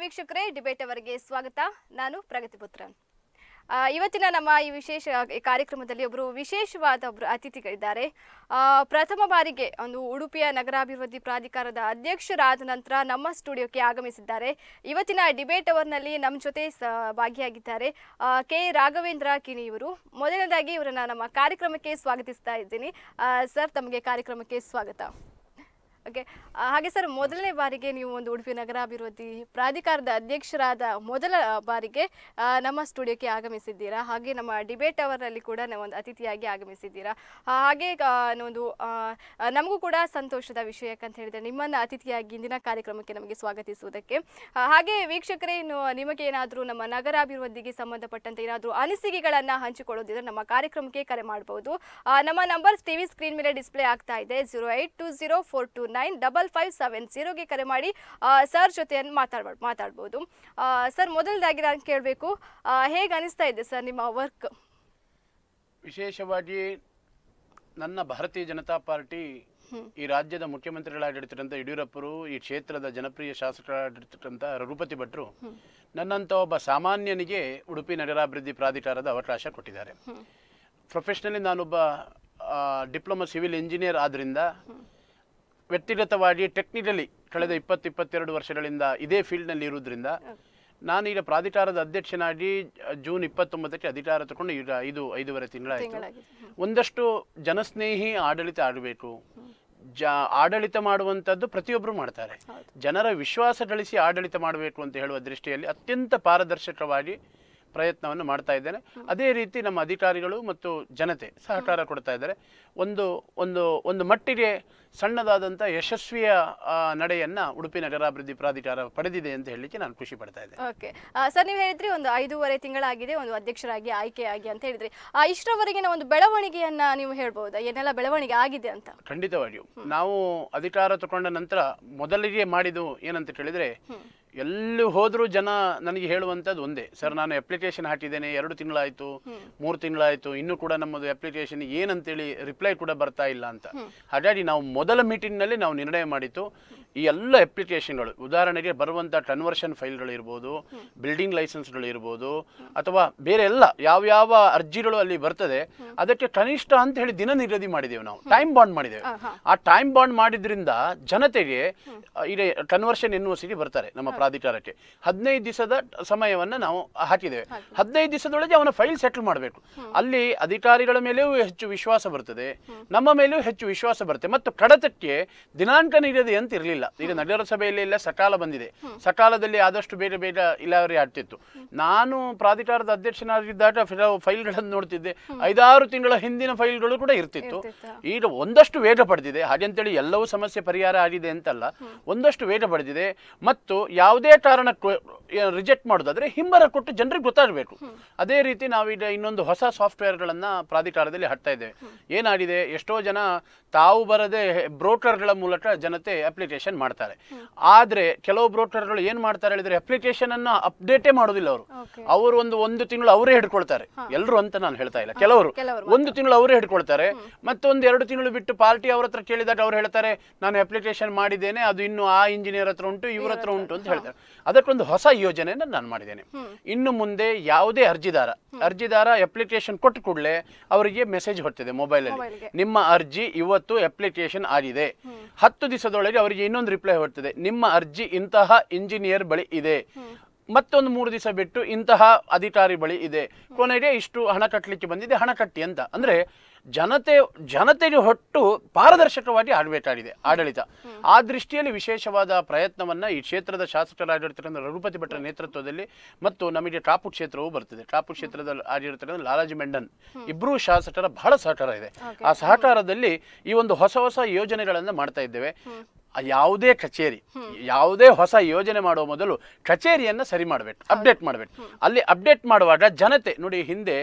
ವೀಕ್ಷಕರೇ ಡಿಬೇಟ್ ಅವರಿಗೆ ಸ್ವಾಗತ ನಾನು ಪ್ರಗತಿ ಪುತ್ರನ್ ಆ, ಇವತ್ತಿನ ನಮ್ಮ ಈ ವಿಶೇಷ ಈ ಕಾರ್ಯಕ್ರಮದಲ್ಲಿ ಒಬ್ಬರು ವಿಶೇಷವಾದ ಒಬ್ಬರು ಅತಿಥಿಗಳಿದ್ದಾರೆ ಆ, ಪ್ರಥಮ ಬಾರಿಗೆ ಒಂದು ಉಡುಪಿಯ ನಗರಾಭಿವೃದ್ಧಿ ಪ್ರಾಧಿಕಾರದ ಅಧ್ಯಕ್ಷರಾದ ನಂತರ ನಮ್ಮ ಸ್ಟುಡಿಯೋಕ್ಕೆ ಆಗಮಿಸಿದ್ದಾರೆ ಇವತ್ತಿನ ಡಿಬೇಟ್ ಅವರ್ನಲ್ಲಿ ನಮ್ಮ ಜೊತೆ ಸ ಭಾಗಿಯಾಗಿದ್ದಾರೆ ಆ, ಕೆ ರಾಘವೇಂದ್ರ ಕಿಣಿ ಇವರು ಮೊದಲನೇದಾಗಿ ಇವರನ್ನ ನಮ್ಮ ಕಾರ್ಯಕ್ರಮಕ್ಕೆ ಸ್ವಾಗತಿಸ್ತಾ ಇದ್ದೀನಿ ಆ, ಸರ್ ತಮಗೆ ಕಾರ್ಯಕ್ರಮಕ್ಕೆ ಸ್ವಾಗತ ಓಕೆ ಆ, ಹಾಗೆ ಸರ್ ಮೊದಲನೇ ಬಾರಿಗೆ ನೀವು ಒಂದು ಉಡುಪಿ ನಗರಾಭಿವೃದ್ಧಿ ಪ್ರಾಧಿಕಾರದ ಅಧ್ಯಕ್ಷರಾದ ಮೊದಲ ಬಾರಿಗೆ ಆ, ನಮ್ಮ ಸ್ಟುಡಿಯೋಕ್ಕೆ ಆಗಮಿಸಿದ್ದೀರಾ ಹಾಗೆ ನಮ್ಮ ಡಿಬೇಟ್ ಅವರಲ್ಲಿ ಕೂಡ ನಾವು ಒಂದು ಅತಿಥಿಯಾಗಿ ಆಗಮಿಸಿದ್ದೀರಾ ಆ, ಹಾಗೆ ಆ, ಒಂದು ಆ, ಆ, ನಮಗೂ ಕೂಡ ಸಂತೋಷದ ವಿಷಯ ಯಾಕಂತ ಹೇಳಿದ್ರೆ ನಿಮ್ಮನ್ನು ಅತಿಥಿಯಾಗಿ ಇಂದಿನ ಕಾರ್ಯಕ್ರಮಕ್ಕೆ ನಮಗೆ ಸ್ವಾಗತಿಸುವುದಕ್ಕೆ ಆ, ಹಾಗೆ ವೀಕ್ಷಕರೇ ಇನ್ನು ನಿಮಗೆ ಏನಾದರೂ ನಮ್ಮ ನಗರಾಭಿವೃದ್ಧಿಗೆ ಸಂಬಂಧಪಟ್ಟಂತೆ ಏನಾದರೂ ಅನಿಸಿಕೆಗಳನ್ನು ಹಂಚಿಕೊಳ್ಳೋದಿದ್ರೆ ನಮ್ಮ ಕಾರ್ಯಕ್ರಮಕ್ಕೆ ಕರೆ ಮಾಡಬಹುದು ಆ, ನಮ್ಮ ನಂಬರ್ ಟಿವಿ ಸ್ಕ್ರೀನ್ ಮೇಲೆ ಡಿಸ್ಪ್ಲೇ ಆಗ್ತಾ ಇದೆ zero eight two zero four two nine double five seven ಜೀರೋಗೆ ಕರೆ ಮಾಡಿ ಸರ್ ಜೊತೆಯನ್ನು ಮಾತಾಡ್ಬೋದು ಮಾತಾಡ್ಬೋದು ಸರ್ ಮೊದಲದಾಗಿ ನಾನು ಕೇಳಬೇಕು ಹೇಗೆ ಅನಿಸ್ತಾ ಇದೆ ಸರ್ ನಿಮ್ಮ ವರ್ಕ್ ವಿಶೇಷವಾಗಿ ನನ್ನ ಭಾರತೀಯ ಜನತಾ ಪಾರ್ಟಿ ಈ ರಾಜ್ಯದ ಮುಖ್ಯಮಂತ್ರಿಗಳಾಗಿರ್ತಕ್ಕಂಥ ಯಡಿಯೂರಪ್ಪರು ಈ ಕ್ಷೇತ್ರದ ಜನಪ್ರಿಯ ಶಾಸಕರಾಗಿರ್ತಕ್ಕಂಥ ರಘುಪತಿ ಭಟ್ರು ನನ್ನಂಥ ಒಬ್ಬ ಸಾಮಾನ್ಯನಿಗೆ ಉಡುಪಿ ನಗರಾಭಿವೃದ್ಧಿ ಪ್ರಾಧಿಕಾರದ ಅವಕಾಶ ಕೊಟ್ಟಿದ್ದಾರೆ ಪ್ರೊಫೆಷ್ನಲಿ ನಾನೊಬ್ಬ ಡಿಪ್ಲೊಮಾ ಸಿವಿಲ್ ಇಂಜಿನಿಯರ್ ಆದ್ರಿಂದ ವ್ಯಕ್ತಿಗತವಾಗಿ ಟೆಕ್ನಿಕಲಿ ಕಳೆದ ಇಪ್ಪತ್ತು ಇಪ್ಪತ್ತೆರಡು ವರ್ಷಗಳಿಂದ ಇದೇ ಫೀಲ್ಡ್ನಲ್ಲಿ ಇರುವುದರಿಂದ ನಾನೀಗ ಪ್ರಾಧಿಕಾರದ ಅಧ್ಯಕ್ಷನಾಗಿ ಅ, ಜೂನ್ ಇಪ್ಪತ್ತೊಂಬತ್ತಕ್ಕೆ ಅಧಿಕಾರ ತಗೊಂಡು ಈಗ ಐದು ಐದೂವರೆ ತಿಂಗಳಾಯಿತು ತಿಂಗಳಾಗಿದೆ ಒಂದಷ್ಟು ಜನಸ್ನೇಹಿ ಆಡಳಿತ ಆಗಬೇಕು ಜ ಆಡಳಿತ ಮಾಡುವಂಥದ್ದು ಪ್ರತಿಯೊಬ್ಬರು ಮಾಡ್ತಾರೆ ಜನರ ವಿಶ್ವಾಸ ಗಳಿಸಿ ಆಡಳಿತ ಮಾಡಬೇಕು ಅಂತ ಹೇಳುವ ದೃಷ್ಟಿಯಲ್ಲಿ ಅತ್ಯಂತ ಪಾರದರ್ಶಕವಾಗಿ ಪ್ರಯತ್ನವನ್ನು ಮಾಡ್ತಾ ಇದ್ದೇನೆ ಅದೇ ರೀತಿ ನಮ್ಮ ಅಧಿಕಾರಿಗಳು ಮತ್ತು ಜನತೆ ಸಹಕಾರ ಕೊಡ್ತಾ ಇದ್ದಾರೆ ಒಂದು ಒಂದು ಒಂದು ಮಟ್ಟಿಗೆ ಸಣ್ಣದಾದಂಥ ಯಶಸ್ವಿಯ ಆ, ನಡೆಯನ್ನ ಉಡುಪಿ ನಗರಾಭಿವೃದ್ಧಿ ಪ್ರಾಧಿಕಾರ ಪಡೆದಿದೆ ಅಂತ ಹೇಳಲಿಕ್ಕೆ ನಾನು ಖುಷಿ ಪಡ್ತಾ ಇದ್ದೇನೆ ಓಕೆ ಸರ್ ನೀವು ಹೇಳಿದ್ರಿ ಒಂದು ಐದೂವರೆ ತಿಂಗಳಾಗಿದೆ ಒಂದು ಅಧ್ಯಕ್ಷರಾಗಿ ಆಯ್ಕೆಯಾಗಿ ಅಂತ ಹೇಳಿದ್ರಿ ಆ, ಇಷ್ಟರವರೆಗಿನ ಒಂದು ಬೆಳವಣಿಗೆಯನ್ನ ನೀವು ಹೇಳ್ಬಹುದಾ ಏನೆಲ್ಲ ಬೆಳವಣಿಗೆ ಆಗಿದೆ ಅಂತ ಖಂಡಿತವಾಗಿಯೂ ನಾವು ಅಧಿಕಾರ ತಗೊಂಡ ನಂತರ ಮೊದಲಿಗೆ ಮಾಡಿದ್ದು ಏನಂತ ಕೇಳಿದ್ರೆ ಎಲ್ಲಿ ಹೋದ್ರೂ ಜನ ನನಗೆ ಹೇಳುವಂಥದ್ದು ಒಂದೇ ಸರ್ ನಾನು ಅಪ್ಲಿಕೇಶನ್ ಹಾಕಿದ್ದೇನೆ ಎರಡು ತಿಂಗಳಾಯ್ತು ಮೂರು ತಿಂಗಳಾಯ್ತು ಇನ್ನೂ ಕೂಡ ನಮ್ಮದು ಅಪ್ಲಿಕೇಶನ್ ಏನಂತೇಳಿ ರಿಪ್ಲೈ ಕೂಡ ಬರ್ತಾ ಇಲ್ಲ ಅಂತ ಹಾಗಾಗಿ ನಾವು ಮೊದಲ ಮೀಟಿಂಗ್ನಲ್ಲಿ ನಾವು ನಿರ್ಣಯ ಮಾಡಿತ್ತು ಈ ಎಲ್ಲ ಅಪ್ಲಿಕೇಶನ್ಗಳು ಉದಾಹರಣೆಗೆ ಬರುವಂಥ ಕನ್ವರ್ಷನ್ ಫೈಲ್ಗಳು ಇರ್ಬೋದು ಬಿಲ್ಡಿಂಗ್ ಲೈಸೆನ್ಸ್ಗಳು ಇರ್ಬೋದು ಅಥವಾ ಬೇರೆ ಎಲ್ಲ ಯಾವ್ಯಾವ ಅರ್ಜಿಗಳು ಅಲ್ಲಿ ಬರ್ತದೆ ಅದಕ್ಕೆ ಕನಿಷ್ಠ ಅಂತ ಹೇಳಿ ದಿನ ನಿಗದಿ ಮಾಡಿದ್ದೇವೆ ನಾವು ಟೈಮ್ ಬಾಂಡ್ ಮಾಡಿದ್ದೇವೆ ಆ ಟೈಮ್ ಬಾಂಡ್ ಮಾಡಿದ್ರಿಂದ ಜನತೆಗೆ ಆ, ಈಗ ಕನ್ವರ್ಷನ್ ಯೂನಿವರ್ಸಿಟಿ ಬರ್ತಾರೆ ನಮ್ಮ ಪ್ರಾಧಿಕಾರಕ್ಕೆ ಹದಿನೈದು ದಿವಸದ ಸಮಯವನ್ನ ನಾವು ಹಾಕಿದ್ದೇವೆ ಹದಿನೈದು ದಿವಸದೊಳಗೆ ಅವನ ಫೈಲ್ ಸೆಟಲ್ ಮಾಡಬೇಕು ಅಲ್ಲಿ ಅಧಿಕಾರಿಗಳ ಮೇಲೆಯೂ ಹೆಚ್ಚು ವಿಶ್ವಾಸ ಬರ್ತದೆ ನಮ್ಮ ಮೇಲೆಯೂ ಹೆಚ್ಚು ವಿಶ್ವಾಸ ಬರುತ್ತೆ ಮತ್ತು ಕಡತಕ್ಕೆ ದಿನಾಂಕ ನಿಗದಿ ಅಂತ ಇರಲಿಲ್ಲ ಈಗ ನಗರಸಭೆಯಲ್ಲಿ ಎಲ್ಲ ಸಕಾಲ ಬಂದಿದೆ ಸಕಾಲದಲ್ಲಿ ಆದಷ್ಟು ಬೇಗ ಬೇಗ ಇಲಾವರಿ ಆಗ್ತಿತ್ತು ನಾನು ಪ್ರಾಧಿಕಾರದ ಅಧ್ಯಕ್ಷನಾಗಿದ್ದಾಗ ಫಿಲ- ಫೈಲ್ಗಳನ್ನು ನೋಡ್ತಿದ್ದೆ ಐದಾರು ತಿಂಗಳ ಹಿಂದಿನ ಫೈಲ್ಗಳು ಕೂಡ ಇರ್ತಿತ್ತು ಇರ್ತಿತ್ತು. ಈಗ ಒಂದಷ್ಟು ವೇಗ ಪಡೆದಿದೆ ಹಾಗಂತೇಳಿ ಎಲ್ಲವೂ ಸಮಸ್ಯೆ ಪರಿಹಾರ ಆಗಿದೆ ಅಂತಲ್ಲ ಒಂದಷ್ಟು ವೇಗ ಪಡೆದಿದೆ ಮತ್ತು ಯಾವುದೇ ಕಾರಣಕ್ಕೂ ರಿಜೆಕ್ಟ್ ಮಾಡೋದಾದ್ರೆ ಹಿಂಬರ ಕೊಟ್ಟು ಜನರಿಗೆ ಗೊತ್ತಾಗಬೇಕು ಅದೇ ರೀತಿ ನಾವೀಗ ಇನ್ನೊಂದು ಹೊಸ ಸಾಫ್ಟ್ವೇರ್ಗಳನ್ನ ಪ್ರಾಧಿಕಾರದಲ್ಲಿ ಹಾಕ್ತಾ ಇದ್ದೇವೆ ಏನಾಗಿದೆ ಎಷ್ಟೋ ಜನ ತಾವು ಬರದೆ ಬ್ರೋಕರ್ಗಳ ಮೂಲಕ ಜನತೆ ಅಪ್ಲಿಕೇಶನ್ ಮಾಡ್ತಾರೆ ಆದ್ರೆ ಕೆಲವು ಬ್ರೋಕರ್ಗಳು ಏನ್ ಮಾಡ್ತಾರೆ ಹೇಳಿದ್ರೆ ಅಪ್ಲಿಕೇಶನ್ ಅನ್ನ ಅಪ್ಡೇಟೇ ಮಾಡೋದಿಲ್ಲ ಅವರು Okay. ಅವರು ಒಂದು ಒಂದು ತಿಂಗಳು ಅವರೇ ಹಿಡ್ಕೊಳ್ತಾರೆ ಎಲ್ಲರೂ ಅಂತ ನಾನು ಹೇಳ್ತಾ ಇಲ್ಲ ಕೆಲವರು ಕೆಲವರು ಒಂದು ತಿಂಗಳು ಅವರೇ ಹಿಡ್ಕೊಳ್ತಾರೆ ಮತ್ತೊಂದು ಎರಡು ತಿಂಗಳು ಬಿಟ್ಟು ಪಾರ್ಟಿ ಅವ್ರ ಹತ್ರ ಕೇಳಿದಾಗ ಅವ್ರು ಹೇಳ್ತಾರೆ ನಾನು ಅಪ್ಲಿಕೇಶನ್ ಮಾಡಿದ್ದೇನೆ ಅದು ಇನ್ನು ಆ ಇಂಜಿನಿಯರ್ ಹತ್ರ ಉಂಟು ಇವ್ರ ಹತ್ರ ಉಂಟು ಅಂತ ಹೇಳ್ತಾರೆ ಅದಕ್ಕೊಂದು ಹೊಸ ಯೋಜನೆಯನ್ನು ನಾನು ಮಾಡಿದ್ದೇನೆ ಇನ್ನು ಮುಂದೆ ಯಾವುದೇ ಅರ್ಜಿದಾರ ಅರ್ಜಿದಾರ ಅಪ್ಲಿಕೇಶನ್ ಕೊಟ್ಟ ಕೂಡಲೇ ಅವರಿಗೆ ಮೆಸೇಜ್ ಹೊರಟಿದೆ ಮೊಬೈಲಲ್ಲಿ ಮೊಬೈಲ್ಗೆ. ನಿಮ್ಮ ಅರ್ಜಿ ಇವತ್ತು ಅಪ್ಲಿಕೇಶನ್ ಆಗಿದೆ ಹತ್ತು ದಿವಸದೊಳಗೆ ಅವರಿಗೆ ಇನ್ನೊಂದು ರಿಪ್ಲೈ ಹೊರಟಿದೆ ನಿಮ್ಮ ಅರ್ಜಿ ಇಂತಹ ಇಂಜಿನಿಯರ್ ಬಳಿ ಇದೆ ಮತ್ತೊಂದು ಮೂರು ದಿವಸ ಬಿಟ್ಟು ಇಂತಹ ಅಧಿಕಾರಿ ಬಳಿ ಇದೆ ಕೊನೆಗೆ ಇಷ್ಟು ಹಣ ಕಟ್ಟಲಿಕ್ಕೆ ಬಂದಿದೆ ಹಣ ಕಟ್ಟಿ ಅಂತ ಅಂದ್ರೆ ಜನತೆ ಜನತೆಗೆ ಹೊಟ್ಟು ಪಾರದರ್ಶಕವಾಗಿ ಆಡಬೇಕಾಗಿದೆ ಆಡಳಿತ ಆ ದೃಷ್ಟಿಯಲ್ಲಿ ವಿಶೇಷವಾದ ಪ್ರಯತ್ನವನ್ನ ಈ ಕ್ಷೇತ್ರದ ಶಾಸಕರಾಗಿರ್ತಕ್ಕಂಥ ರಘುಪತಿ ಭಟ್ರ ನೇತೃತ್ವದಲ್ಲಿ ಮತ್ತು ನಮಗೆ ಕಾಪು ಕ್ಷೇತ್ರವೂ ಬರ್ತದೆ ಕಾಪು ಕ್ಷೇತ್ರದಲ್ಲಿ ಆಗಿರ್ತಕ್ಕಂಥ ಲಾಲಾಜಿ ಮೆಂಡನ್ ಇಬ್ಬರೂ ಶಾಸಕರ ಬಹಳ ಸಹಕಾರ ಇದೆ ಆ ಸಹಕಾರದಲ್ಲಿ ಈ ಒಂದು ಹೊಸ ಹೊಸ ಯೋಜನೆಗಳನ್ನ ಮಾಡ್ತಾ ಇದ್ದೇವೆ ಆ ಯಾವುದೇ ಕಚೇರಿ ಯಾವುದೇ ಹೊಸ ಯೋಜನೆ ಮಾಡುವ ಮೊದಲು ಕಚೇರಿಯನ್ನ ಸರಿ ಮಾಡಬೇಕು ಅಪ್ಡೇಟ್ ಮಾಡಬೇಕು ಅಲ್ಲಿ ಅಪ್ಡೇಟ್ ಮಾಡುವಾಗ ಜನತೆ ನೋಡಿ ಹಿಂದೆ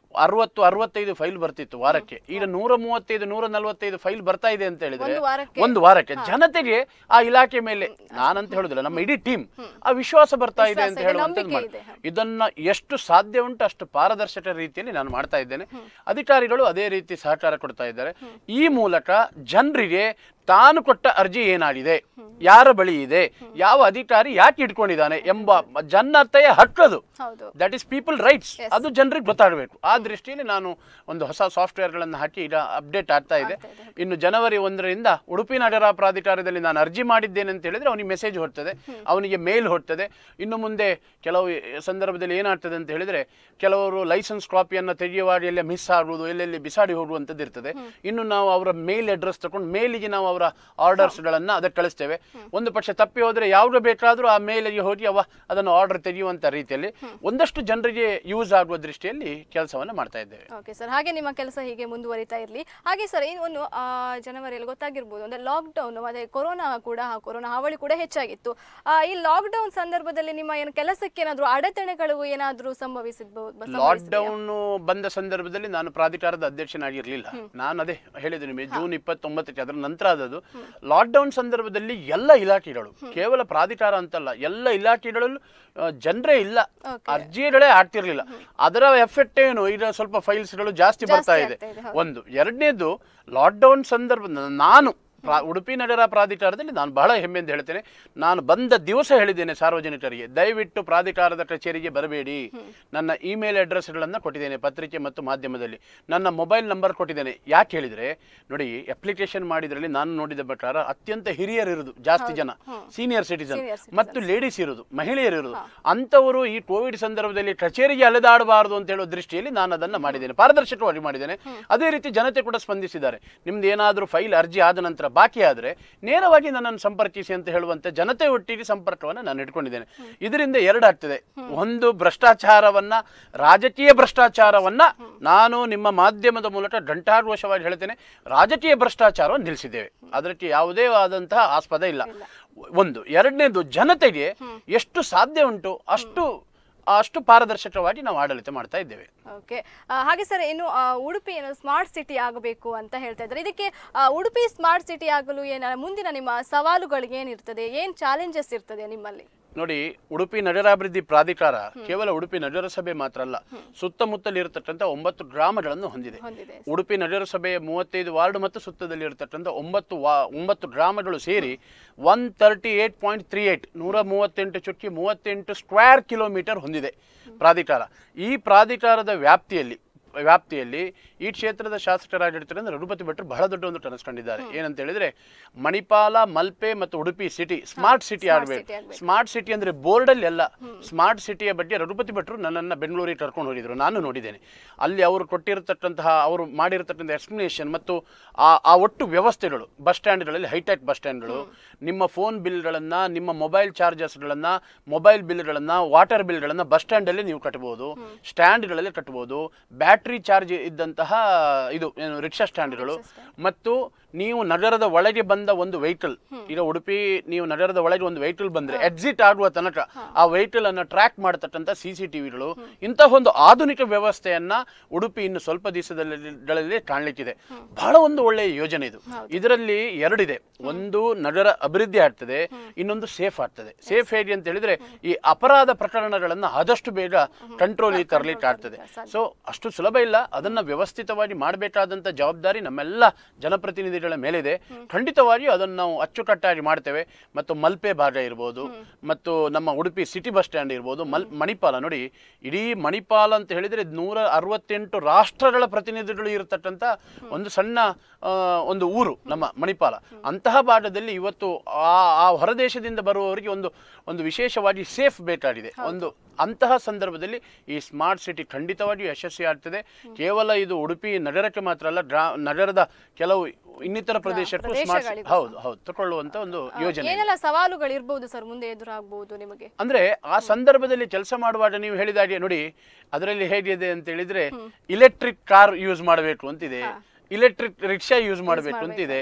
ಅರವತ್ತು ಅರವತ್ತೈದು ಫೈಲ್ ಬರ್ತಿತ್ತು ವಾರಕ್ಕೆ ಈಗ ನೂರ ಮೂವತ್ತೈದು ನೂರ ನಲವತ್ತೈದು ಫೈಲ್ ಬರ್ತಾ ಇದೆ ಅಂತ ಹೇಳಿದ್ರೆ ಒಂದು ವಾರಕ್ಕೆ ಒಂದು ವಾರಕ್ಕೆ ಜನತೆಗೆ ಆ ಇಲಾಖೆ ಮೇಲೆ ನಾನಂತ ಹೇಳುದಿಲ್ಲ ನಮ್ಮ ಇಡೀ ಟೀಮ್ ಆ ವಿಶ್ವಾಸ ಬರ್ತಾ ಇದೆ ಅಂತ ವಿಶ್ವಾಸ ಇದೆ, ಹೇಳುವಂತದ್ದು ನಂಬಿಕೆ ಮಾಡಿ ಇದೆ. ಇದನ್ನ ಎಷ್ಟು ಸಾಧ್ಯ ಉಂಟು ಅಷ್ಟು ಪಾರದರ್ಶಕ ರೀತಿಯಲ್ಲಿ ನಾನು ಮಾಡ್ತಾ ಇದ್ದೇನೆ ಅಧಿಕಾರಿಗಳು ಅದೇ ರೀತಿ ಸಹಕಾರ ಕೊಡ್ತಾ ಇದ್ದಾರೆ ಈ ಮೂಲಕ ಜನರಿಗೆ ತಾನು ಕೊಟ್ಟ ಅರ್ಜಿ ಏನಾಗಿದೆ ಯಾರ ಬಳಿ ಇದೆ ಯಾವ ಅಧಿಕಾರಿ ಯಾಕೆ ಇಟ್ಕೊಂಡಿದ್ದಾನೆ ಎಂಬ ಜನತೆಯ ಹಕ್ಕದು ಹೌದು ದಟ್ ಇಸ್ ಪೀಪಲ್ ರೈಟ್ಸ್ ಅದು ಜನರಿಗೆ ಗೊತ್ತಾಗಬೇಕು ಆ ದೃಷ್ಟಿಯಲ್ಲಿ ನಾನು ಒಂದು ಹೊಸ ಸಾಫ್ಟ್ವೇರ್ಗಳನ್ನು ಹಾಕಿ ಈಗ ಅಪ್ಡೇಟ್ ಆಗ್ತಾ ಇದೆ ಇನ್ನು ಜನವರಿ ಒಂದರಿಂದ ಉಡುಪಿ ನಗರ ಪ್ರಾಧಿಕಾರದಲ್ಲಿ ನಾನು ಅರ್ಜಿ ಮಾಡಿದ್ದೇನೆ ಅಂತ ಹೇಳಿದ್ರೆ ಅವನಿಗೆ ಮೆಸೇಜ್ ಹೊರ್ತದೆ ಅವನಿಗೆ ಮೇಲ್ ಹೊರ್ತದೆ ಇನ್ನು ಮುಂದೆ ಕೆಲವು ಸಂದರ್ಭದಲ್ಲಿ ಏನಾಗ್ತದೆ ಅಂತ ಹೇಳಿದ್ರೆ ಕೆಲವರು ಲೈಸೆನ್ಸ್ ಕಾಪಿಯನ್ನು ತೆಗೆಯುವಾಗ ಎಲ್ಲ ಮಿಸ್ ಆಗುವುದು ಎಲ್ಲೆಲ್ಲಿ ಬಿಸಾಡಿ ಹೋಗುವಂಥದ್ದು ಇರ್ತದೆ ಇನ್ನು ನಾವು ಅವರ ಮೇಲ್ ಅಡ್ರೆಸ್ ತಗೊಂಡು ಮೇಲಿಗೆ ನಾವು ಅವರ ಆರ್ಡರ್ಸ್ಗಳನ್ನು ಅದಕ್ಕೆ ಕಳಿಸ್ತೇವೆ ಒಂದು ಪಕ್ಷ ತಪ್ಪಿ ಹೋದ್ರೆ ಯಾವಾಗ ಬೇಕಾದರೂ ಆ ಮೇಲಿಗೆ ಹೋಗಿ ಅವ ಅದನ್ನು ಆರ್ಡರ್ ತೆಗೆಯುವಂಥ ರೀತಿಯಲ್ಲಿ ಒಂದಷ್ಟು ಜನರಿಗೆ ಯೂಸ್ ಆಗುವ ದೃಷ್ಟಿಯಲ್ಲಿ ಕೆಲಸವನ್ನು ಮಾಡ್ತಾ ಇದ್ದೇವೆ ಓಕೆ ಸರ್ ಹಾಗೆ ನಿಮ್ಮ ಕೆಲಸ ಹೀಗೆ ಮುಂದುವರಿತಾ ಇರಲಿ ಹಾಗೆ ಸರ್ ಇನ್ನು ಆ, ಜನವರಿಯಲ್ಲಿ ಗೊತ್ತಾಗಿರ್ಬೋದು ಅಂದ್ರೆ ಲಾಕ್ಡೌನ್ ಮತ್ತೆ ಕೊರೋನಾ ಕೂಡ ಕೊರೋನಾ ಹಾವಳಿ ಕೂಡ ಹೆಚ್ಚಾಗಿತ್ತು ಆ, ಈ ಲಾಕ್ಡೌನ್ ಸಂದರ್ಭದಲ್ಲಿ ನಿಮ್ಮ ಏನು ಕೆಲಸಕ್ಕೆ ಏನಾದರೂ ಅಡೆತಡೆಗಳು ಏನಾದರೂ ಸಂಭವಿಸಿರ್ಬೋದು ಲಾಕ್ಡೌನ್ ಬಂದ ಸಂದರ್ಭದಲ್ಲಿ ನಾನು ಪ್ರಾಧಿಕಾರದ ಅಧ್ಯಕ್ಷನಾಗಿರ್ಲಿಲ್ಲ ನಾನು ಅದೇ ಹೇಳಿದೆ ನಿಮಗೆ ಜೂನ್ ಇಪ್ಪತ್ತೊಂಬತ್ತಕ್ಕೆ ಅದರ ನಂತರ ಆದದ್ದು ಲಾಕ್ಡೌನ್ ಸಂದರ್ಭದಲ್ಲಿ ಎಲ್ಲ ಇಲಾಖೆಗಳು ಕೇವಲ ಪ್ರಾಧಿಕಾರ ಅಂತಲ್ಲ ಎಲ್ಲ ಇಲಾಖೆಗಳಲ್ಲೂ ಜನರೇ ಇಲ್ಲ ಅರ್ಜಿಗಳೇ ಆಗ್ತಿರ್ಲಿಲ್ಲ ಅದರ ಎಫೆಕ್ಟ್ ಏನು ಈಗ ಸ್ವಲ್ಪ ಫೈಲ್ಸ್ಗಳು ಜಾಸ್ತಿ ಬರ್ತಾ ಇದೆ ಆಗ್ತಾ ಇದೆ, ಒಂದು ಎರಡನೇದು ಲಾಕ್ಡೌನ್ ಸಂದರ್ಭ ನಾನು ಪ್ರಾ- ಉಡುಪಿ ನಗರ ಪ್ರಾಧಿಕಾರದಲ್ಲಿ ನಾನು ಬಹಳ ಹೆಮ್ಮೆಯಿಂದ ಹೇಳ್ತೇನೆ ನಾನು ಬಂದ ದಿವಸ ಹೇಳಿದ್ದೇನೆ ಸಾರ್ವಜನಿಕರಿಗೆ ದಯವಿಟ್ಟು ಪ್ರಾಧಿಕಾರದ ಕಚೇರಿಗೆ ಬರಬೇಡಿ ನನ್ನ ಇಮೇಲ್ ಅಡ್ರೆಸ್ಗಳನ್ನು ಕೊಟ್ಟಿದ್ದೇನೆ ಪತ್ರಿಕೆ ಮತ್ತು ಮಾಧ್ಯಮದಲ್ಲಿ ನನ್ನ ಮೊಬೈಲ್ ನಂಬರ್ ಕೊಟ್ಟಿದ್ದೇನೆ ಯಾಕೆ ಹೇಳಿದರೆ ನೋಡಿ ಅಪ್ಲಿಕೇಶನ್ ಮಾಡಿದ್ರಲ್ಲಿ ನಾನು ನೋಡಿದ ಪ್ರಕಾರ ಅತ್ಯಂತ ಹಿರಿಯರು ಇರುವುದು ಜಾಸ್ತಿ ಜನ ಸೀನಿಯರ್ ಸಿಟಿಸನ್ Senior citizens. ಮತ್ತು ಲೇಡೀಸ್ ಇರುವುದು ಮಹಿಳೆಯರು ಇರುವುದು ಅಂಥವರು ಈ ಕೋವಿಡ್ ಸಂದರ್ಭದಲ್ಲಿ ಕಚೇರಿಗೆ ಅಲೆದಾಡಬಾರದು ಅಂತ ಹೇಳೋ ದೃಷ್ಟಿಯಲ್ಲಿ ನಾನು ಅದನ್ನು ಮಾಡಿದ್ದೇನೆ ಪಾರದರ್ಶಕವಾಗಿ ಮಾಡಿದ್ದೇನೆ ಅದೇ ರೀತಿ ಜನತೆ ಕೂಡ ಸ್ಪಂದಿಸಿದ್ದಾರೆ ನಿಮ್ದು ಏನಾದರೂ ಫೈಲ್ ಅರ್ಜಿ ಆದ ನಂತರ ಬಾಕಿ ಆದರೆ ನೇರವಾಗಿ ನನ್ನನ್ನು ಸಂಪರ್ಕಿಸಿ ಅಂತ ಹೇಳುವಂತೆ ಜನತೆ ಒಟ್ಟಿಗೆ ಸಂಪರ್ಕವನ್ನು ನಾನು ಇಟ್ಕೊಂಡಿದ್ದೇನೆ ಇದರಿಂದ ಎರಡಾಗ್ತದೆ ಒಂದು ಭ್ರಷ್ಟಾಚಾರವನ್ನ ರಾಜಕೀಯ ಭ್ರಷ್ಟಾಚಾರವನ್ನ ನಾನು ನಿಮ್ಮ ಮಾಧ್ಯಮದ ಮೂಲಕ ಘಂಟಾಘೋಷವಾಗಿ ಹೇಳ್ತೇನೆ ರಾಜಕೀಯ ಭ್ರಷ್ಟಾಚಾರವನ್ನು ನಿಲ್ಲಿಸಿದ್ದೇವೆ ಅದಕ್ಕೆ ಯಾವುದೇ ಆದಂತಹ ಆಸ್ಪದ ಇಲ್ಲ ಒಂದು ಎರಡನೇದು ಜನತೆಗೆ ಎಷ್ಟು ಸಾಧ್ಯ ಉಂಟು ಅಷ್ಟು ಅಷ್ಟು ಪಾರದರ್ಶಕವಾಗಿ ನಾವು ಆಡಳಿತ ಮಾಡ್ತಾ ಇದ್ದೇವೆ ಓಕೆ ಹಾಗೆ ಸರ್ ಇನ್ನು ಆ, ಉಡುಪಿ ಏನು ಸ್ಮಾರ್ಟ್ ಸಿಟಿ ಆಗಬೇಕು ಅಂತ ಹೇಳ್ತಾ ಇದ್ದಾರೆ ಇದಕ್ಕೆ ಆ, ಉಡುಪಿ ಸ್ಮಾರ್ಟ್ ಸಿಟಿ ಆಗಲು ಏನ ಮುಂದಿನ ನಿಮ್ಮ ಸವಾಲುಗಳು ಏನಿರ್ತದೆ ಏನು ಚಾಲೆಂಜಸ್ ಇರ್ತದೆ ನಿಮ್ಮಲ್ಲಿ ನೋಡಿ ಉಡುಪಿ ನಗರಾಭಿವೃದ್ಧಿ ಪ್ರಾಧಿಕಾರ ಕೇವಲ ಉಡುಪಿ ನಗರಸಭೆ ಮಾತ್ರ ಅಲ್ಲ ಸುತ್ತಮುತ್ತಲಿರತಕ್ಕಂಥ ಒಂಬತ್ತು ಗ್ರಾಮಗಳನ್ನು ಹೊಂದಿದೆ ಹೊಂದಿದೆ ಉಡುಪಿ ನಗರಸಭೆಯ ಮೂವತ್ತೈದು ವಾರ್ಡ್ ಮತ್ತು ಸುತ್ತದಲ್ಲಿ ಇರತಕ್ಕಂಥ ಒಂಬತ್ತು ವಾ ಒಂಬತ್ತು ಗ್ರಾಮಗಳು ಸೇರಿ one thirty eight point three eight ನೂರ ಮೂವತ್ತೆಂಟು ಚುಕ್ಕಿ ಮೂವತ್ತೆಂಟು ಸ್ಕ್ವೇರ್ ಕಿಲೋಮೀಟರ್ ಹೊಂದಿದೆ ಪ್ರಾಧಿಕಾರ ಈ ಪ್ರಾಧಿಕಾರದ ವ್ಯಾಪ್ತಿಯಲ್ಲಿ ವ್ಯಾಪ್ತಿಯಲ್ಲಿ ಈ ಕ್ಷೇತ್ರದ ಶಾಸಕರಾಗಿರ್ತಾರೆ ರಘುಪತಿ ಭಟ್ರು ಬಹಳ ದೊಡ್ಡ ಒಂದು ಕನಸ್ಕೊಂಡಿದ್ದಾರೆ ಏನಂತ ಹೇಳಿದ್ರೆ ಮಣಿಪಾಲ ಮಲ್ಪೆ ಮತ್ತು Udupi city smart city city ಆಗಬೇಕು ಆಗ್ಬೇಕು. ಸ್ಮಾರ್ಟ್ ಸಿಟಿ ಅಂದ್ರೆ ಬೋರ್ಡಲ್ಲಿ ಅಲ್ಲ ಸ್ಮಾರ್ಟ್ ಸಿಟಿಯ ಬಗ್ಗೆ ರಘುಪತಿ ಭಟ್ರು ನನ್ನನ್ನು ಬೆಂಗಳೂರಿಗೆ ಕರ್ಕೊಂಡು ಹೋಗಿದ್ರು ನಾನು ನೋಡಿದ್ದೇನೆ ಅಲ್ಲಿ ಅವರು ಕೊಟ್ಟಿರತಕ್ಕಂತಹ ಅವರು ಮಾಡಿರತಕ್ಕಂಥ ಎಕ್ಸ್ಪ್ಲನೇಷನ್ ಮತ್ತು ಆ ಆ ಒಟ್ಟು ವ್ಯವಸ್ಥೆಗಳು ಬಸ್ ಸ್ಟ್ಯಾಂಡ್ಗಳಲ್ಲಿ ಹೈಟೆಕ್ ಬಸ್ ಸ್ಟ್ಯಾಂಡ್ಗಳು ನಿಮ್ಮ ಫೋನ್ ಬಿಲ್ಗಳನ್ನು ನಿಮ್ಮ ಮೊಬೈಲ್ ಚಾರ್ಜಸ್ಗಳನ್ನು ಮೊಬೈಲ್ ಬಿಲ್ಗಳನ್ನು ವಾಟರ್ ಬಿಲ್ಗಳನ್ನು ಬಸ್ ಸ್ಟ್ಯಾಂಡಲ್ಲಿ ನೀವು ಕಟ್ಟಬಹುದು ಸ್ಟ್ಯಾಂಡ್ಗಳಲ್ಲಿ ಕಟ್ಟಬಹುದು ಬ್ಯಾಟ್ರಿ ಚಾರ್ಜ್ ಇದ್ದಂತಹ ಇದು ಏನು ರಿಕ್ಷಾ ಸ್ಟ್ಯಾಂಡ್ಗಳು ಮತ್ತು ನೀವು ನಗರದ ಒಳಗೆ ಬಂದ ಒಂದು ವೆಹಿಕಲ್ ಈಗ ಉಡುಪಿ ನೀವು ನಗರದ ಒಳಗೆ ಒಂದು ವೆಹಿಕಲ್ ಬಂದ್ರೆ ಎಕ್ಸಿಟ್ ಆಗುವ ತನಕ ಆ ವೆಹಿಕಲ್ ಅನ್ನು ಟ್ರ್ಯಾಕ್ ಮಾಡತಕ್ಕಂಥ ಸಿ ಸಿ ಟಿವಿಗಳು ಇಂತಹ ಒಂದು ಆಧುನಿಕ ವ್ಯವಸ್ಥೆಯನ್ನ ಉಡುಪಿ ಇನ್ನು ಸ್ವಲ್ಪ ದಿವಸದಲ್ಲಿ ಕಾಣ್ಲಿಕ್ಕಿದೆ ಬಹಳ ಒಂದು ಒಳ್ಳೆಯ ಯೋಜನೆ ಇದು ಇದರಲ್ಲಿ ಎರಡಿದೆ ಒಂದು ನಗರ ಅಭಿವೃದ್ಧಿ ಆಗ್ತದೆ ಇನ್ನೊಂದು ಸೇಫ್ ಆಗ್ತದೆ ಸೇಫ್ ಹೇಗೆ ಅಂತ ಹೇಳಿದ್ರೆ ಈ ಅಪರಾಧ ಪ್ರಕರಣಗಳನ್ನ ಆದಷ್ಟು ಬೇಗ ಕಂಟ್ರೋಲ್ ತರಲಿಕ್ಕೆ ಆಗ್ತದೆ ಸೊ ಅಷ್ಟು ಸುಲಭ ಇಲ್ಲ ಅದನ್ನ ವ್ಯವಸ್ಥಿತವಾಗಿ ಮಾಡಬೇಕಾದಂತ ಜವಾಬ್ದಾರಿ ನಮ್ಮೆಲ್ಲ ಜನಪ್ರತಿನಿಧಿಗಳ ಮೇಲಿದೆ ಖಂಡಿತವಾಗಿಯೂ ಅದನ್ನು ನಾವು ಅಚ್ಚುಕಟ್ಟಾಗಿ ಮಾಡ್ತೇವೆ ಮತ್ತು ಮಲ್ಪೆ ಭಾಗ ಇರ್ಬೋದು ಮತ್ತು ನಮ್ಮ ಉಡುಪಿ ಸಿಟಿ ಬಸ್ ಸ್ಟ್ಯಾಂಡ್ ಇರ್ಬೋದು ಮಲ್ ಮಣಿಪಾಲ ನೋಡಿ ಇಡೀ ಮಣಿಪಾಲ ಅಂತ ಹೇಳಿದ್ರೆ ನೂರ ಅರವತ್ತೆಂಟು ರಾಷ್ಟ್ರಗಳ ಪ್ರತಿನಿಧಿಗಳು ಇರತಕ್ಕಂಥ ಒಂದು ಸಣ್ಣ ಆ, ಒಂದು ಊರು ನಮ್ಮ ಮಣಿಪಾಲ ಅಂತಹ ಭಾಗದಲ್ಲಿ ಇವತ್ತು ಆ ಆ ಹೊರದೇಶದಿಂದ ಬರುವವರಿಗೆ ಒಂದು ಒಂದು ವಿಶೇಷವಾಗಿ ಸೇಫ್ ಬೇಕಾಗಿದೆ ಒಂದು ಅಂತಹ ಸಂದರ್ಭದಲ್ಲಿ ಈ ಸ್ಮಾರ್ಟ್ ಸಿಟಿ ಖಂಡಿತವಾಗಿಯೂ ಯಶಸ್ವಿ ಆಗ್ತದೆ ಕೇವಲ ಇದು ಉಡುಪಿ ನಗರಕ್ಕೆ ಮಾತ್ರ ಅಲ್ಲ ಗ್ರಾ ನಗರದ ಕೆಲವು ಇನ್ನಿತರ ಪ್ರದೇಶಕ್ಕೂ ಸ್ಮಾರ್ಟ್ ಪ್ರದೇಶಗಳಿಗೂ ಹೌದು ಹೌದು ತಗೊಳ್ಳುವಂತ ಒಂದು ಯೋಜನೆ ಇದೆ. ಏನೆಲ್ಲ ಸವಾಲುಗಳು ಇರ್ಬೋದು ಸರ್ ಮುಂದೆ ಎದುರಾಗಬಹುದು ನಿಮಗೆ ಅಂದ್ರೆ ಆ ಸಂದರ್ಭದಲ್ಲಿ ಕೆಲಸ ಮಾಡುವಾಗ ನೀವು ಹೇಳಿದಾಗೆ ನೋಡಿ ಅದರಲ್ಲಿ ಹೇಗಿದೆ ಅಂತ ಹೇಳಿದ್ರೆ ಇಲೆಕ್ಟ್ರಿಕ್ ಕಾರ್ ಯೂಸ್ ಮಾಡಬೇಕು ಅಂತಿದೆ ಇಲೆಕ್ಟ್ರಿಕ್ ರಿಕ್ಷಾ ಯೂಸ್ ಮಾಡಬೇಕು ಅಂತಿದೆ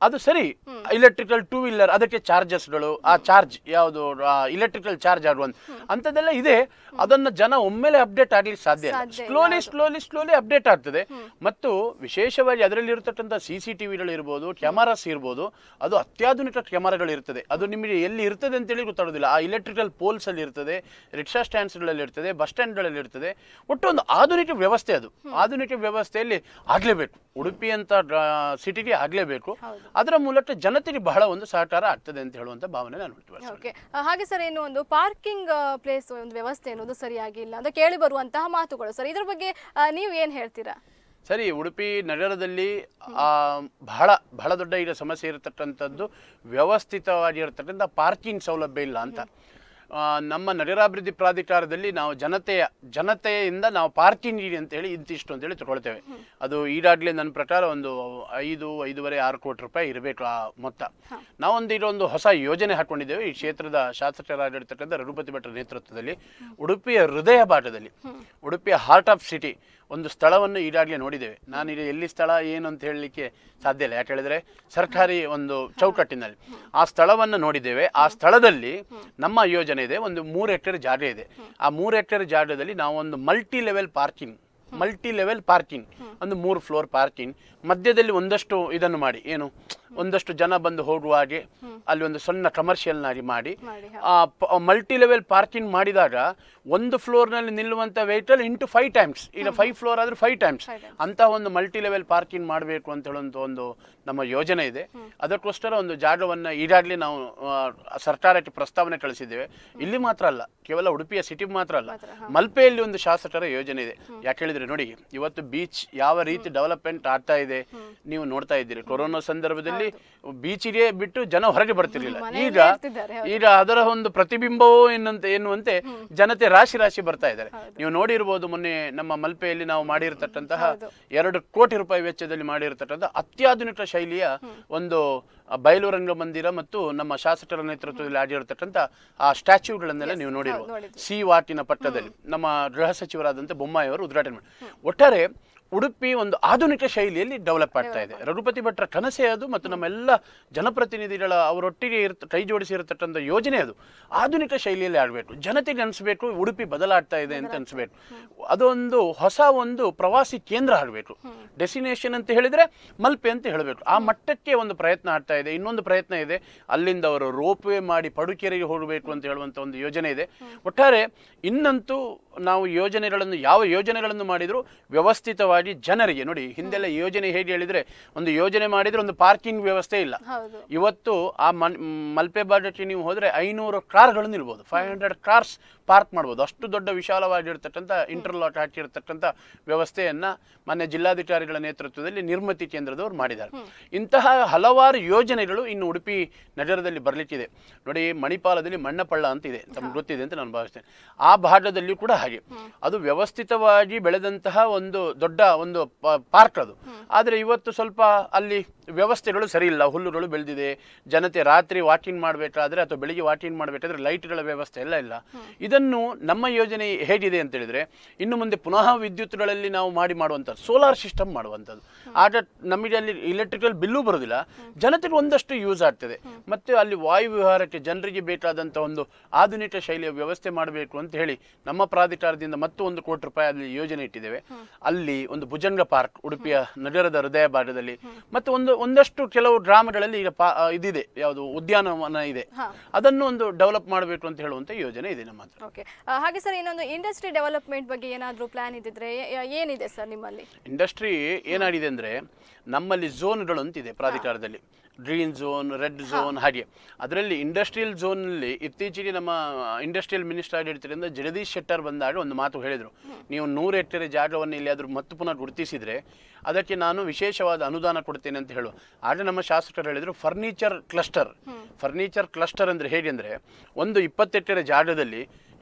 ಅದು ಸರಿ ಇಲೆಕ್ಟ್ರಿಕಲ್ ಟೂ ವೀಲರ್ ಅದಕ್ಕೆ ಚಾರ್ಜಸ್ಗಳು ಆ ಚಾರ್ಜ್ ಯಾವುದು ಇಲೆಕ್ಟ್ರಿಕಲ್ ಚಾರ್ಜ್ ಆಡುವಂತ ಅಂಥದ್ದೆಲ್ಲ ಇದೆ ಅದನ್ನ ಜನ ಒಮ್ಮೆಲೆ ಅಪ್ಡೇಟ್ ಆಗ್ಲಿಕ್ಕೆ ಸಾಧ್ಯ ಇಲ್ಲ ಸಾಧ್ಯ ಇಲ್ಲ, ಸ್ಲೋಲಿ ಸ್ಲೋಲಿ ಸ್ಲೋಲಿ ಅಪ್ಡೇಟ್ ಆಗ್ತದೆ ಮತ್ತು ವಿಶೇಷವಾಗಿ ಅದರಲ್ಲಿ ಇರತಕ್ಕಂಥ ಸಿ ಸಿ ಟಿ ವಿಗಳು ಇರ್ಬೋದು ಕ್ಯಾಮರಾಸ್ ಇರ್ಬೋದು ಅದು ಅತ್ಯಾಧುನಿಕ ಕ್ಯಾಮರಾಗಳು ಇರ್ತದೆ ಅದು ನಿಮಗೆ ಎಲ್ಲಿ ಇರ್ತದೆ ಅಂತೇಳಿ ಗೊತ್ತಾಗೋದಿಲ್ಲ ಆ ಇಲೆಕ್ಟ್ರಿಕಲ್ ಪೋಲ್ಸ್ ಅಲ್ಲಿ ಇರ್ತದೆ ರಿಕ್ಷಾ ಸ್ಟ್ಯಾಂಡ್ಸ್ಗಳಲ್ಲಿ ಇರ್ತದೆ ಬಸ್ ಸ್ಟ್ಯಾಂಡ್ಗಳಲ್ಲಿ ಇರ್ತದೆ ಒಟ್ಟು ಒಂದು ಆಧುನಿಕ ವ್ಯವಸ್ಥೆ ಅದು ಆಧುನಿಕ ವ್ಯವಸ್ಥೆಯಲ್ಲಿ ಆಗ್ಲೇಬೇಕು ಉಡುಪಿ ಅಂತ ಸಿಟಿಗೆ ಆಗ್ಲೇಬೇಕು ಹೌದು. ಅದರ ಮೂಲಕ ಜನತೆಗೆ ಬಹಳ ಒಂದು ಸಹಕಾರ ಆಗ್ತದೆ ಅಂತ ಹೇಳುವಂತ ಭಾವನೆ ನಾನು ವ್ಯಕ್ತಪಡಿಸ್ತೇನೆ. ಓಕೆ ಹಾಗೆ ಸರ್ ಏನು ಒಂದು ಪಾರ್ಕಿಂಗ್ ಪ್ಲೇಸ್ ಒಂದು ವ್ಯವಸ್ಥೆ ಅನ್ನೋದು ಸರಿಯಾಗಿಲ್ಲ ಅಂತ ಕೇಳಿ ಬರುವಂತಹ ಮಾತುಗಳು ಸರ್ ಇದ್ರ ಬಗ್ಗೆ ಆ, ನೀವು ಏನ್ ಹೇಳ್ತೀರಾ ಸರಿ ಉಡುಪಿ ನಗರದಲ್ಲಿ ಆ, ಬಹಳ ಬಹಳ ದೊಡ್ಡ ಈಗ ಸಮಸ್ಯೆ ಇರತಕ್ಕಂಥದ್ದು ವ್ಯವಸ್ಥಿತವಾಗಿರತಕ್ಕಂಥ ಪಾರ್ಕಿಂಗ್ ಸೌಲಭ್ಯ ಇಲ್ಲ ಅಂತ ಆ, ನಮ್ಮ ನಗರಾಭಿವೃದ್ಧಿ ಪ್ರಾಧಿಕಾರದಲ್ಲಿ ನಾವು ಜನತೆಯ ಜನತೆಯಿಂದ ನಾವು ಪಾರ್ಕಿಂಗ್ ನೀಡಿ ಅಂತ ಹೇಳಿ ಇಂತಿಷ್ಟು ಅಂತೇಳಿ ತಗೊಳ್ತೇವೆ ಅದು ಈಗಾಗಲೇ ನನ್ನ ಪ್ರಕಾರ ಒಂದು ಐದು ಐದೂವರೆ ಆರು ಕೋಟಿ ರೂಪಾಯಿ ಇರಬೇಕು ಆ ಮೊತ್ತ ನಾವೊಂದು ಈಗ ಒಂದು ಹೊಸ ಯೋಜನೆ ಹಾಕೊಂಡಿದ್ದೇವೆ ಈ ಕ್ಷೇತ್ರದ ಶಾಸಕರಾಗಿರ್ತಕ್ಕಂಥ ರಘುಪತಿ ಭಟ್ರ ನೇತೃತ್ವದಲ್ಲಿ ಉಡುಪಿಯ ಹೃದಯ ಭಾಗದಲ್ಲಿ ಉಡುಪಿಯ ಹಾರ್ಟ್ ಆಫ್ ಸಿಟಿ ಒಂದು ಸ್ಥಳವನ್ನು ಈಗಾಗಲೇ ನೋಡಿದ್ದೇವೆ ನಾನು ಈಗ ಎಲ್ಲಿ ಸ್ಥಳ ಏನು ಅಂತ ಹೇಳಲಿಕ್ಕೆ ಸಾಧ್ಯ ಇಲ್ಲ ಯಾಕೆ ಹೇಳಿದ್ರೆ ಸರ್ಕಾರಿ ಒಂದು ಚೌಕಟ್ಟಿನಲ್ಲಿ ಆ ಸ್ಥಳವನ್ನು ನೋಡಿದ್ದೇವೆ ಆ ಸ್ಥಳದಲ್ಲಿ ನಮ್ಮ ಯೋಜನೆ ಇದೆ ಒಂದು ಮೂರು ಹೆಕ್ಟೇರ್ ಜಾಗ ಇದೆ ಆ ಮೂರು ಹೆಕ್ಟೇರ್ ಜಾಗದಲ್ಲಿ ನಾವು ಒಂದು multi level parking multi level parking ಒಂದು ಮೂರು ಫ್ಲೋರ್ ಪಾರ್ಕಿಂಗ್ ಮಧ್ಯದಲ್ಲಿ ಒಂದಷ್ಟು ಇದನ್ನು ಮಾಡಿ ಏನು ಒಂದಷ್ಟು ಜನ ಬಂದು ಹೋಗುವ ಹಾಗೆ ಅಲ್ಲಿ ಒಂದು ಸಣ್ಣ ಕಮರ್ಷಿಯಲ್ ನಾಗಿ ಮಾಡಿ ಮಾಡಿ ಆ ಮಲ್ಟಿ ಲೆವೆಲ್ ಪಾರ್ಕಿಂಗ್ ಮಾಡಿದಾಗ ಒಂದು ಫ್ಲೋರ್ನಲ್ಲಿ ನಿಲ್ಲುವಂಥ ವೆಹಿಕಲ್ ಇಂಟು ಫೈವ್ ಟೈಮ್ಸ್ ಈಗ ಫೈವ್ ಫ್ಲೋರ್ ಆದ್ರೆ ಫೈವ್ ಟೈಮ್ಸ್ Five times. ಅಂತ ಒಂದು ಮಲ್ಟಿ ಲೆವೆಲ್ ಪಾರ್ಕಿಂಗ್ ಮಾಡಬೇಕು ಅಂತ ಹೇಳುವಂಥ ಒಂದು ನಮ್ಮ ಯೋಜನೆ ಇದೆ ಅದಕ್ಕೋಸ್ಕರ ಒಂದು ಜಾಗವನ್ನು ಈಗಾಗಲೇ ನಾವು ಆ, ಸರ್ಕಾರಕ್ಕೆ ಪ್ರಸ್ತಾವನೆ ಕಳಿಸಿದ್ದೇವೆ ಇಲ್ಲಿ ಮಾತ್ರ ಅಲ್ಲ ಕೇವಲ ಉಡುಪಿಯ ಸಿಟಿ ಮಾತ್ರ ಅಲ್ಲ ಮಾತ್ರ, ಮಲ್ಪೆಯಲ್ಲಿ ಒಂದು ಶಾಸಕರ ಯೋಜನೆ ಇದೆ ಯಾಕೆ ಹೇಳಿದ್ರೆ ನೋಡಿ ಇವತ್ತು ಬೀಚ್ ಯಾವ ರೀತಿ ಡೆವಲಪ್ಮೆಂಟ್ ಆಗ್ತಾ ಇದೆ ನೀವು ನೋಡ್ತಾ ಇದ್ದೀರಿ ಕೊರೋನಾ ಸಂದರ್ಭದಲ್ಲಿ ಬೀಚಿಗೆ ಬಿಟ್ಟು ಜನ ಹೊರಗೆ ಬರ್ತಿರ್ಲಿಲ್ಲ ಮನೆಯಲ್ಲೇ ಈಗ ಇರ್ತಿದ್ದಾರೆ, ಹೌದು. ಈಗ ಅದರ ಒಂದು ಪ್ರತಿಬಿಂಬವೋ ಎನ್ನುವಂತೆ ಎನ್ನುವಂತೆ ಜನತೆ ರಾಶಿ ರಾಶಿ ಬರ್ತಾ ಇದ್ದಾರೆ ನೀವು ನೋಡಿರ್ಬೋದು ಮೊನ್ನೆ ನಮ್ಮ ಮಲ್ಪೆಯಲ್ಲಿ ನಾವು ಮಾಡಿರ್ತಕ್ಕಂತಹ ಹೌದು. ಎರಡು ಕೋಟಿ ರೂಪಾಯಿ ವೆಚ್ಚದಲ್ಲಿ ಮಾಡಿರ್ತಕ್ಕಂಥ ಅತ್ಯಾಧುನಿಕ ಶೈಲಿಯ ಒಂದು ಆ, ಬಯಲು ರಂಗಮಂದಿರ ಮತ್ತು ನಮ್ಮ ಶಾಸಕರ ನೇತೃತ್ವದಲ್ಲಿ ಆಗಿರತಕ್ಕಂಥ ಆ ಸ್ಟ್ಯಾಚ್ಯೂಗಳನ್ನೆಲ್ಲ ನೀವು ನೋಡಿರ್ಬೋದು ನೋಡಿದ್ವಿ. ಸಿ ವಾಟಿನ ಪಟ್ಟದಲ್ಲಿ ನಮ್ಮ ಗೃಹ ಸಚಿವರಾದಂಥ ಬೊಮ್ಮಾಯಿ ಅವರು ಉದ್ಘಾಟನೆ ಮಾಡಿ ಒಟ್ಟಾರೆ ಉಡುಪಿ ಒಂದು ಆಧುನಿಕ ಶೈಲಿಯಲ್ಲಿ ಡೆವಲಪ್ ಆಗ್ತಾ ಇದೆ ರಘುಪತಿ ಭಟ್ರ ಕನಸೆ ಅದು ಮತ್ತು ನಮ್ಮೆಲ್ಲ ಜನಪ್ರತಿನಿಧಿಗಳ ಅವರೊಟ್ಟಿಗೆ ಇರ್ತ ಕೈ ಜೋಡಿಸಿ ಇರತಕ್ಕಂಥ ಯೋಜನೆ ಅದು ಆಧುನಿಕ ಶೈಲಿಯಲ್ಲಿ ಆಡಬೇಕು ಜನತೆಗೆ ಅನಿಸ್ಬೇಕು ಉಡುಪಿ ಬದಲಾಗ್ತಾ ಇದೆ ಅಂತ ಅನಿಸ್ಬೇಕು ಅದೊಂದು ಹೊಸ ಒಂದು ಪ್ರವಾಸಿ ಕೇಂದ್ರ ಆಗಬೇಕು ಡೆಸ್ಟಿನೇಷನ್ ಅಂತ ಹೇಳಿದ್ರೆ ಮಲ್ಪೆ ಅಂತ ಹೇಳಬೇಕು ಆ ಮಟ್ಟಕ್ಕೆ ಒಂದು ಪ್ರಯತ್ನ ಆಗ್ತಾ ಇದೆ ಇನ್ನೊಂದು ಪ್ರಯತ್ನ ಇದೆ ಅಲ್ಲಿಂದ ಅವರು ರೋಪ್ವೇ ಮಾಡಿ ಪಡುಕೆರೆಗೆ ಹೋಗಬೇಕು ಅಂತ ಹೇಳುವಂಥ ಒಂದು ಯೋಜನೆ ಇದೆ ಒಟ್ಟಾರೆ ಇನ್ನಂತೂ ನಾವು ಯೋಜನೆಗಳನ್ನು ಯಾವ ಯೋಜನೆಗಳನ್ನು ಮಾಡಿದ್ರು ವ್ಯವಸ್ಥಿತವಾಗಿ ಜನರಿಗೆ ನೋಡಿ ಹಿಂದೆಲ್ಲ ಯೋಜನೆ ಹೇಗೆ ಹೇಳಿದ್ರೆ ಒಂದು ಯೋಜನೆ ಮಾಡಿದ್ರೆ ಒಂದು ಪಾರ್ಕಿಂಗ್ ವ್ಯವಸ್ಥೆ ಇಲ್ಲ ಹೌದು ಇವತ್ತು ಆ ಮನ್ ಮಲ್ಪೆ ಬಾಡಕ್ಕೆ ನೀವು ಹೋದ್ರೆ ಐನೂರು ಕಾರ್ಗಳು ನಿಲ್ಬೋದು ಫೈವ್ ಹಂಡ್ರೆಡ್ ಕಾರ್ಸ್ ಪಾರ್ಕ್ ಮಾಡ್ಬೋದು ಅಷ್ಟು ದೊಡ್ಡ ವಿಶಾಲವಾಗಿರ್ತಕ್ಕಂಥ ಇಂಟರ್ಲಾಕ್ ಹಾಕಿರ್ತಕ್ಕಂಥ ವ್ಯವಸ್ಥೆಯನ್ನ ಮಾನ್ಯ ಜಿಲ್ಲಾಧಿಕಾರಿಗಳ ನೇತೃತ್ವದಲ್ಲಿ ನಿರ್ಮಿತಿ ಕೇಂದ್ರದವರು ಮಾಡಿದ್ದಾರೆ ಇಂತಹ ಹಲವಾರು ಯೋಜನೆಗಳು ಇನ್ನು ಉಡುಪಿ ನಗರದಲ್ಲಿ ಬರಲಿಕ್ಕಿದೆ ನೋಡಿ ಮಣಿಪಾಲದಲ್ಲಿ ಮಣ್ಣಪಳ್ಳ ಅಂತ ಇದೆ ತಮ್ಗೆ ಗೊತ್ತಿದೆ ಅಂತ ನಾನು ಭಾವಿಸ್ತೇನೆ ಆ ಭಾಗದಲ್ಲಿ ಕೂಡ ಹಾಗೆ ಅದು ವ್ಯವಸ್ಥಿತವಾಗಿ ಬೆಳೆದಂತಹ ಒಂದು ದೊಡ್ಡ ಒಂದು ಪಾರ್ಕ್ ಅದು ಆದರೆ ಇವತ್ತು ಸ್ವಲ್ಪ ಅಲ್ಲಿ ವ್ಯವಸ್ಥೆಗಳು ಸರಿ ಇಲ್ಲ ಹುಲ್ಲುಗಳು ಬೆಳೆದಿದೆ ಜನತೆ ರಾತ್ರಿ ವಾಕಿಂಗ್ ಮಾಡಬೇಕಾದ್ರೆ ಅಥವಾ ಬೆಳಿಗ್ಗೆ ವಾಕಿಂಗ್ ಮಾಡಬೇಕಾದ್ರೆ ಲೈಟ್ಗಳ ವ್ಯವಸ್ಥೆ ಎಲ್ಲ ಇಲ್ಲ ಇದನ್ನು ನಮ್ಮ ಯೋಜನೆ ಹೇಗಿದೆ ಅಂತ ಹೇಳಿದ್ರೆ ಇನ್ನು ಮುಂದೆ ಪುನಃ ವಿದ್ಯುತ್ಗಳಲ್ಲಿ ನಾವು ಮಾಡಿ ಮಾಡುವಂಥದ್ದು ಸೋಲಾರ್ ಸಿಸ್ಟಮ್ ಮಾಡುವಂಥದ್ದು ಆಗ ನಮಗೆ ಅಲ್ಲಿ ಇಲೆಕ್ಟ್ರಿಕಲ್ ಬಿಲ್ಲು ಬರೋದಿಲ್ಲ ಜನತೆಗೆ ಒಂದಷ್ಟು ಯೂಸ್ ಆಗ್ತದೆ ಮತ್ತೆ ಅಲ್ಲಿ ವಾಯು ವಿಹಾರಕ್ಕೆ ಜನರಿಗೆ ಬೇಕಾದಂಥ ಒಂದು ಆಧುನಿಕ ಶೈಲಿಯ ವ್ಯವಸ್ಥೆ ಮಾಡಬೇಕು ಅಂತ ಹೇಳಿ ನಮ್ಮ ಪ್ರಾಧಿಕಾರದಿಂದ ಮತ್ತು ಒಂದು ಕೋಟಿ ರೂಪಾಯಿ ಅಲ್ಲಿ ಯೋಜನೆ ಇಟ್ಟಿದ್ದೇವೆ ಅಲ್ಲಿ ಒಂದು ಭುಜಂಗ ಪಾರ್ಕ್ ಉಡುಪಿಯ ನಗರದ ಹೃದಯ ಭಾಗದಲ್ಲಿ ಮತ್ತು ಒಂದು ಒಂದಷ್ಟು ಕೆಲವು ಗ್ರಾಮಗಳಲ್ಲಿ ಈಗ ಪಾ ಆ, ಇದಿದೆ ಯಾವುದು ಉದ್ಯಾನವನ ಇದೆ ಹಾ. ಅದನ್ನು ಒಂದು ಡೆವಲಪ್ ಮಾಡಬೇಕು ಅಂತ ಹೇಳುವಂತ ಯೋಜನೆ ಇದೆ ನಮ್ಮ ಹತ್ರ ಓಕೆ ಹಾಗೆ ಸರ್ ಇನ್ನೊಂದು ಇಂಡಸ್ಟ್ರಿ ಡೆವಲಪ್ಮೆಂಟ್ ಬಗ್ಗೆ ಏನಾದರೂ ಪ್ಲಾನ್ ಇದ್ದಿದ್ರೆ ಏ- ಏನಿದೆ ಸರ್ ನಿಮ್ಮಲ್ಲಿ ಇಂಡಸ್ಟ್ರಿ ಏನಾಗಿದೆ ಅಂದರೆ ನಮ್ಮಲ್ಲಿ ಝೋನ್ಗಳು ಅಂತಿದೆ ಪ್ರಾಧಿಕಾರದಲ್ಲಿ ಗ್ರೀನ್ ಝೋನ್ ರೆಡ್ ಝೋನ್ ಹಾಗೆ ಅದರಲ್ಲಿ ಇಂಡಸ್ಟ್ರಿಯಲ್ ಝೋನಲ್ಲಿ ಇತ್ತೀಚೆಗೆ ನಮ್ಮ ಇಂಡಸ್ಟ್ರಿಯಲ್ ಮಿನಿಸ್ಟರ್ ಆಗಿರ್ತಿರಿಂದ ಜಗದೀಶ್ ಶೆಟ್ಟರ್ ಬಂದಾಗ ಒಂದು ಮಾತು ಹೇಳಿದರು ನೀವು ನೂರು ಹೆಕ್ಟೇರ್ ಜಾಗವನ್ನು ಎಲ್ಲಿಯಾದರೂ ಮತ್ತೆ ಪುನಃ ಗುರುತಿಸಿದರೆ ಅದಕ್ಕೆ ನಾನು ವಿಶೇಷವಾದ ಅನುದಾನ ಕೊಡ್ತೇನೆ ಅಂತ ಹೇಳುವ ಆಗ ನಮ್ಮ ಶಾಸಕರು ಹೇಳಿದರು ಫರ್ನಿಚರ್ ಕ್ಲಸ್ಟರ್ ಫರ್ನಿಚರ್ ಕ್ಲಸ್ಟರ್ ಅಂದರೆ ಹೇಗೆ ಅಂದರೆ ಒಂದು ಇಪ್ಪತ್ತು ಎಕರೆ ಜಾಗದಲ್ಲಿ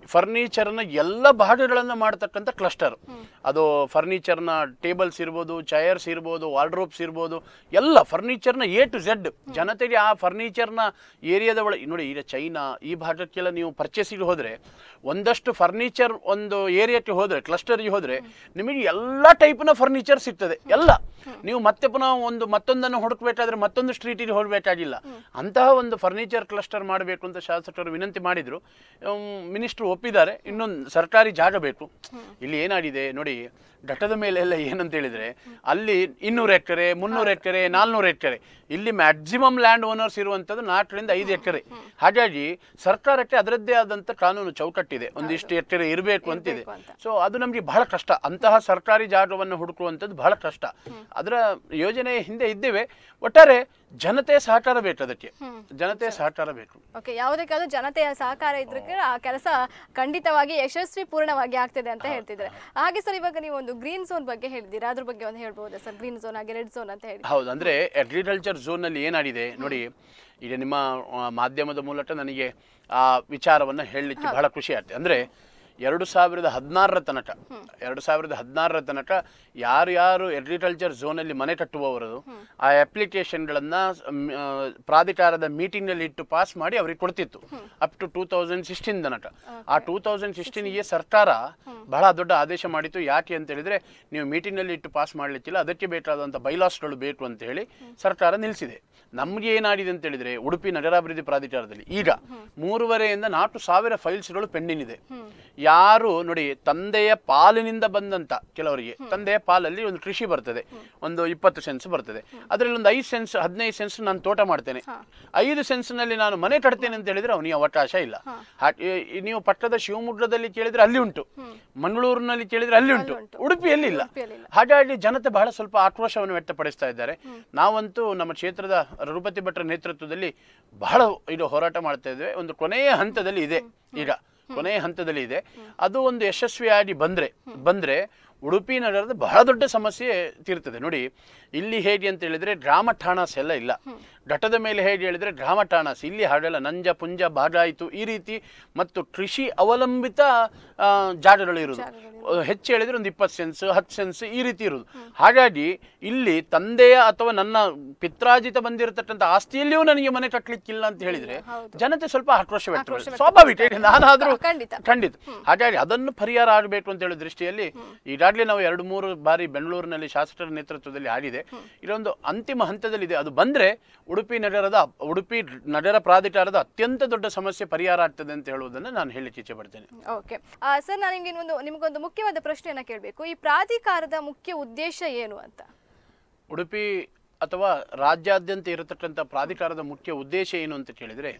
ಫರ್ನಿಚರ್ನ ಎಲ್ಲ ಭಾಗಗಳನ್ನು ಮಾಡ್ತಕ್ಕಂಥ ಕ್ಲಸ್ಟರ್ ಅದು ಫರ್ನಿಚರ್ನ ಟೇಬಲ್ಸ್ ಇರ್ಬೋದು ಚೈರ್ಸ್ ಇರ್ಬೋದು ವಾರ್ಡ್ರೋಬ್ಸ್ ಇರ್ಬೋದು ಎಲ್ಲ ಫರ್ನಿಚರ್ನ ಎ ಟು ಝೆಡ್ ಜನತೆಗೆ ಆ ಫರ್ನಿಚರ್ನ ಏರಿಯಾದ ಒಳಗೆ ನೋಡಿ ಈಗ ಚೈನಾ ಈ ಭಾಗಕ್ಕೆಲ್ಲ ನೀವು ಪರ್ಚೇಸಿಗೆ ಹೋದರೆ ಒಂದಷ್ಟು ಫರ್ನಿಚರ್ ಒಂದು ಏರಿಯಾಕ್ಕೆ ಹೋದರೆ ಕ್ಲಸ್ಟರ್ಗೆ ಹೋದರೆ ನಿಮಗೆ ಎಲ್ಲ ಟೈಪ್ನ ಫರ್ನಿಚರ್ ಸಿಗ್ತದೆ ಎಲ್ಲ ನೀವು ಮತ್ತೆ ಪುನಃ ಒಂದು ಮತ್ತೊಂದನ್ನು ಹುಡುಕ್ಬೇಕಾದ್ರೆ ಮತ್ತೊಂದು ಸ್ಟ್ರೀಟಿಗೆ ಹೋಗಬೇಕಾಗಿಲ್ಲ ಅಂತಹ ಒಂದು ಫರ್ನಿಚರ್ ಕ್ಲಸ್ಟರ್ ಮಾಡಬೇಕು ಅಂತ ಶಾಸಕರು ವಿನಂತಿ ಮಾಡಿದ್ರು ಮಿನಿಸ್ಟ್ರು ಒಪ್ಪಿದ್ದಾರೆ ಇನ್ನೊಂದು ಸರ್ಕಾರಿ ಜಾಗ ಬೇಕು ಇಲ್ಲಿ ಏನಾಗಿದೆ ನೋಡಿ ಘಟ್ಟದ ಮೇಲೆ ಎಲ್ಲ ಏನಂತ ಹೇಳಿದ್ರೆ ಅಲ್ಲಿ ಇನ್ನೂರು ಎಕರೆ ಮುನ್ನೂರು ಎಕರೆ ನಾಲ್ನೂರು ಎಕರೆ ಇಲ್ಲಿ ಮ್ಯಾಕ್ಸಿಮಮ್ ಲ್ಯಾಂಡ್ ಓನರ್ಸ್ ಇರುವಂಥದ್ದು ನಾಲ್ಕರಿಂದ ಐದು ಎಕರೆ ಹಾಗಾಗಿ ಸರ್ಕಾರಕ್ಕೆ ಅದರದ್ದೇ ಆದಂಥ ಕಾನೂನು ಚೌಕಟ್ಟಿದೆ ಒಂದಿಷ್ಟು ಎಕರೆ ಇರಬೇಕು ಅಂತಿದೆ ಇರ್ಬೇಕು ಅಂತ. ಸೊ ಅದು ನಮಗೆ ಬಹಳ ಕಷ್ಟ ಅಂತಹ ಸರ್ಕಾರಿ ಜಾಗವನ್ನು ಹುಡುಕುವಂಥದ್ದು ಬಹಳ ಕಷ್ಟ ಅದರ ಯೋಜನೆ ಹಿಂದೆ ಇದ್ದೇವೆ ಒಟ್ಟಾರೆ ಜನತೆ ಸಹಕಾರ ಬೇಕು ಅದಕ್ಕೆ ಜನತೆ ಸಹಕಾರ ಬೇಕು ಓಕೆ ಯಾವುದಕ್ಕಾದ್ರೂ ಜನತೆಯ ಸಹಕಾರ ಇದ್ರೆ ಆ ಕೆಲಸ ಖಂಡಿತವಾಗಿ ಯಶಸ್ವಿ ಪೂರ್ಣವಾಗಿ ಆಗ್ತದೆ ಅಂತ ಹೇಳ್ತಿದ್ರೆ ಹಾಗೆ ಸರ್ ಇವಾಗ ನೀವು ಒಂದು ಗ್ರೀನ್ ಝೋನ್ ಬಗ್ಗೆ ಹೇಳಿದ್ದೀರಾ ಅದ್ರ ಬಗ್ಗೆ ಒಂದು ಹೇಳ್ಬೋದಾ ಸರ್ ಗ್ರೀನ್ ಝೋನ್ ಹಾಗೆ ರೆಡ್ ಝೋನ್ ಅಂತ ಹೇಳಿ ಹೌದು ಅಂದ್ರೆ ಅಗ್ರಿಕಲ್ಚರ್ ಝೋನ್ ನಲ್ಲಿ ಏನಾಗಿದೆ ನೋಡಿ ಈಗ ನಿಮ್ಮ ಆ, ಮಾಧ್ಯಮದ ಮೂಲಕ ನನಗೆ ಆ ವಿಚಾರವನ್ನ ಹೇಳಲಿಕ್ಕೆ ಬಹಳ ಖುಷಿ ಆಗ್ತದೆ ಅಂದ್ರೆ ಎರಡು ಸಾವಿರದ ಹದಿನಾರರ ತನಕ ಎರಡು ಸಾವಿರದ ಹದಿನಾರರ ತನಕ ಯಾರು ಯಾರು ಅಗ್ರಿಕಲ್ಚರ್ ಝೋನಲ್ಲಿ ಮನೆ ಕಟ್ಟುವವರು ಆ ಅಪ್ಲಿಕೇಶನ್ಗಳನ್ನ ಪ್ರಾಧಿಕಾರದ ಮೀಟಿಂಗ್ನಲ್ಲಿ ಇಟ್ಟು ಪಾಸ್ ಮಾಡಿ ಅವ್ರಿಗೆ ಕೊಡ್ತಿತ್ತು up to two thousand sixteen ತನಕ ಆ ಟೂ ತೌಸಂಡ್ ಸಿಕ್ಸ್ಟೀನ್ಗೆ ಸರ್ಕಾರ ಬಹಳ ದೊಡ್ಡ ಆದೇಶ ಮಾಡಿತ್ತು ಯಾಕೆ ಅಂತ ಹೇಳಿದ್ರೆ ನೀವು ಮೀಟಿಂಗ್ನಲ್ಲಿ ಇಟ್ಟು ಪಾಸ್ ಮಾಡಲಿಕ್ಕಿಲ್ಲ ಅದಕ್ಕೆ ಬೇಕಾದಂಥ ಬೈಲಾಸ್ಗಳು ಬೇಕು ಅಂತ ಹೇಳಿ ಸರ್ಕಾರ ನಿಲ್ಲಿಸಿದೆ ನಮ್ಗೆ ಏನಾಗಿದೆ ಅಂತ ಹೇಳಿದ್ರೆ ಉಡುಪಿ ನಗರಾಭಿವೃದ್ಧಿ ಪ್ರಾಧಿಕಾರದಲ್ಲಿ ಈಗ ಮೂರುವರೆಯಿಂದ ನಾಲ್ಕು ಸಾವಿರ ಫೈಲ್ಸ್ಗಳು ಪೆಂಡಿಂಗ್ ಇದೆ ಯಾರು ನೋಡಿ ತಂದೆಯ ಪಾಲಿನಿಂದ ಬಂದಂತ ಕೆಲವರಿಗೆ ತಂದೆಯ ಪಾಲಲ್ಲಿ ಒಂದು ಕೃಷಿ ಬರ್ತದೆ ಒಂದು ಇಪ್ಪತ್ತು ಸೆನ್ಸ್ ಬರ್ತದೆ ಅದರಲ್ಲಿ ಒಂದು ಐದು ಸೆನ್ಸ್ ಹದಿನೈದು ಸೆನ್ಸ್ ನಾನು ತೋಟ ಮಾಡ್ತೇನೆ ಐದು ಸೆನ್ಸ್ನಲ್ಲಿ ನಾನು ಮನೆ ಕಟ್ತೇನೆ ಅಂತ ಹೇಳಿದ್ರೆ ಅವನಿಗೆ ಅವಕಾಶ ಇಲ್ಲ ಹಾಗೆ ಈ- ನೀವು ಪಟ್ಟದ ಶಿವಮೊಗ್ಗದಲ್ಲಿ ಕೇಳಿದ್ರೆ ಅಲ್ಲಿ ಉಂಟು ಮಂಗಳೂರಿನಲ್ಲಿ ಕೇಳಿದ್ರೆ ಅಲ್ಲಿ ಉಂಟು ಉಡುಪಿಯಲ್ಲಿ ಇಲ್ಲ ಉಡುಪಿಯಲ್ಲಿಲ್ಲ. ಹಾಗಾಗಿ ಜನತೆ ಬಹಳ ಸ್ವಲ್ಪ ಆಕ್ರೋಶವನ್ನು ವ್ಯಕ್ತಪಡಿಸ್ತಾ ಇದ್ದಾರೆ ನಾವಂತೂ ನಮ್ಮ ಕ್ಷೇತ್ರದ ರಘುಪತಿ ಭಟ್ರ ನೇತೃತ್ವದಲ್ಲಿ ಬಹಳ ಇದು ಹೋರಾಟ ಮಾಡ್ತಾ ಇದ್ದೇವೆ ಒಂದು ಕೊನೆಯ ಹಂತದಲ್ಲಿ ಇದೆ ಈಗ ಕೊನೆಯ ಹಂತದಲ್ಲಿ ಇದೆ ಅದು ಒಂದು ಯಶಸ್ವಿಯಾಗಿ ಬಂದ್ರೆ ಬಂದ್ರೆ ಉಡುಪಿ ನಗರದ ಬಹಳ ದೊಡ್ಡ ಸಮಸ್ಯೆ ತೀರ್ತದೆ ನೋಡಿ ಇಲ್ಲಿ ಹೇಗೆ ಅಂತ ಹೇಳಿದ್ರೆ ಗ್ರಾಮ ಠಾಣಾಸ್ ಎಲ್ಲ ಇಲ್ಲ ಘಟ್ಟದ ಮೇಲೆ ಹೇಗೆ ಹೇಳಿದ್ರೆ ಗ್ರಾಮ ಠಾಣಾಸ್ ಇಲ್ಲಿ ಹಾಗೆಲ್ಲ ನಂಜ ಪುಂಜ ಬಾಗಾಯಿತು ಈ ರೀತಿ ಮತ್ತು ಕೃಷಿ ಅವಲಂಬಿತ ಆ, ಜಾಗಗಳು ಇರುವುದು ಹೆಚ್ಚು ಹೇಳಿದ್ರೆ ಒಂದು ಇಪ್ಪತ್ತು ಸೆನ್ಸ್ ಹತ್ತು ಸೆನ್ಸ್ ಈ ರೀತಿ ಇರುವುದು ಹಾಗಾಗಿ ಇಲ್ಲಿ ತಂದೆಯ ಅಥವಾ ನನ್ನ ಪಿತ್ರಾಜಿತ ಬಂದಿರತಕ್ಕಂಥ ಆಸ್ತಿಯಲ್ಲಿಯೂ ನನಗೆ ಮನೆ ಕಟ್ಟಲಿಕ್ಕಿಲ್ಲ ಅಂತ ಹೇಳಿದ್ರೆ ಜನತೆ ಸ್ವಲ್ಪ ಆಕ್ರೋಶ ವ್ಯಕ್ತಪಡಿಸ್ತಾರೆ ಸ್ವಾಭಾವಿಕ ನಾನಾದ್ರೂ ಖಂಡಿತ. ಖಂಡಿತ ಹಾಗಾಗಿ ಅದನ್ನು ಪರಿಹಾರ ಆಗಬೇಕು ಅಂತ ಹೇಳೋ ದೃಷ್ಟಿಯಲ್ಲಿ ಈಗಾಗಲೇ ನಾವು ಎರಡು ಮೂರು ಬಾರಿ ಬೆಂಗಳೂರಿನಲ್ಲಿ ಶಾಸಕರ ನೇತೃತ್ವದಲ್ಲಿ ಆಗಿದೆ ಇದೊಂದು ಅಂತಿಮ ಹಂತದಲ್ಲಿದೆ ಅದು ಬಂದ್ರೆ ಉಡುಪಿ ನಗರದ ಉಡುಪಿ ನಗರ ಪ್ರಾಧಿಕಾರದ ಅತ್ಯಂತ ದೊಡ್ಡ ಸಮಸ್ಯೆ ಪರಿಹಾರ ಆಗ್ತದೆ ಅಂತ ಹೇಳುವುದನ್ನು ನಾನು ಹೇಳಲಿಕ್ಕೆ ಇಚ್ಛೆ ಪಡ್ತೇನೆ ಓಕೆ ಸರ್ ನಾನು ನಿಮ್ಗೆ ಇನ್ನೊಂದು ನಿಮಗೊಂದು ಮುಖ್ಯವಾದ ಪ್ರಶ್ನೆಯನ್ನ ಕೇಳಬೇಕು ಈ ಪ್ರಾಧಿಕಾರದ ಮುಖ್ಯ ಉದ್ದೇಶ ಏನು ಅಂತ ಉಡುಪಿ ಅಥವಾ ರಾಜ್ಯಾದ್ಯಂತ ಇರತಕ್ಕಂಥ ಪ್ರಾಧಿಕಾರದ ಮುಖ್ಯ ಉದ್ದೇಶ ಏನು ಅಂತ ಕೇಳಿದ್ರೆ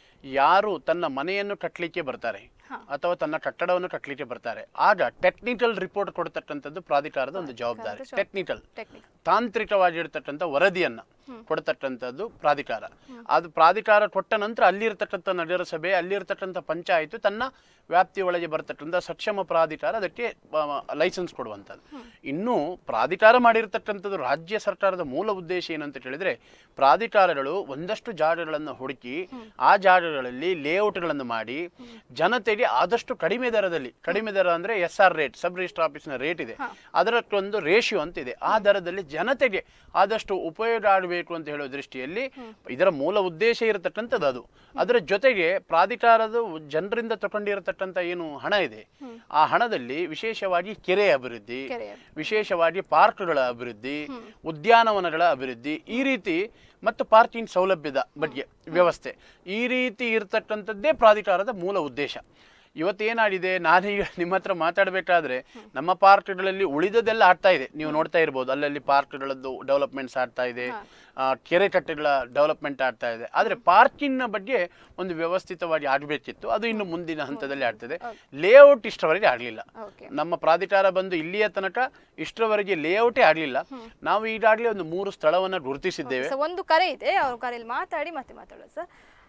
ಯಾರು ತನ್ನ ಮನೆಯನ್ನು ಕಟ್ಟಲಿಕ್ಕೆ ಬರ್ತಾರೆ ಅಥವಾ ತನ್ನ ಕಟ್ಟಡವನ್ನು ಕಟ್ಟಲಿಕ್ಕೆ ಬರ್ತಾರೆ ಆಗ ಟೆಕ್ನಿಕಲ್ ರಿಪೋರ್ಟ್ ಕೊಡ್ತಕ್ಕಂಥದ್ದು ಪ್ರಾಧಿಕಾರದ ಒಂದು ಜವಾಬ್ದಾರಿ ಟೆಕ್ನಿಕಲ್ ಟೆಕ್ನಿಕ್ ತಾಂತ್ರಿಕವಾಗಿರ್ತಕ್ಕಂಥ ವರದಿಯನ್ನ ಕೊಡ್ತಕ್ಕಂಥದ್ದು ಪ್ರಾಧಿಕಾರ ಅದು ಪ್ರಾಧಿಕಾರ ಕೊಟ್ಟ ನಂತರ ಅಲ್ಲಿರ್ತಕ್ಕಂಥ ನಗರಸಭೆ ಅಲ್ಲಿರ್ತಕ್ಕಂಥ ಪಂಚಾಯಿತು ತನ್ನ ವ್ಯಾಪ್ತಿ ಒಳಗೆ ಬರ್ತಕ್ಕಂಥ ಸಕ್ಷಮ ಪ್ರಾಧಿಕಾರ ಅದಕ್ಕೆ ಲೈಸೆನ್ಸ್ ಕೊಡುವಂಥದ್ದು ಇನ್ನು ಪ್ರಾಧಿಕಾರ ಮಾಡಿರ್ತಕ್ಕಂಥದ್ದು ರಾಜ್ಯ ಸರ್ಕಾರದ ಮೂಲ ಉದ್ದೇಶ ಏನಂತ ಕೇಳಿದ್ರೆ ಪ್ರಾಧಿಕಾರಗಳು ಒಂದಷ್ಟು ಜಾಗಗಳನ್ನು ಹುಡುಕಿ ಆ ಜಾಗಗಳಲ್ಲಿ ಲೇಔಟ್ಗಳನ್ನು ಮಾಡಿ ಜನತೆಗೆ ಆದಷ್ಟು ಕಡಿಮೆ ದರದಲ್ಲಿ ಕಡಿಮೆ ದರ ಅಂದ್ರೆ S R rate sub register ಆಫೀಸ್ನ ರೇಟ್ ಇದೆ ಅದರಕ್ಕೊಂದು ರೇಷಿಯೋ ಅಂತ ಇದೆ ಆ ದರದಲ್ಲಿ ಜನತೆಗೆ ಆದಷ್ಟು ಉಪಯೋಗ ಆಗಬೇಕು ಅಂತ ಹೇಳೋ ದೃಷ್ಟಿಯಲ್ಲಿ ಇದರ ಮೂಲ ಉದ್ದೇಶ ಇರತಕ್ಕಂಥದ್ದು ಅದು ಅದರ ಜೊತೆಗೆ ಪ್ರಾಧಿಕಾರದ ಜನರಿಂದ ತಗೊಂಡಿರತಕ್ಕಂಥ ಏನು ಹಣ ಇದೆ ಆ ಹಣದಲ್ಲಿ ವಿಶೇಷವಾಗಿ ಕೆರೆ ಅಭಿವೃದ್ಧಿ ಕೆರೆ ವಿಶೇಷವಾಗಿ ಪಾರ್ಕ್ಗಳ ಅಭಿವೃದ್ಧಿ ಉದ್ಯಾನವನಗಳ ಅಭಿವೃದ್ಧಿ ಈ ರೀತಿ ಮತ್ತು ಪಾರ್ಕಿಂಗ್ ಸೌಲಭ್ಯದ ಬಗ್ಗೆ ವ್ಯವಸ್ಥೆ ಈ ರೀತಿ ಇರತಕ್ಕಂಥದ್ದೇ ಪ್ರಾಧಿಕಾರದ ಮೂಲ ಉದ್ದೇಶ ಇವತ್ತೇನಾಗಿದೆ ನಾನೀಗ ನಿಮ್ಮ ಹತ್ರ ಮಾತಾಡಬೇಕಾದ್ರೆ ನಮ್ಮ ಪಾರ್ಕ್ಗಳಲ್ಲಿ ಉಳಿದದೆಲ್ಲ ಆಗ್ತಾ ಇದೆ ನೀವು ನೋಡ್ತಾ ಇರ್ಬೋದು ಅಲ್ಲಲ್ಲಿ ಪಾರ್ಕ್ಗಳದ್ದು ಡೆವಲಪ್ಮೆಂಟ್ಸ್ ಆಗ್ತಾ ಇದೆ ಆ, ಕೆರೆ ಕಟ್ಟೆಗಳ ಡೆವಲಪ್ಮೆಂಟ್ ಆಗ್ತಾ ಇದೆ ಆದರೆ ಪಾರ್ಕಿಂಗ್ನ ಬಗ್ಗೆ ಒಂದು ವ್ಯವಸ್ಥಿತವಾಗಿ ಆಗಬೇಕಿತ್ತು ಅದು ಇನ್ನು ಮುಂದಿನ ಹಂತದಲ್ಲಿ ಆಗ್ತದೆ ಲೇಔಟ್ ಇಷ್ಟರವರೆಗೆ ಆಗಲಿಲ್ಲ ಓಕೆ ನಮ್ಮ ಪ್ರಾಧಿಕಾರ ಬಂದು ಇಲ್ಲಿಯ ತನಕ ಇಷ್ಟರವರೆಗೆ ಲೇಔಟೇ ಆಗಲಿಲ್ಲ ನಾವು ಈಗಾಗಲೇ ಒಂದು ಮೂರು ಸ್ಥಳವನ್ನು ಗುರುತಿಸಿದ್ದೇವೆ ಸೊ ಒಂದು ಕರೆ ಇದೆ ಅವ್ರ ಕರೆಯಲ್ಲಿ ಮಾತಾಡಿ ಮತ್ತೆ ಮಾತಾಡೋಣ ಸರ್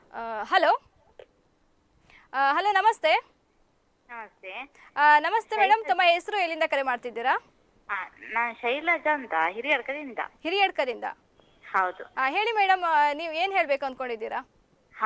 ಹಲೋ ಹಲೋ ನಮಸ್ತೆ ನಮಸ್ತೆ ಆ, ನಮಸ್ತೆ ಮೇಡಮ್ ತಮ್ಮ ಹೆಸರು ಎಲ್ಲಿಂದ ಕರೆ ಮಾಡ್ತಿದ್ದೀರಾ ಆ, ನಾನು ಶೈಲಜಾ ಅಂತ ಹಿರಿಯಡ್ಕದಿಂದ ಹಿರಿಯಡ್ಕದಿಂದ ಹೌದು ಆ, ಹೇಳಿ ಮೇಡಮ್ ನೀವು ಏನು ಹೇಳಬೇಕು ಅಂದ್ಕೊಂಡಿದ್ದೀರಾ ಹೌದು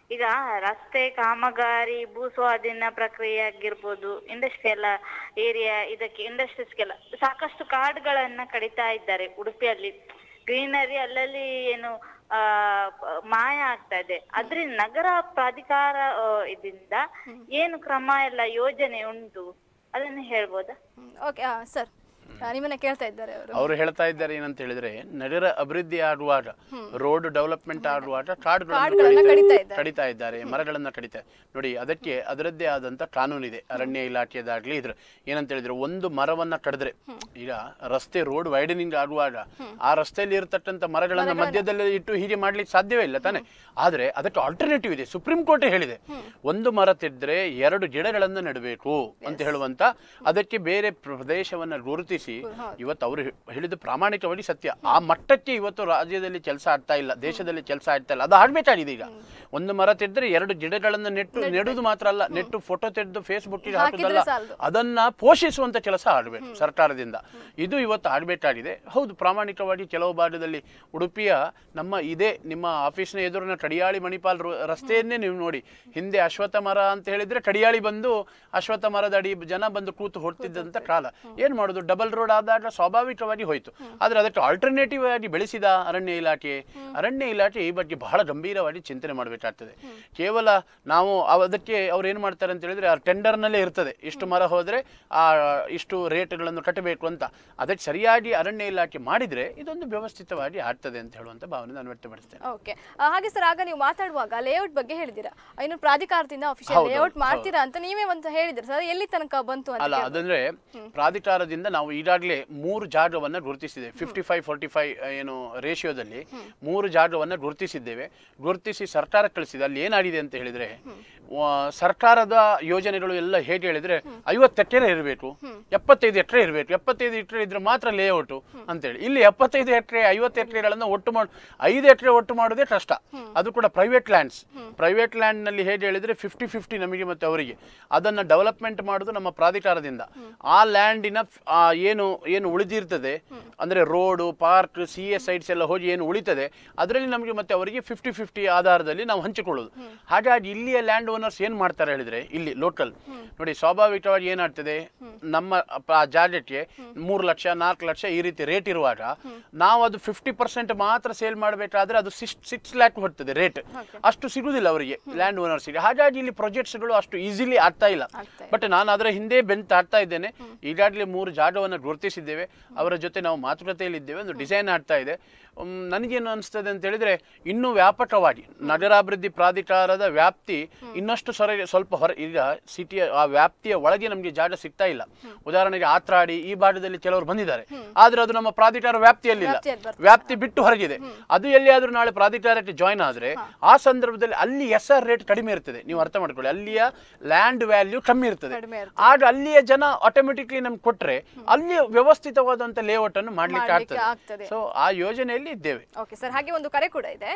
ಈಗ ರಸ್ತೆ ಕಾಮಗಾರಿ ಭೂ ಸ್ವಾಧೀನ ಪ್ರಕ್ರಿಯೆ ಆಗಿರ್ಬೋದು ಇಂಡಸ್ಟ್ರಿಯಲ್ ಏರಿಯಾ ಇದಕ್ಕೆ ಇಂಡಸ್ಟ್ರೀಸ್ಗೆಲ್ಲ ಸಾಕಷ್ಟು ಕಾಡುಗಳನ್ನ ಕಡಿತಾ ಇದ್ದಾರೆ ಉಡುಪಿಯಲ್ಲಿ ಗ್ರೀನರಿ ಅಲ್ಲಲ್ಲಿ ಏನು ಆ ಪ- ಮಾಯ ಆಗ್ತಾ ಇದೆ ಅದ್ರಿಂದ ನಗರ ಪ್ರಾಧಿಕಾರ ಆ, ಇದರಿಂದ ಏನು ಕ್ರಮ ಎಲ್ಲ ಯೋಜನೆ ಉಂಟು ಅದನ್ನ ಹೇಳ್ಬೋದಾ ಓಕೆ ಸರ್ ನಿಮ್ಮನ್ನ ಕೇಳ್ತಾ ಇದ್ದಾರೆ ಅವರು ಅವರು ಹೇಳ್ತಾ ಇದ್ದಾರೆ ಏನಂತ ಹೇಳಿದ್ರೆ ನಗರ ಅಭಿವೃದ್ಧಿ ಆಗುವಾಗ ರೋಡ್ ಡೆವಲಪ್ಮೆಂಟ್ ಆಗುವಾಗ ಕಾಡುಗಳನ್ನು ಕಾಡುಗಳನ್ನ ಕಡಿತಾ ಕಡಿತಾ- ಇದ್ದಾರೆ. ಕಡಿತಾ ಇದ್ದಾರೆ ಮರಗಳನ್ನ ಕಡಿತಾ ನೋಡಿ ಅದಕ್ಕೆ ಅದರದ್ದೇ ಆದಂತ ಕಾನೂನಿದೆ ಅರಣ್ಯ ಇಲಾಖೆದಾಗ್ಲಿ ಇದ್ರ ಏನಂತ ಹೇಳಿದ್ರೆ ಒಂದು ಮರವನ್ನ ಕಡಿದ್ರೆ ಈಗ ರಸ್ತೆ ರೋಡ್ ವೈಡನಿಂಗ್ ಆಗುವಾಗ ಆ ರಸ್ತೆಯಲ್ಲಿ ಇರತಕ್ಕಂತ ಮರಗಳನ್ನ ಮಧ್ಯದಲ್ಲಿ ಇಟ್ಟು ಹೀಗೆ ಮಾಡ್ಲಿಕ್ಕೆ ಸಾಧ್ಯವೇ ಇಲ್ಲ ತಾನೆ ಆದ್ರೆ ಅದಕ್ಕೆ ಆಲ್ಟರ್ನೇಟಿವ್ ಇದೆ ಸುಪ್ರೀಂ ಕೋರ್ಟ್ ಹೇಳಿದೆ ಒಂದು ಮರ ತೆಗೆದ್ರೆ ಎರಡು ಗಿಡಗಳನ್ನು ನೆಡಬೇಕು ಅಂತ ಹೇಳುವಂತ ಅದಕ್ಕೆ ಬೇರೆ ಪ್ರದೇಶವನ್ನ ಗುರುತಿಸಿ ಇವತ್ತು ಅವರು ಹೇಳಿದ ಪ್ರಾಮಾಣಿಕವಾಗಿ ಸತ್ಯ ಆ ಮಟ್ಟಕ್ಕೆ ಇವತ್ತು ರಾಜ್ಯದಲ್ಲಿ ಕೆಲಸ ಆಗ್ತಾ ಇಲ್ಲ ದೇಶದಲ್ಲಿ ಕೆಲಸ ಆಗ್ತಾ ಇಲ್ಲ ಅದು ಆಗ್ಬೇಕಾಗಿದೆ ಈಗ ಒಂದು ಮರ ತೆಗೆದ್ರೆ ಎರಡು ಗಿಡಗಳನ್ನು ನೆಟ್ಟು ನೆಡುದು ಮಾತ್ರ ಅಲ್ಲ ನೆಟ್ಟು ಫೋಟೋ ತೆಗೆದು ಫೇಸ್ಬುಕ್ ಹಾಕುದಲ್ಲ ಸಾಲದು. ಅದನ್ನ ಪೋಷಿಸುವಂತ ಕೆಲಸ ಆಗಬೇಕು ಸರ್ಕಾರದಿಂದ ಇದು ಇವತ್ತು ಆಗಬೇಕಾಗಿದೆ ಹೌದು ಪ್ರಾಮಾಣಿಕವಾಗಿ ಕೆಲವು ಭಾಗದಲ್ಲಿ ಉಡುಪಿಯ ನಮ್ಮ ಇದೇ ನಿಮ್ಮ ಆಫೀಸ್ನ ಎದುರಿನ ಕಡಿಯಾಳಿ ಮಣಿಪಾಲ್ ರೋ- ರಸ್ತೆಯನ್ನೇ ನೀವು ನೋಡಿ ಹಿಂದೆ ಅಶ್ವತ್ಥ ಮರ ಅಂತ ಹೇಳಿದ್ರೆ ಕಡಿಯಾಳಿ ಬಂದು ಅಶ್ವತ್ಥ ಮರದ ಅಡಿ ಜನ ಬಂದು ಕೂತು ಹೊಡ್ತಿದ್ದಂತ ಕಾಲ ಏನ್ ಮಾಡುದು ಡಬಲ್ ರೋಡ್ ಆದಾಗ ಸ್ವಾಭಾವಿಕವಾಗಿ ಹೋಯ್ತು ಆದ್ರೆ ಅದಕ್ಕೆ ಆಲ್ಟರ್ನೇಟಿವ್ ಆಗಿ ಬೆಳೆಸಿದ ಅರಣ್ಯ ಇಲಾಖೆ ಅರಣ್ಯ ಇಲಾಖೆ ಈ ಬಗ್ಗೆ ಬಹಳ ಗಂಭೀರವಾಗಿ ಚಿಂತನೆ ಮಾಡಬೇಕಾಗ್ತದೆ ಕೇವಲ ನಾವು ಅವ್- ಅದಕ್ಕೆ ಅವ್ರು ಏನ್ ಮಾಡ್ತಾರೆ ಅಂತ ಹೇಳಿದ್ರೆ ಆ ಟೆಂಡರ್ನಲ್ಲೇ ಇರ್ತದೆ ಇಷ್ಟು ಮರ ಹೋದ್ರೆ ಆ ಇಷ್ಟು ರೇಟ್ಗಳನ್ನು ಕಟ್ಟಬೇಕು ಅಂತ ಅದಕ್ಕೆ ಸರಿಯಾಗಿ ಅರಣ್ಯ ಇಲಾಖೆ ಮಾಡಿದ್ರೆ ಇದೊಂದು ವ್ಯವಸ್ಥಿತವಾಗಿ ಆಗ್ತದೆ ಅಂತ ಹೇಳುವಂತ ಭಾವನೆ ನಾನು ವ್ಯಕ್ತಪಡಿಸ್ತೇನೆ ಓಕೆ ಹಾಗೆ ಸರ್ ಆಗ ನೀವು ಮಾತಾಡುವಾಗ ಲೇಔಟ್ ಬಗ್ಗೆ ಹೇಳಿದ್ದೀರಾ ಇನ್ನು ಪ್ರಾಧಿಕಾರದಿಂದ ಅಫಿಷಿಯಲ್ ಹೌದು, ಲೇಔಟ್ ಮಾಡ್ತೀರಾ ಅಂತ ನೀವೇ ಒಂದು ಹೇಳಿದ್ರಿ ಸರ್ ಎಲ್ಲಿ ತನಕ ಬಂತು ಅಂತ ಅಲ್ಲ ಅದಂದ್ರೆ ಪ್ರಾಧಿಕಾರದಿಂದ ನಾವು ಈಗಾಗಲೇ ಮೂರು ಜಾಗವನ್ನ ಗುರುತಿಸಿದೆ ಫಿಫ್ಟಿ ಫೈವ್ ಫೋರ್ಟಿ ಫೈವ್ ಏನು ರೇಷಿಯೋದಲ್ಲಿ ಮೂರು ಜಾಗವನ್ನ ಗುರುತಿಸಿದ್ದೇವೆ ಗುರುತಿಸಿ ಸರ್ಕಾರ ಕಳಿಸಿದೆ ಅಲ್ಲಿ ಏನಾಗಿದೆ ಅಂತ ಹೇಳಿದ್ರೆ ವ- ಸರ್ಕಾರದ ಯೋಜನೆಗಳು ಎಲ್ಲ ಹೇಗೆ ಹೇಳಿದ್ರೆ ಐವತ್ತು ಎಕರೆ ಇರಬೇಕು ಎಪ್ಪತ್ತೈದು ಎಕರೆ ಇರಬೇಕು ಎಪ್ಪತ್ತೈದು ಎಕರೆ ಇದ್ರೆ ಮಾತ್ರ ಲೇಔಟ್ ಅಂತೇಳಿ ಇಲ್ಲಿ ಎಪ್ಪತ್ತೈದು ಎಕರೆ ಐವತ್ತು ಎಕರೆಗಳನ್ನ ಒಟ್ಟು ಮಾಡಿ ಐದು ಎಕರೆ ಒಟ್ಟು ಮಾಡೋದೇ ಕಷ್ಟ ಅದು ಕೂಡ ಪ್ರೈವೇಟ್ ಲ್ಯಾಂಡ್ಸ್ ಪ್ರೈವೇಟ್ ಲ್ಯಾಂಡ್ ನಲ್ಲಿ ಹೇಗೆ ಹೇಳಿದ್ರೆ ಫಿಫ್ಟಿ ಫಿಫ್ಟಿ ನಮಗೆ ಮತ್ತೆ ಅವರಿಗೆ ಅದನ್ನ ಡೆವಲಪ್ಮೆಂಟ್ ಮಾಡೋದು ನಮ್ಮ ಪ್ರಾಧಿಕಾರದಿಂದ ಆ ಲ್ಯಾಂಡಿನ ಏನು ಏನು ಉಳಿದಿರ್ತದೆ ಅಂದ್ರೆ road park C A sites ಎಲ್ಲ ಹೋಗಿ ಏನು ಉಳಿತದೆ ಅದರಲ್ಲಿ ನಮಗೆ ಮತ್ತೆ ಅವರಿಗೆ ಫಿಫ್ಟಿ ಫಿಫ್ಟಿ ಆಧಾರದಲ್ಲಿ ನಾವು ಹಂಚಿಕೊಳ್ಳೋದು ಹಾಗಾಗಿ ಇಲ್ಲಿಯ ಲ್ಯಾಂಡ್ ಓನರ್ಸ್ ಏನ್ ಮಾಡ್ತಾರೆ ಹೇಳಿದ್ರೆ ಇಲ್ಲಿ ಲೋಕಲ್ ನೋಡಿ ಸ್ವಾಭಾವಿಕವಾಗಿ ಏನಾಗ್ತದೆ ನಮ್ಮ ಪ- ಜಾಗಕ್ಕೆ ಮೂರು ಲಕ್ಷ ನಾಲ್ಕು ಲಕ್ಷ ಈ ರೀತಿ ರೇಟ್ ಇರುವಾಗ ನಾವು ಅದು ಫಿಫ್ಟಿ ಪರ್ಸೆಂಟ್ ಮಾತ್ರ ಸೇಲ್ ಮಾಡಬೇಕಾದ್ರೆ ಅದು ಸಿಕ್ಸ್ ಸಿಕ್ಸ್ ಲ್ಯಾಕ್ ಹೊಡ್ತದೆ ರೇಟ್ ಅಷ್ಟು ಸಿಗುದಿಲ್ಲ ಅವರಿಗೆ ಲ್ಯಾಂಡ್ ಓನರ್ಸ್ಗೆ ಹಾಗಾಗಿ ಇಲ್ಲಿ ಪ್ರಾಜೆಕ್ಟ್ಸ್ಗಳು ಅಷ್ಟು ಈಸಿಲಿ ಆಗ್ತಾ ಇಲ್ಲ ಆಗ್ತಾ ಬಟ್ ನಾನು ಅದರ ಹಿಂದೆ ಬೆಂತ್ ಆಗ್ತಾ ಇದ್ದೇನೆ ಈಗಾಗಲೇ ಮೂರು ಜಾಗವನ್ನು ಗುರುತಿಸಿದ್ದೇವೆ ಅವರ ಜೊತೆ ನಾವು ಮಾತುಕತೆಯಲ್ಲಿ ಇದ್ದೇವೆ ಒಂದು ಡಿಸೈನ್ ಆಗ್ತಾ ಇದೆ ಉಮ್, ನನಗೇನು ಅನಿಸ್ತದೆ ಅಂತ ಹೇಳಿದ್ರೆ ಇನ್ನೂ ವ್ಯಾಪಕವಾಗಿ ನಗರಾಭಿವೃದ್ಧಿ ಪ್ರಾಧಿಕಾರದ ವ್ಯಾಪ್ತಿ ಇನ್ನಷ್ಟು ಸೊರ ಸ್ವಲ್ಪ ಹೊರ ಈಗ ಸಿಟಿಯ ಆ ವ್ಯಾಪ್ತಿಯ ಒಳಗೆ ನಮಗೆ ಜಾಗ ಸಿಗ್ತಾ ಇಲ್ಲ ಉದಾಹರಣೆಗೆ ಆತ್ರಾಡಿ ಈ ಭಾಗದಲ್ಲಿ ಕೆಲವರು ಬಂದಿದ್ದಾರೆ ಆದ್ರೆ ಅದು ನಮ್ಮ ಪ್ರಾಧಿಕಾರ ವ್ಯಾಪ್ತಿಯಲ್ಲಿಲ್ಲ ವ್ಯಾಪ್ತಿಯಲ್ಲಿ ಬರ್ತದೆ. ವ್ಯಾಪ್ತಿ ಬಿಟ್ಟು ಹೊರಗಿದೆ ಅದು ಎಲ್ಲಿಯಾದ್ರೂ ನಾಳೆ ಪ್ರಾಧಿಕಾರಕ್ಕೆ ಜಾಯ್ನ್ ಆದ್ರೆ ಆ ಸಂದರ್ಭದಲ್ಲಿ ಅಲ್ಲಿ ಎಸ್ ಆರ್ ರೇಟ್ ಕಡಿಮೆ ಇರ್ತದೆ ನೀವು ಅರ್ಥ ಮಾಡ್ಕೊಳ್ಳಿ ಅಲ್ಲಿಯ ಲ್ಯಾಂಡ್ ವ್ಯಾಲ್ಯೂ ಕಮ್ಮಿ ಇರ್ತದೆ ಕಡಿಮೆ ಇರ್ತದೆ. ಆಗ ಅಲ್ಲಿಯ ಜನ ಆಟೋಮೆಟಿಕ್ಲಿ ನಮ್ಗೆ ಕೊಟ್ರೆ ಅಲ್ಲಿ ವ್ಯವಸ್ಥಿತವಾದಂತ ಲೇಔಟ್ ಅನ್ನು ಮಾಡ್ಲಿಕ್ಕೆ ಮಾಡ್ಲಿಕ್ಕೆ ಆಗ್ತದೆ. ಆಗ್ತದೆ ಸೊ ಆ ಯೋಜನೆಯಲ್ಲಿ ಇದ್ದೇವೆ ಓಕೆ ಸರ್ ಹಾಗೆ ಒಂದು ಕರೆ ಕೂಡ ಇದೆ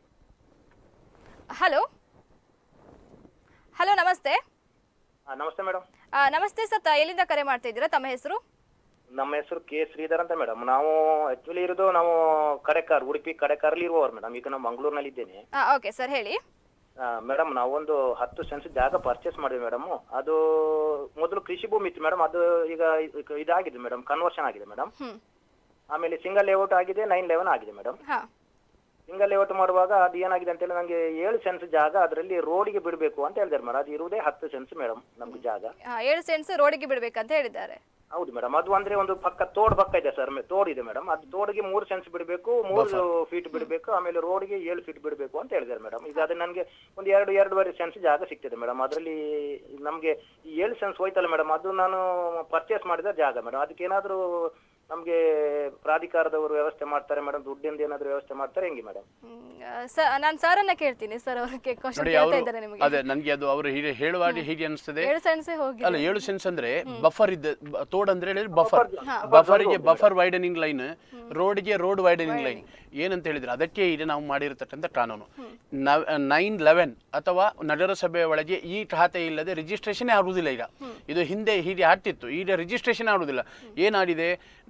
ಹಲೋ ಹಲೋ ನಮಸ್ತೆ ಆ, ನಮಸ್ತೆ ಮೇಡಮ್ ಆ, ನಮಸ್ತೆ ಸರ್ ತ- ಎಲ್ಲಿಂದ ಕರೆ ಮಾಡ್ತಾ ಇದ್ದೀರಾ ತಮ್ಮ ಹೆಸರು ನಮ್ಮ ಹೆಸರು ಕೆ ಶ್ರೀಧರ್ ಅಂತ ಮೇಡಮ್ ನಾವು ಆಕ್ಚುಲಿ ಇರೋದು ನಾವು ಕಡೆಕಾರ್ ಉಡುಪಿ ಕಡೆಕಾರಲ್ಲಿ ಇರುವವರು ಮೇಡಮ್ ಈಗ ನಾವು ಮಂಗಳೂರಿನಲ್ಲಿ ಇದ್ದೇನೆ ಓಕೆ ಸರ್ ಹೇಳಿ ಮೇಡಮ್ ನಾವೊಂದು ಹತ್ತು ಸೆನ್ಸ್ ಜಾಗ ಪರ್ಚೇಸ್ ಮಾಡಿದ್ವಿ ಮೇಡಮ್ ಅದು ಮೊದಲು ಕೃಷಿ ಭೂಮಿ ಇತ್ತು ಮೇಡಮ್ ಅದು ಈಗ ಇದ್- ಇದಾಗಿದೆ ಮೇಡಮ್ ಕನ್ವರ್ಷನ್ ಆಗಿದೆ ಮೇಡಮ್ ಹ್ಮ್ ಆಮೇಲೆ ಸಿಂಗಲ್ ಲೇಔಟ್ ಆಗಿದೆ ನೈನ್ ಲೆವೆನ್ ಆಗಿದೆ ಮೇಡಮ್ ಹಾ ಸಿಂಗಲ್ ಲೇಔಟ್ ಮಾಡುವಾಗ ಅದು ಏನಾಗಿದೆ ಅಂತ ಹೇಳಿ ನನಗೆ ಏಳು ಸೆನ್ಸ್ ಜಾಗ ಅದರಲ್ಲಿ ರೋಡಿಗೆ ಬಿಡಬೇಕು ಅಂತ ಹೇಳಿದ್ದಾರೆ ಮೇಡಮ್ ಅದು ಇರುವುದೇ ಹತ್ತು ಸೆನ್ಸ್ ಮೇಡಮ್ ನಮ್ಗೆ ಜಾಗ ಆ, ಏಳು ಸೆಂಟ್ಸ್ ರೋಡಿಗೆ ಬಿಡ್ಬೇಕಂತ ಹೇಳಿದ್ದಾರೆ ಹೌದು ಮೇಡಮ್ ಅದು ಅಂದ್ರೆ ಒಂದು ಪಕ್ಕ ತೋಡ್ ಪಕ್ಕ ಇದೆ ಸರ್ ತೋಡ್ ಇದೆ ಮೇಡಮ್ ಅದು ತೋಡಿಗೆ ಮೂರು ಸೆನ್ಸ್ ಬಿಡಬೇಕು ಮೂರು ಫೀಟ್ ಬಿಡಬೇಕು ಆಮೇಲೆ ರೋಡ್ಗೆ ಏಳು ಫೀಟ್ ಬಿಡಬೇಕು ಅಂತ ಹೇಳಿದ್ದಾರೆ ಮೇಡಮ್ ಈಗ ಅದು ನನಗೆ ಒಂದು ಎರಡು ಎರಡೂವರೆ ಸೆನ್ಸ್ ಜಾಗ ಸಿಗ್ತದೆ ಮೇಡಮ್ ಅದರಲ್ಲಿ ನಮಗೆ ಈ ಏಳು ಸೆನ್ಸ್ ಹೋಯ್ತಲ್ಲ ಮೇಡಮ್ ಅದು ನಾನು ಪರ್ಚೇಸ್ ಮಾಡಿದ ಜಾಗ ಮೇಡಮ್ ಅದಕ್ಕೆ ಏನಾದರೂ ನಮಗೆ ಪ್ರಾಧಿಕಾರದವರು ವ್ಯವಸ್ಥೆ ಮಾಡ್ತಾರೆ ಮೇಡಮ್ ದುಡ್ಡಿಂದ ಏನಾದರೂ ವ್ಯವಸ್ಥೆ ಮಾಡ್ತಾರೆ ಹೆಂಗೆ ಮೇಡಮ್ ಸರ್ ನಾನು ಸರ್ ಅನ್ನ ಕೇಳ್ತೀನಿ ಸರ್ ಅವ್ರಿಗೆ ಕ್ವಶನ್ ನೋಡಿ ಕೇಳ್ತಾ ಅವರು ಇದ್ದಾರೆ ನಿಮಗೆ ಅದೇ ನನ್ಗೆ ಅದು ಅವರು ಹೀಗೆ ಹೇಳುವಾಗ ಹೀಗೆ ಅನಿಸ್ತದೆ ಏಳು ಸೆಂಟ್ಸೇ ಹೋಗಿ ಅಲ್ಲ ಏಳು ಸೆನ್ಸ್ ಅಂದ್ರೆ ಬಫರ್ ಇದ್ದ ಬ- ತೋಡ್ ಅಂದ್ರೆ ಹೇಳಿದ್ರೆ ಬಫರ್ ಬಫರ್ಗೆ ಬಫರ್ ವೈಡನಿಂಗ್ ಲೈನ್ ರೋಡ್ಗೆ ರೋಡ್ ವೈಡನಿಂಗ್ ಲೈನ್ ಏನಂತ ಹೇಳಿದ್ರೆ ಅದಕ್ಕೆ ಈಗ ನಾವು ಮಾಡಿರತಕ್ಕಂಥ ಕಾನೂನು ನೈನ್ ಲೆವೆನ್ ಅಥವಾ ನಗರಸಭೆಯ ಒಳಗೆ ಈ ಖಾತೆ ಇಲ್ಲದೆ ರಿಜಿಸ್ಟ್ರೇಷನ್ ಆಗುವುದಿಲ್ಲ ಈಗ ಇದು ಹಿಂದೆ ಹೀಗೆ ಆಗ್ತಿತ್ತು ಈಗ ರಿಜಿಸ್ಟ್ರೇಷನ್ ಆಗುವುದಿಲ್ಲ ಏನಾಗಿದೆ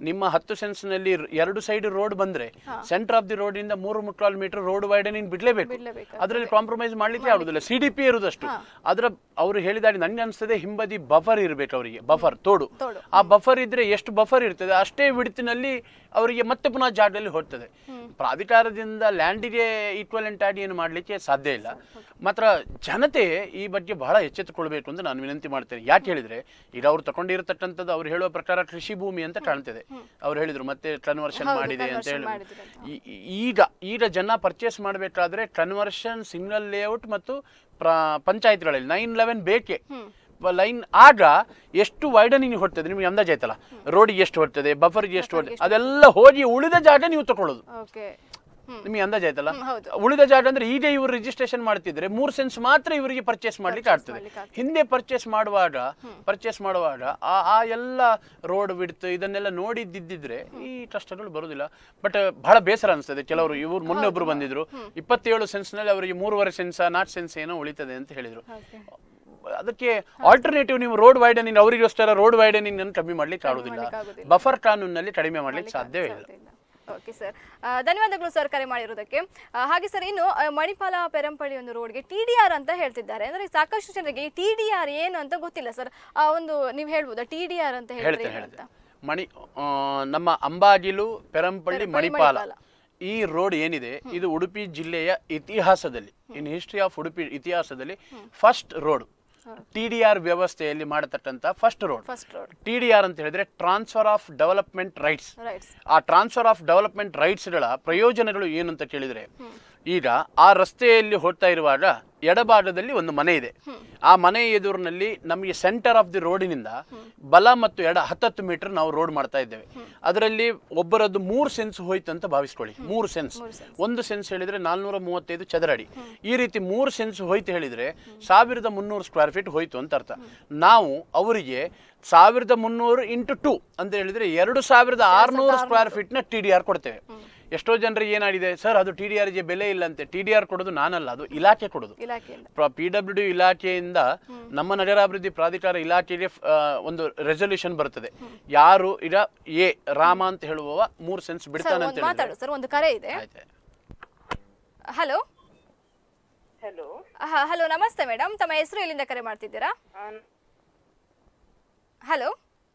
ನಿಮ್ಮ ಹತ್ತು ಸೆನ್ಸ್ನಲ್ಲಿ ಎರಡು ಸೈಡ್ ರೋಡ್ ಬಂದ್ರೆ ಸೆಂಟರ್ ಆಫ್ ದಿ ರೋಡ್ ಇಂದ ಮೂರು ಮುಕ್ಕಾಲು ಮೀಟರ್ ರೋಡ್ ವೈಡನಿಂಗ್ ಬಿಡ್ಲೇಬೇಕು ಬಿಡ್ಲೇಬೇಕು. ಅದರಲ್ಲಿ ಕಾಂಪ್ರಮೈಸ್ ಮಾಡ್ಲಿಕ್ಕೆ ಆಗುದಿಲ್ಲ ಸಿ ಡಿ ಪಿ ಇರುದಷ್ಟು ಅದರ ಅವರು ಹೇಳಿದಾಗ ನನಗೆ ಅನಿಸ್ತದೆ ಹಿಂಬದಿ ಬಫರ್ ಇರಬೇಕು ಅವರಿಗೆ ಬಫರ್ ತೋಡು ತೋಡು. ಆ ಬಫರ್ ಇದ್ರೆ ಎಷ್ಟು ಬಫರ್ ಇರ್ತದೆ ಅಷ್ಟೇ ವಿಡ್ತಿನಲ್ಲಿ ಅವರಿಗೆ ಮತ್ತೆ ಪುನಃ ಜಾಗದಲ್ಲಿ ಹೋಗ್ತದೆ ಪ್ರಾಧಿಕಾರದಿಂದ ಲ್ಯಾಂಡಿಗೆ ಈಕ್ವಲೆಂಟ್ ಆಗಿ ಏನು ಮಾಡಲಿಕ್ಕೆ ಸಾಧ್ಯ ಇಲ್ಲ ಮಾತ್ರ ಜನತೆ ಈ ಬಗ್ಗೆ ಬಹಳ ಎಚ್ಚೆತ್ತುಕೊಳ್ಬೇಕು ಅಂತ ನಾನು ವಿನಂತಿ ಮಾಡ್ತೇನೆ ಯಾಕೆ ಹೇಳಿದ್ರೆ ಈಗ ಅವ್ರು ತಗೊಂಡಿರತಕ್ಕಂಥದ್ದು ಅವ್ರು ಹೇಳುವ ಪ್ರಕಾರ ಕೃಷಿ ಭೂಮಿ ಅಂತ ಕಾಣ್ತದೆ ಅವ್ರು ಹೇಳಿದ್ರು ಮತ್ತೆ ಕನ್ವರ್ಷನ್ ಹೌದು, ಮಾಡಿದೆ ಅಂತ conversion ಹೇಳಿ ಮಾಡಿದ್ರು ಅಂತ. ಈ- ಈ- ಈಗ ಈಗ ಜನ ಪರ್ಚೇಸ್ ಮಾಡಬೇಕಾದ್ರೆ ಕನ್ವರ್ಷನ್ ಸಿಗ್ನಲ್ ಲೇಔಟ್ ಮತ್ತು ಪ್ರ- ಪಂಚಾಯತ್ಗಳಲ್ಲಿ ನೈನ್ ಲೆವೆನ್ ಬೇಕೆ ಲೈನ್ ಆಗ ಎಷ್ಟು ವೈಡನಿಂಗ್ ಹೊಡ್ತದೆ ನಿಮಗೆ ಅಂದಾಜ್ ಆಯ್ತಲ್ಲ ರೋಡಿಗೆ ಎಷ್ಟು ಹೊಡ್ತದೆ ಬಫರ್ಗೆ ಎಷ್ಟು ಹೊಡ್ತದೆ ಅದೆಲ್ಲ ಹೋಗಿ ಉಳಿದ ಜಾಗ ನೀವು ತಗೊಳ್ಳೋದು ಓಕೆ ಹ್ಮ್ ನಿಮಗೆ ಅಂದಾಜ್ ಆಯ್ತಲ್ಲ ಹ್ಮ್, ಹೌದು. ಉಳಿದ ಜಾಗ ಅಂದ್ರೆ ಈಗ ಇವರು ರಿಜಿಸ್ಟ್ರೇಷನ್ ಮಾಡ್ತಿದ್ರೆ ಮೂರ್ ಸೆನ್ಸ್ ಮಾತ್ರ ಇವರಿಗೆ ಪರ್ಚೇಸ್ ಮಾಡ್ಲಿಕ್ಕೆ ಆಗ್ತದೆ ಮಾಡ್ಲಿಕ್ಕೆ ಆಗ್ತದೆ. ಹಿಂದೆ ಪರ್ಚೇಸ್ ಮಾಡುವಾಗ ಪರ್ಚೇಸ್ ಮಾಡುವಾಗ ಆ ಆ ಎಲ್ಲ ರೋಡ್ ಬಿಡ್ತು ಇದನ್ನೆಲ್ಲ ನೋಡಿದ್ದಿದ್ರೆ ಈ ಕಷ್ಟಗಳು ಬರುದಿಲ್ಲ ಬಟ್ ಬಹಳ ಬೇಸರ ಅನಿಸ್ತದೆ ಕೆಲವರು ಇವ್ರು ಮೊನ್ನೆ ಒಬ್ರು ಬಂದಿದ್ರು ಇಪ್ಪತ್ತೇಳು ಸೆನ್ಸ್ ನಲ್ಲಿ ಅವರಿಗೆ ಮೂರುವರೆ ಸೆನ್ಸ್ ನಾಟ್ ಸೆನ್ಸ್ ಏನೋ ಉಳಿತದೆ ಅಂತ ಹೇಳಿದ್ರು ಓಕೆ ಅದಕ್ಕೆ ಆಲ್ಟರ್ನೇಟಿವ್ ನೀವು ರೋಡ್ ವೈಡನಿಂಗ್ ಅವರಿಗೋಸ್ಕರ ರೋಡ್ ವೈಡನಿಂಗ್ ಅನ್ನು ಕಮ್ಮಿ ಮಾಡ್ಲಿಕ್ಕೆ ಆಗುದಿಲ್ಲ ಮಾಡ್ಲಿಕ್ಕಾಗುದಿಲ್ಲ. ಬಫರ್ ಕಾನೂನಲ್ಲಿ ಕಡಿಮೆ ಮಾಡ್ಲಿಕ್ಕೆ ಸಾಧ್ಯವೇ ಇಲ್ಲ ಓಕೆ ಸರ್ ಧನ್ಯವಾದಗಳು ಸರ್ ಕರೆ ಮಾಡಿರೋದಕ್ಕೆ ಆ, ಹಾಗೆ ಸರ್ ಇನ್ನು ಆ, ಮಣಿಪಾಲ ಪೆರಂಪಳ್ಳಿ ಒಂದು ರೋಡ್ಗೆ ಟಿ ಡಿ ಆರ್ ಅಂತ ಹೇಳ್ತಿದ್ದಾರೆ ಅಂದ್ರೆ ಸಾಕಷ್ಟು ಜನರಿಗೆ ಈ ಟಿ ಡಿ ಆರ್ ಏನು ಅಂತ ಗೊತ್ತಿಲ್ಲ ಸರ್ ಆ ಒಂದು ನೀವು ಹೇಳ್ಬೋದಾ ಟಿ ಡಿ ಆರ್ ಅಂತ ಹೇಳಿದ್ರೆ ಹೇಳ್ತೇನೆ ಏನು ಅಂತ ಹೇಳ್ತೇನೆ ಮಣಿ ಆ, ನಮ್ಮ ಅಂಬಾಗಿಲು ಪೆರಂಪಳ್ಳಿ ಪೆರಂಪಳ್ಳಿ, ಮಣಿಪಾಲ ಮಣಿಪಾಲ. ಈ ರೋಡ್ ಏನಿದೆ ಇದು ಉಡುಪಿ ಜಿಲ್ಲೆಯ ಇತಿಹಾಸದಲ್ಲಿ ಇನ್ ಹಿಸ್ಟ್ರಿ ಆಫ್ ಉಡುಪಿ ಇತಿಹಾಸದಲ್ಲಿ first road T D R ವ್ಯವಸ್ಥೆಯಲ್ಲಿ ಮಾಡತಕ್ಕಂಥ first road first road T D R ಅಂತ ಹೇಳಿದ್ರೆ transfer of development rights rights ಆ ಟ್ರಾನ್ಸ್ಫರ್ ಆಫ್ ಡೆವಲಪ್ಮೆಂಟ್ ರೈಟ್ಸ್ಗಳ ಪ್ರಯೋಜನಗಳು ಏನು ಅಂತ ಕೇಳಿದ್ರೆ ಈಗ ಆ ರಸ್ತೆಯಲ್ಲಿ ಹೋಗ್ತಾ ಇರುವಾಗ ಎಡಭಾಗದಲ್ಲಿ ಒಂದು ಮನೆ ಇದೆ ಆ ಮನೆ ಎದುರಿನಲ್ಲಿ ನಮಗೆ ಸೆಂಟರ್ ಆಫ್ ದಿ ರೋಡಿನಿಂದ ಬಲ ಮತ್ತು ಎಡ ಹತ್ತತ್ತು ಮೀಟರ್ ನಾವು ರೋಡ್ ಮಾಡ್ತಾ ಇದ್ದೇವೆ ಅದರಲ್ಲಿ ಒಬ್ಬರದ್ದು ಮೂರು ಸೆನ್ಸ್ ಹೋಯ್ತು ಅಂತ ಭಾವಿಸ್ಕೊಳ್ಳಿ ಮೂರು ಸೆನ್ಸ್ ಒಂದು ಸೆನ್ಸ್ ಹೇಳಿದ್ರೆ ನಾಲ್ನೂರ ಮೂವತ್ತೈದು ಚದರ ಅಡಿ ಈ ರೀತಿ ಮೂರು ಸೆನ್ಸ್ ಹೋಯ್ತು ಹೇಳಿದ್ರೆ ಸಾವಿರದ ಮುನ್ನೂರು ಸ್ಕ್ವೇರ್ ಫೀಟ್ ಹೋಯ್ತು ಅಂತ ಅರ್ಥ ನಾವು ಅವರಿಗೆ ಸಾವಿರದ ಮುನ್ನೂರು ಇಂಟು ಟು ಅಂತ ಹೇಳಿದ್ರೆ ಎರಡು ಸಾವಿರದ ಆರ್ನೂರು ಸ್ಕ್ವೇರ್ ಫೀಟ್ ನ ಟಿ ಡಿ ಆರ್ ಕೊಡ್ತೇವೆ ಎಷ್ಟೋ ಜನರಿಗೆ ಏನಾಗಿದೆ ಸರ್ ಅದು ಟಿ ಡಿ ಆರ್ಗೆ ಬೆಲೆ ಇಲ್ಲ ಅಂತೆ ಟಿ ಡಿ ಆರ್ ಕೊಡೋದು ನಾನಲ್ಲ ಅದು ಇಲಾಖೆ ಕೊಡೋದು ಇಲಾಖೆಯಿಂದ ಪಿ ಡಬ್ಲ್ಯೂ ಡಿ ಇಲಾಖೆಯಿಂದ ನಮ್ಮ ನಗರಾಭಿವೃದ್ಧಿ ಪ್ರಾಧಿಕಾರ ಇಲಾಖೆಗೆ ಆ, ಒಂದು ರೆಸಲ್ಯೂಷನ್ ಬರ್ತದೆ ಯಾರು ಈಗ ಎ ರಾಮ ಅಂತ ಹೇಳುವವ ಮೂರು ಸೆನ್ಸ್ ಸರ್ ಬಿಡ್ತಾನೆ ಅಂತ ಒಂದು ಹೇಳಿದ್ರೆ ಮಾತಾಡು ಸರ್ ಒಂದು ಕರೆ ಇದೆ ಆಯ್ತು ಹಲೋ ಹಲೋ ಹಲೋ ನಮಸ್ತೆ ಮೇಡಮ್ ತಮ್ಮ ಹೆಸರು ಎಲ್ಲಿಂದ ಕರೆ ಮಾಡ್ತಿದ್ದೀರಾ ಹಲೋ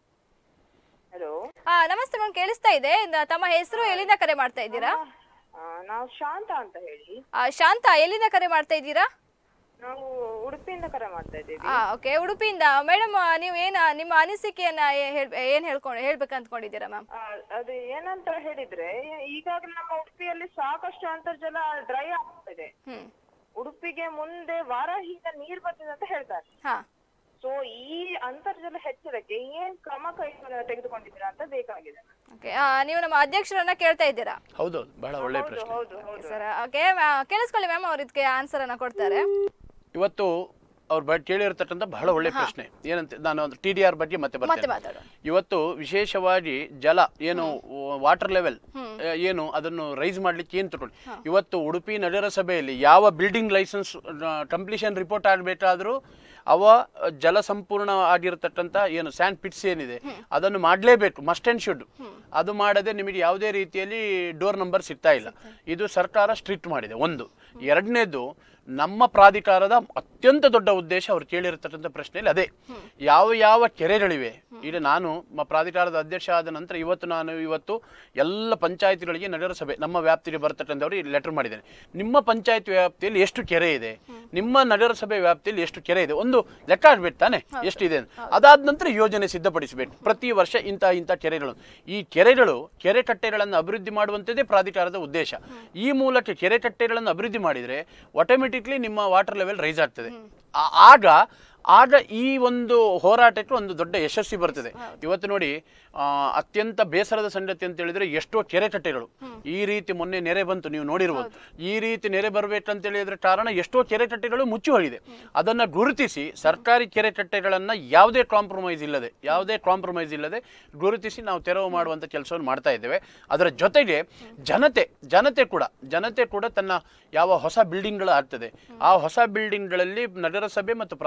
ಹಲೋ ನಮಸ್ತೆ ಮೇಡಮ್ ಕೇಳಿಸ್ತಾ ಇದೆ ನ- ತಮ್ಮ ಹೆಸರು ಎಲ್ಲಿಂದ ಕರೆ ಮಾಡ್ತಾ ಇದ್ದೀರಾ ನಾವು ಶಾಂತ ಅಂತ ಹೇಳಿ ಆ, ಶಾಂತ ಎಲ್ಲಿಂದ ಕರೆ ಮಾಡ್ತಾ ಇದ್ದೀರಾ ನಾವು ಉಡುಪಿಯಿಂದ ಕರೆ ಮಾಡ್ತಾ ಇದ್ದೀವಿ ಆ ಓಕೆ ಉಡುಪಿಯಿಂದ ಮೇಡಮ್ ನೀವು ಏನ ನಿಮ್ಮ ಅನಿಸಿಕೆಯನ್ನ ಏ- ಹೇಳ್- ಏನ್ ಹೇಳ್ಕೊಂಡು ಹೇಳ್ಬೇಕು ಅಂದ್ಕೊಂಡಿದ್ದೀರಾ ಮ್ಯಾಮ್ ಆ, ಅದು ಏನಂತ ಹೇಳಿದ್ರೆ ಈಗಾಗಲೇ ನಮ್ಮ ಉಡುಪಿಯಲ್ಲಿ ಸಾಕಷ್ಟು ಅಂತರ್ಜಲ ಡ್ರೈ ಆಗ್ತಿದೆ ಹ್ಮ್ ಉಡುಪಿಗೆ ಮುಂದೆ ವಾರಾಹಿಯಿಂದ ನೀರ್ ಬರ್ತದೆ ಅಂತ ಹೇಳ್ತಾರೆ ಹಾ ಸೊ ಈ ಅಂತರ್ಜಲ ಹೆಚ್ಚಳಕ್ಕೆ ಏನ್ ಕ್ರಮ ಕೈ ತೆಗೆದುಕೊಂಡಿದ್ದೀರಾ ಅಂತ ಬೇಕಾಗಿದೆ ಓಕೆ ನೀವು ನಮ್ಮ ಅಧ್ಯಕ್ಷರನ್ನ ಕೇಳ್ತಾ ಇದ್ದೀರಾ ಹೌದೌದು ಬಹಳ ಒಳ್ಳೆ ಪ್ರಶ್ನೆ ಹೌದು ಹೌದು ಸರ್ ಓಕೆ ಕೇಳಿಸ್ಕೊಳ್ಳಿ ಮ್ಯಾಮ್ ಅವ್ರು ಇದಕ್ಕೆ ಆನ್ಸರ್ ಅನ್ನ ಕೊಡ್ತಾರೆ ಇವತ್ತು ಅವ್ರು ಬ ಕೇಳಿರ್ತಕ್ಕಂಥ ಬಹಳ ಒಳ್ಳೆ ಪ್ರಶ್ನೆ ಏನಂತ ನಾನು ಒಂದು ಟಿ ಡಿ ಆರ್ ಬಗ್ಗೆ ಮತ್ತೆ ಮತ್ತೆ ಬರ್ತೇನೆ ಮಾತಾಡು ಇವತ್ತು ವಿಶೇಷವಾಗಿ ಜಲ ಏನು ವಾಟರ್ ಲೆವೆಲ್ ಏನು ಅದನ್ನು ರೈಸ್ ಮಾಡ್ಲಿಕ್ಕೆ ಏನು ತಗೊಂಡು ಇವತ್ತು ಉಡುಪಿ ನಗರಸಭೆಯಲ್ಲಿ ಯಾವ ಬಿಲ್ಡಿಂಗ್ ಲೈಸೆನ್ಸ್ ಕಂಪ್ಲೀಷನ್ ರಿಪೋರ್ಟ್ ಆಗಬೇಕಾದ್ರೂ ಅವ ಜಲ ಸಂಪೂರ್ಣ ಆಗಿರತಕ್ಕಂಥ ಏನು ಸ್ಯಾಂಡ್ ಪಿಟ್ಸ್ ಏನಿದೆ ಅದನ್ನು ಮಾಡಲೇಬೇಕು ಮಸ್ಟ್ ಅಂಡ್ ಶುಡ್ ಅದು ಮಾಡದೆ ನಿಮಗೆ ಯಾವುದೇ ರೀತಿಯಲ್ಲಿ ಡೋರ್ ನಂಬರ್ ಸಿಗ್ತಾ ಇಲ್ಲ ಇದು ಸರ್ಕಾರ ಸ್ಟ್ರಿಕ್ಟ್ ಮಾಡಿದೆ ಒಂದು ಎರಡನೇದು ನಮ್ಮ ಪ್ರಾಧಿಕಾರದ ಅತ್ಯಂತ ದೊಡ್ಡ ಉದ್ದೇಶ ಅವ್ರು ಕೇಳಿರತಕ್ಕಂಥ ಪ್ರಶ್ನೆಯಲ್ಲಿ ಅದೇ ಯಾವ ಯಾವ ಕೆರೆಗಳಿವೆ ಈಗ ನಾನು ಮ ಪ್ರಾಧಿಕಾರದ ಅಧ್ಯಕ್ಷ ಆದ ನಂತರ ಇವತ್ತು ನಾನು ಇವತ್ತು ಎಲ್ಲ ಪಂಚಾಯತಿಗಳಿಗೆ ನಗರಸಭೆ ನಮ್ಮ ವ್ಯಾಪ್ತಿಗೆ ಬರ್ತಕ್ಕಂಥವ್ರಿಗೆ ಲೆಟರ್ ಮಾಡಿದ್ದೇನೆ ನಿಮ್ಮ ಪಂಚಾಯತ್ ವ್ಯಾಪ್ತಿಯಲ್ಲಿ ಎಷ್ಟು ಕೆರೆ ಇದೆ ನಿಮ್ಮ ನಗರಸಭೆ ವ್ಯಾಪ್ತಿಯಲ್ಲಿ ಎಷ್ಟು ಕೆರೆ ಇದೆ ಒಂದು ಲೆಕ್ಕ ಆಗ್ಬೇಕು ತಾನೆ ಎಷ್ಟಿದೆ ಅಂತ. ಅದಾದ ನಂತರ ಯೋಜನೆ ಸಿದ್ಧಪಡಿಸಬೇಕು ಪ್ರತಿ ವರ್ಷ ಇಂಥ ಇಂಥ ಕೆರೆಗಳು ಈ ಕೆರೆಗಳು ಕೆರೆ ಕಟ್ಟೆಗಳನ್ನು ಅಭಿವೃದ್ಧಿ ಮಾಡುವಂಥದ್ದೇ ಪ್ರಾಧಿಕಾರದ ಉದ್ದೇಶ ಈ ಮೂಲಕ ಕೆರೆ ಕಟ್ಟೆಗಳನ್ನು ಅಭಿವೃದ್ಧಿ ಮಾಡಿದರೆ ಆಟೋಮೆಟಿಕ್ಲಿ ನಿಮ್ಮ ವಾಟರ್ ಲೆವೆಲ್ ರೈಸ್ ಆಗ್ತದೆ ಆ- ಆಗ ಆಗ ಈ ಒಂದು ಹೋರಾಟಕ್ಕೆ ಒಂದು ದೊಡ್ಡ ಯಶಸ್ವಿ ಬರ್ತದೆ ಇವತ್ತು ನೋಡಿ ಆ, ಅತ್ಯಂತ ಬೇಸರದ ಸಂಗತಿ ಅಂತ ಹೇಳಿದ್ರೆ ಎಷ್ಟೋ ಕೆರೆ ಕಟ್ಟೆಗಳು ಈ ರೀತಿ ಮೊನ್ನೆ ನೆರೆ ಬಂತು ನೀವು ನೋಡಿರ್ಬೋದು ಈ ರೀತಿ ನೆರೆ ಬರ್ಬೇಕಂತ ಹೇಳಿದ್ರೆ ಕಾರಣ ಎಷ್ಟೋ ಕೆರೆ ಕಟ್ಟೆಗಳು ಮುಚ್ಚಿ ಹೋಗಿದೆ ಅದನ್ನ ಗುರುತಿಸಿ ಸರ್ಕಾರಿ ಕೆರೆ ಕಟ್ಟೆಗಳನ್ನ ಯಾವುದೇ ಕಾಂಪ್ರಮೈಸ್ ಇಲ್ಲದೆ ಯಾವುದೇ ಕಾಂಪ್ರಮೈಸ್ ಇಲ್ಲದೆ ಗುರುತಿಸಿ ನಾವು ತೆರವು ಮಾಡುವಂತ ಕೆಲಸವನ್ನು ಮಾಡ್ತಾ ಇದ್ದೇವೆ ಅದರ ಜೊತೆಗೆ ಜನತೆ ಜನತೆ ಕೂಡ ಜನತೆ ಕೂಡ ತನ್ನ ಯಾವ ಹೊಸ ಬಿಲ್ಡಿಂಗ್ಗಳು ಆಗ್ತದೆ ಆ ಹೊಸ ಬಿಲ್ಡಿಂಗ್ಗಳಲ್ಲಿ ನಗರಸಭೆ ಮತ್ತು ಪ್ರಾಧಿಕಾರ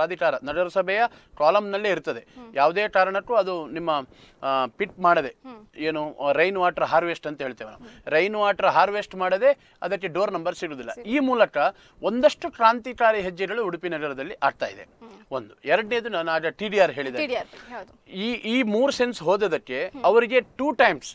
ನಗರಸಭೆಯ ಕಾಲಮ್ನಲ್ಲೇ ಇರ್ತದೆ ಯಾವುದೇ ಕಾರಣಕ್ಕೂ ಅದು ನಿಮ್ಮ ಪಿಟ್ ಮಾಡದೆ ಏನು ರೈನ್ ವಾಟರ್ ಹಾರ್ವೆಸ್ಟ್ ಅಂತ ಹೇಳ್ತೇವೆ ನಾವು ರೈನ್ ವಾಟರ್ ಹಾರ್ವೆಸ್ಟ್ ಮಾಡದೆ ಅದಕ್ಕೆ ಡೋರ್ ನಂಬರ್ ಸಿಗುವುದಿಲ್ಲ ಈ ಮೂಲಕ ಒಂದಷ್ಟು ಕ್ರಾಂತಿಕಾರಿ ಹೆಜ್ಜೆಗಳು ಉಡುಪಿ ನಗರದಲ್ಲಿ ಆಗ್ತಾ ಇದೆ ಒಂದು ಎರಡನೇದು ನಾನು ಆಗ ಟಿ ಡಿ ಆರ್ ಹೇಳಿದೆ ಟಿ ಡಿ ಆರ್ ಹೌದು ಈ ಈ ಮೂರು ಸೆನ್ಸ್ ಹೋದದಕ್ಕೆ ಅವರಿಗೆ ಟೂ ಟೈಮ್ಸ್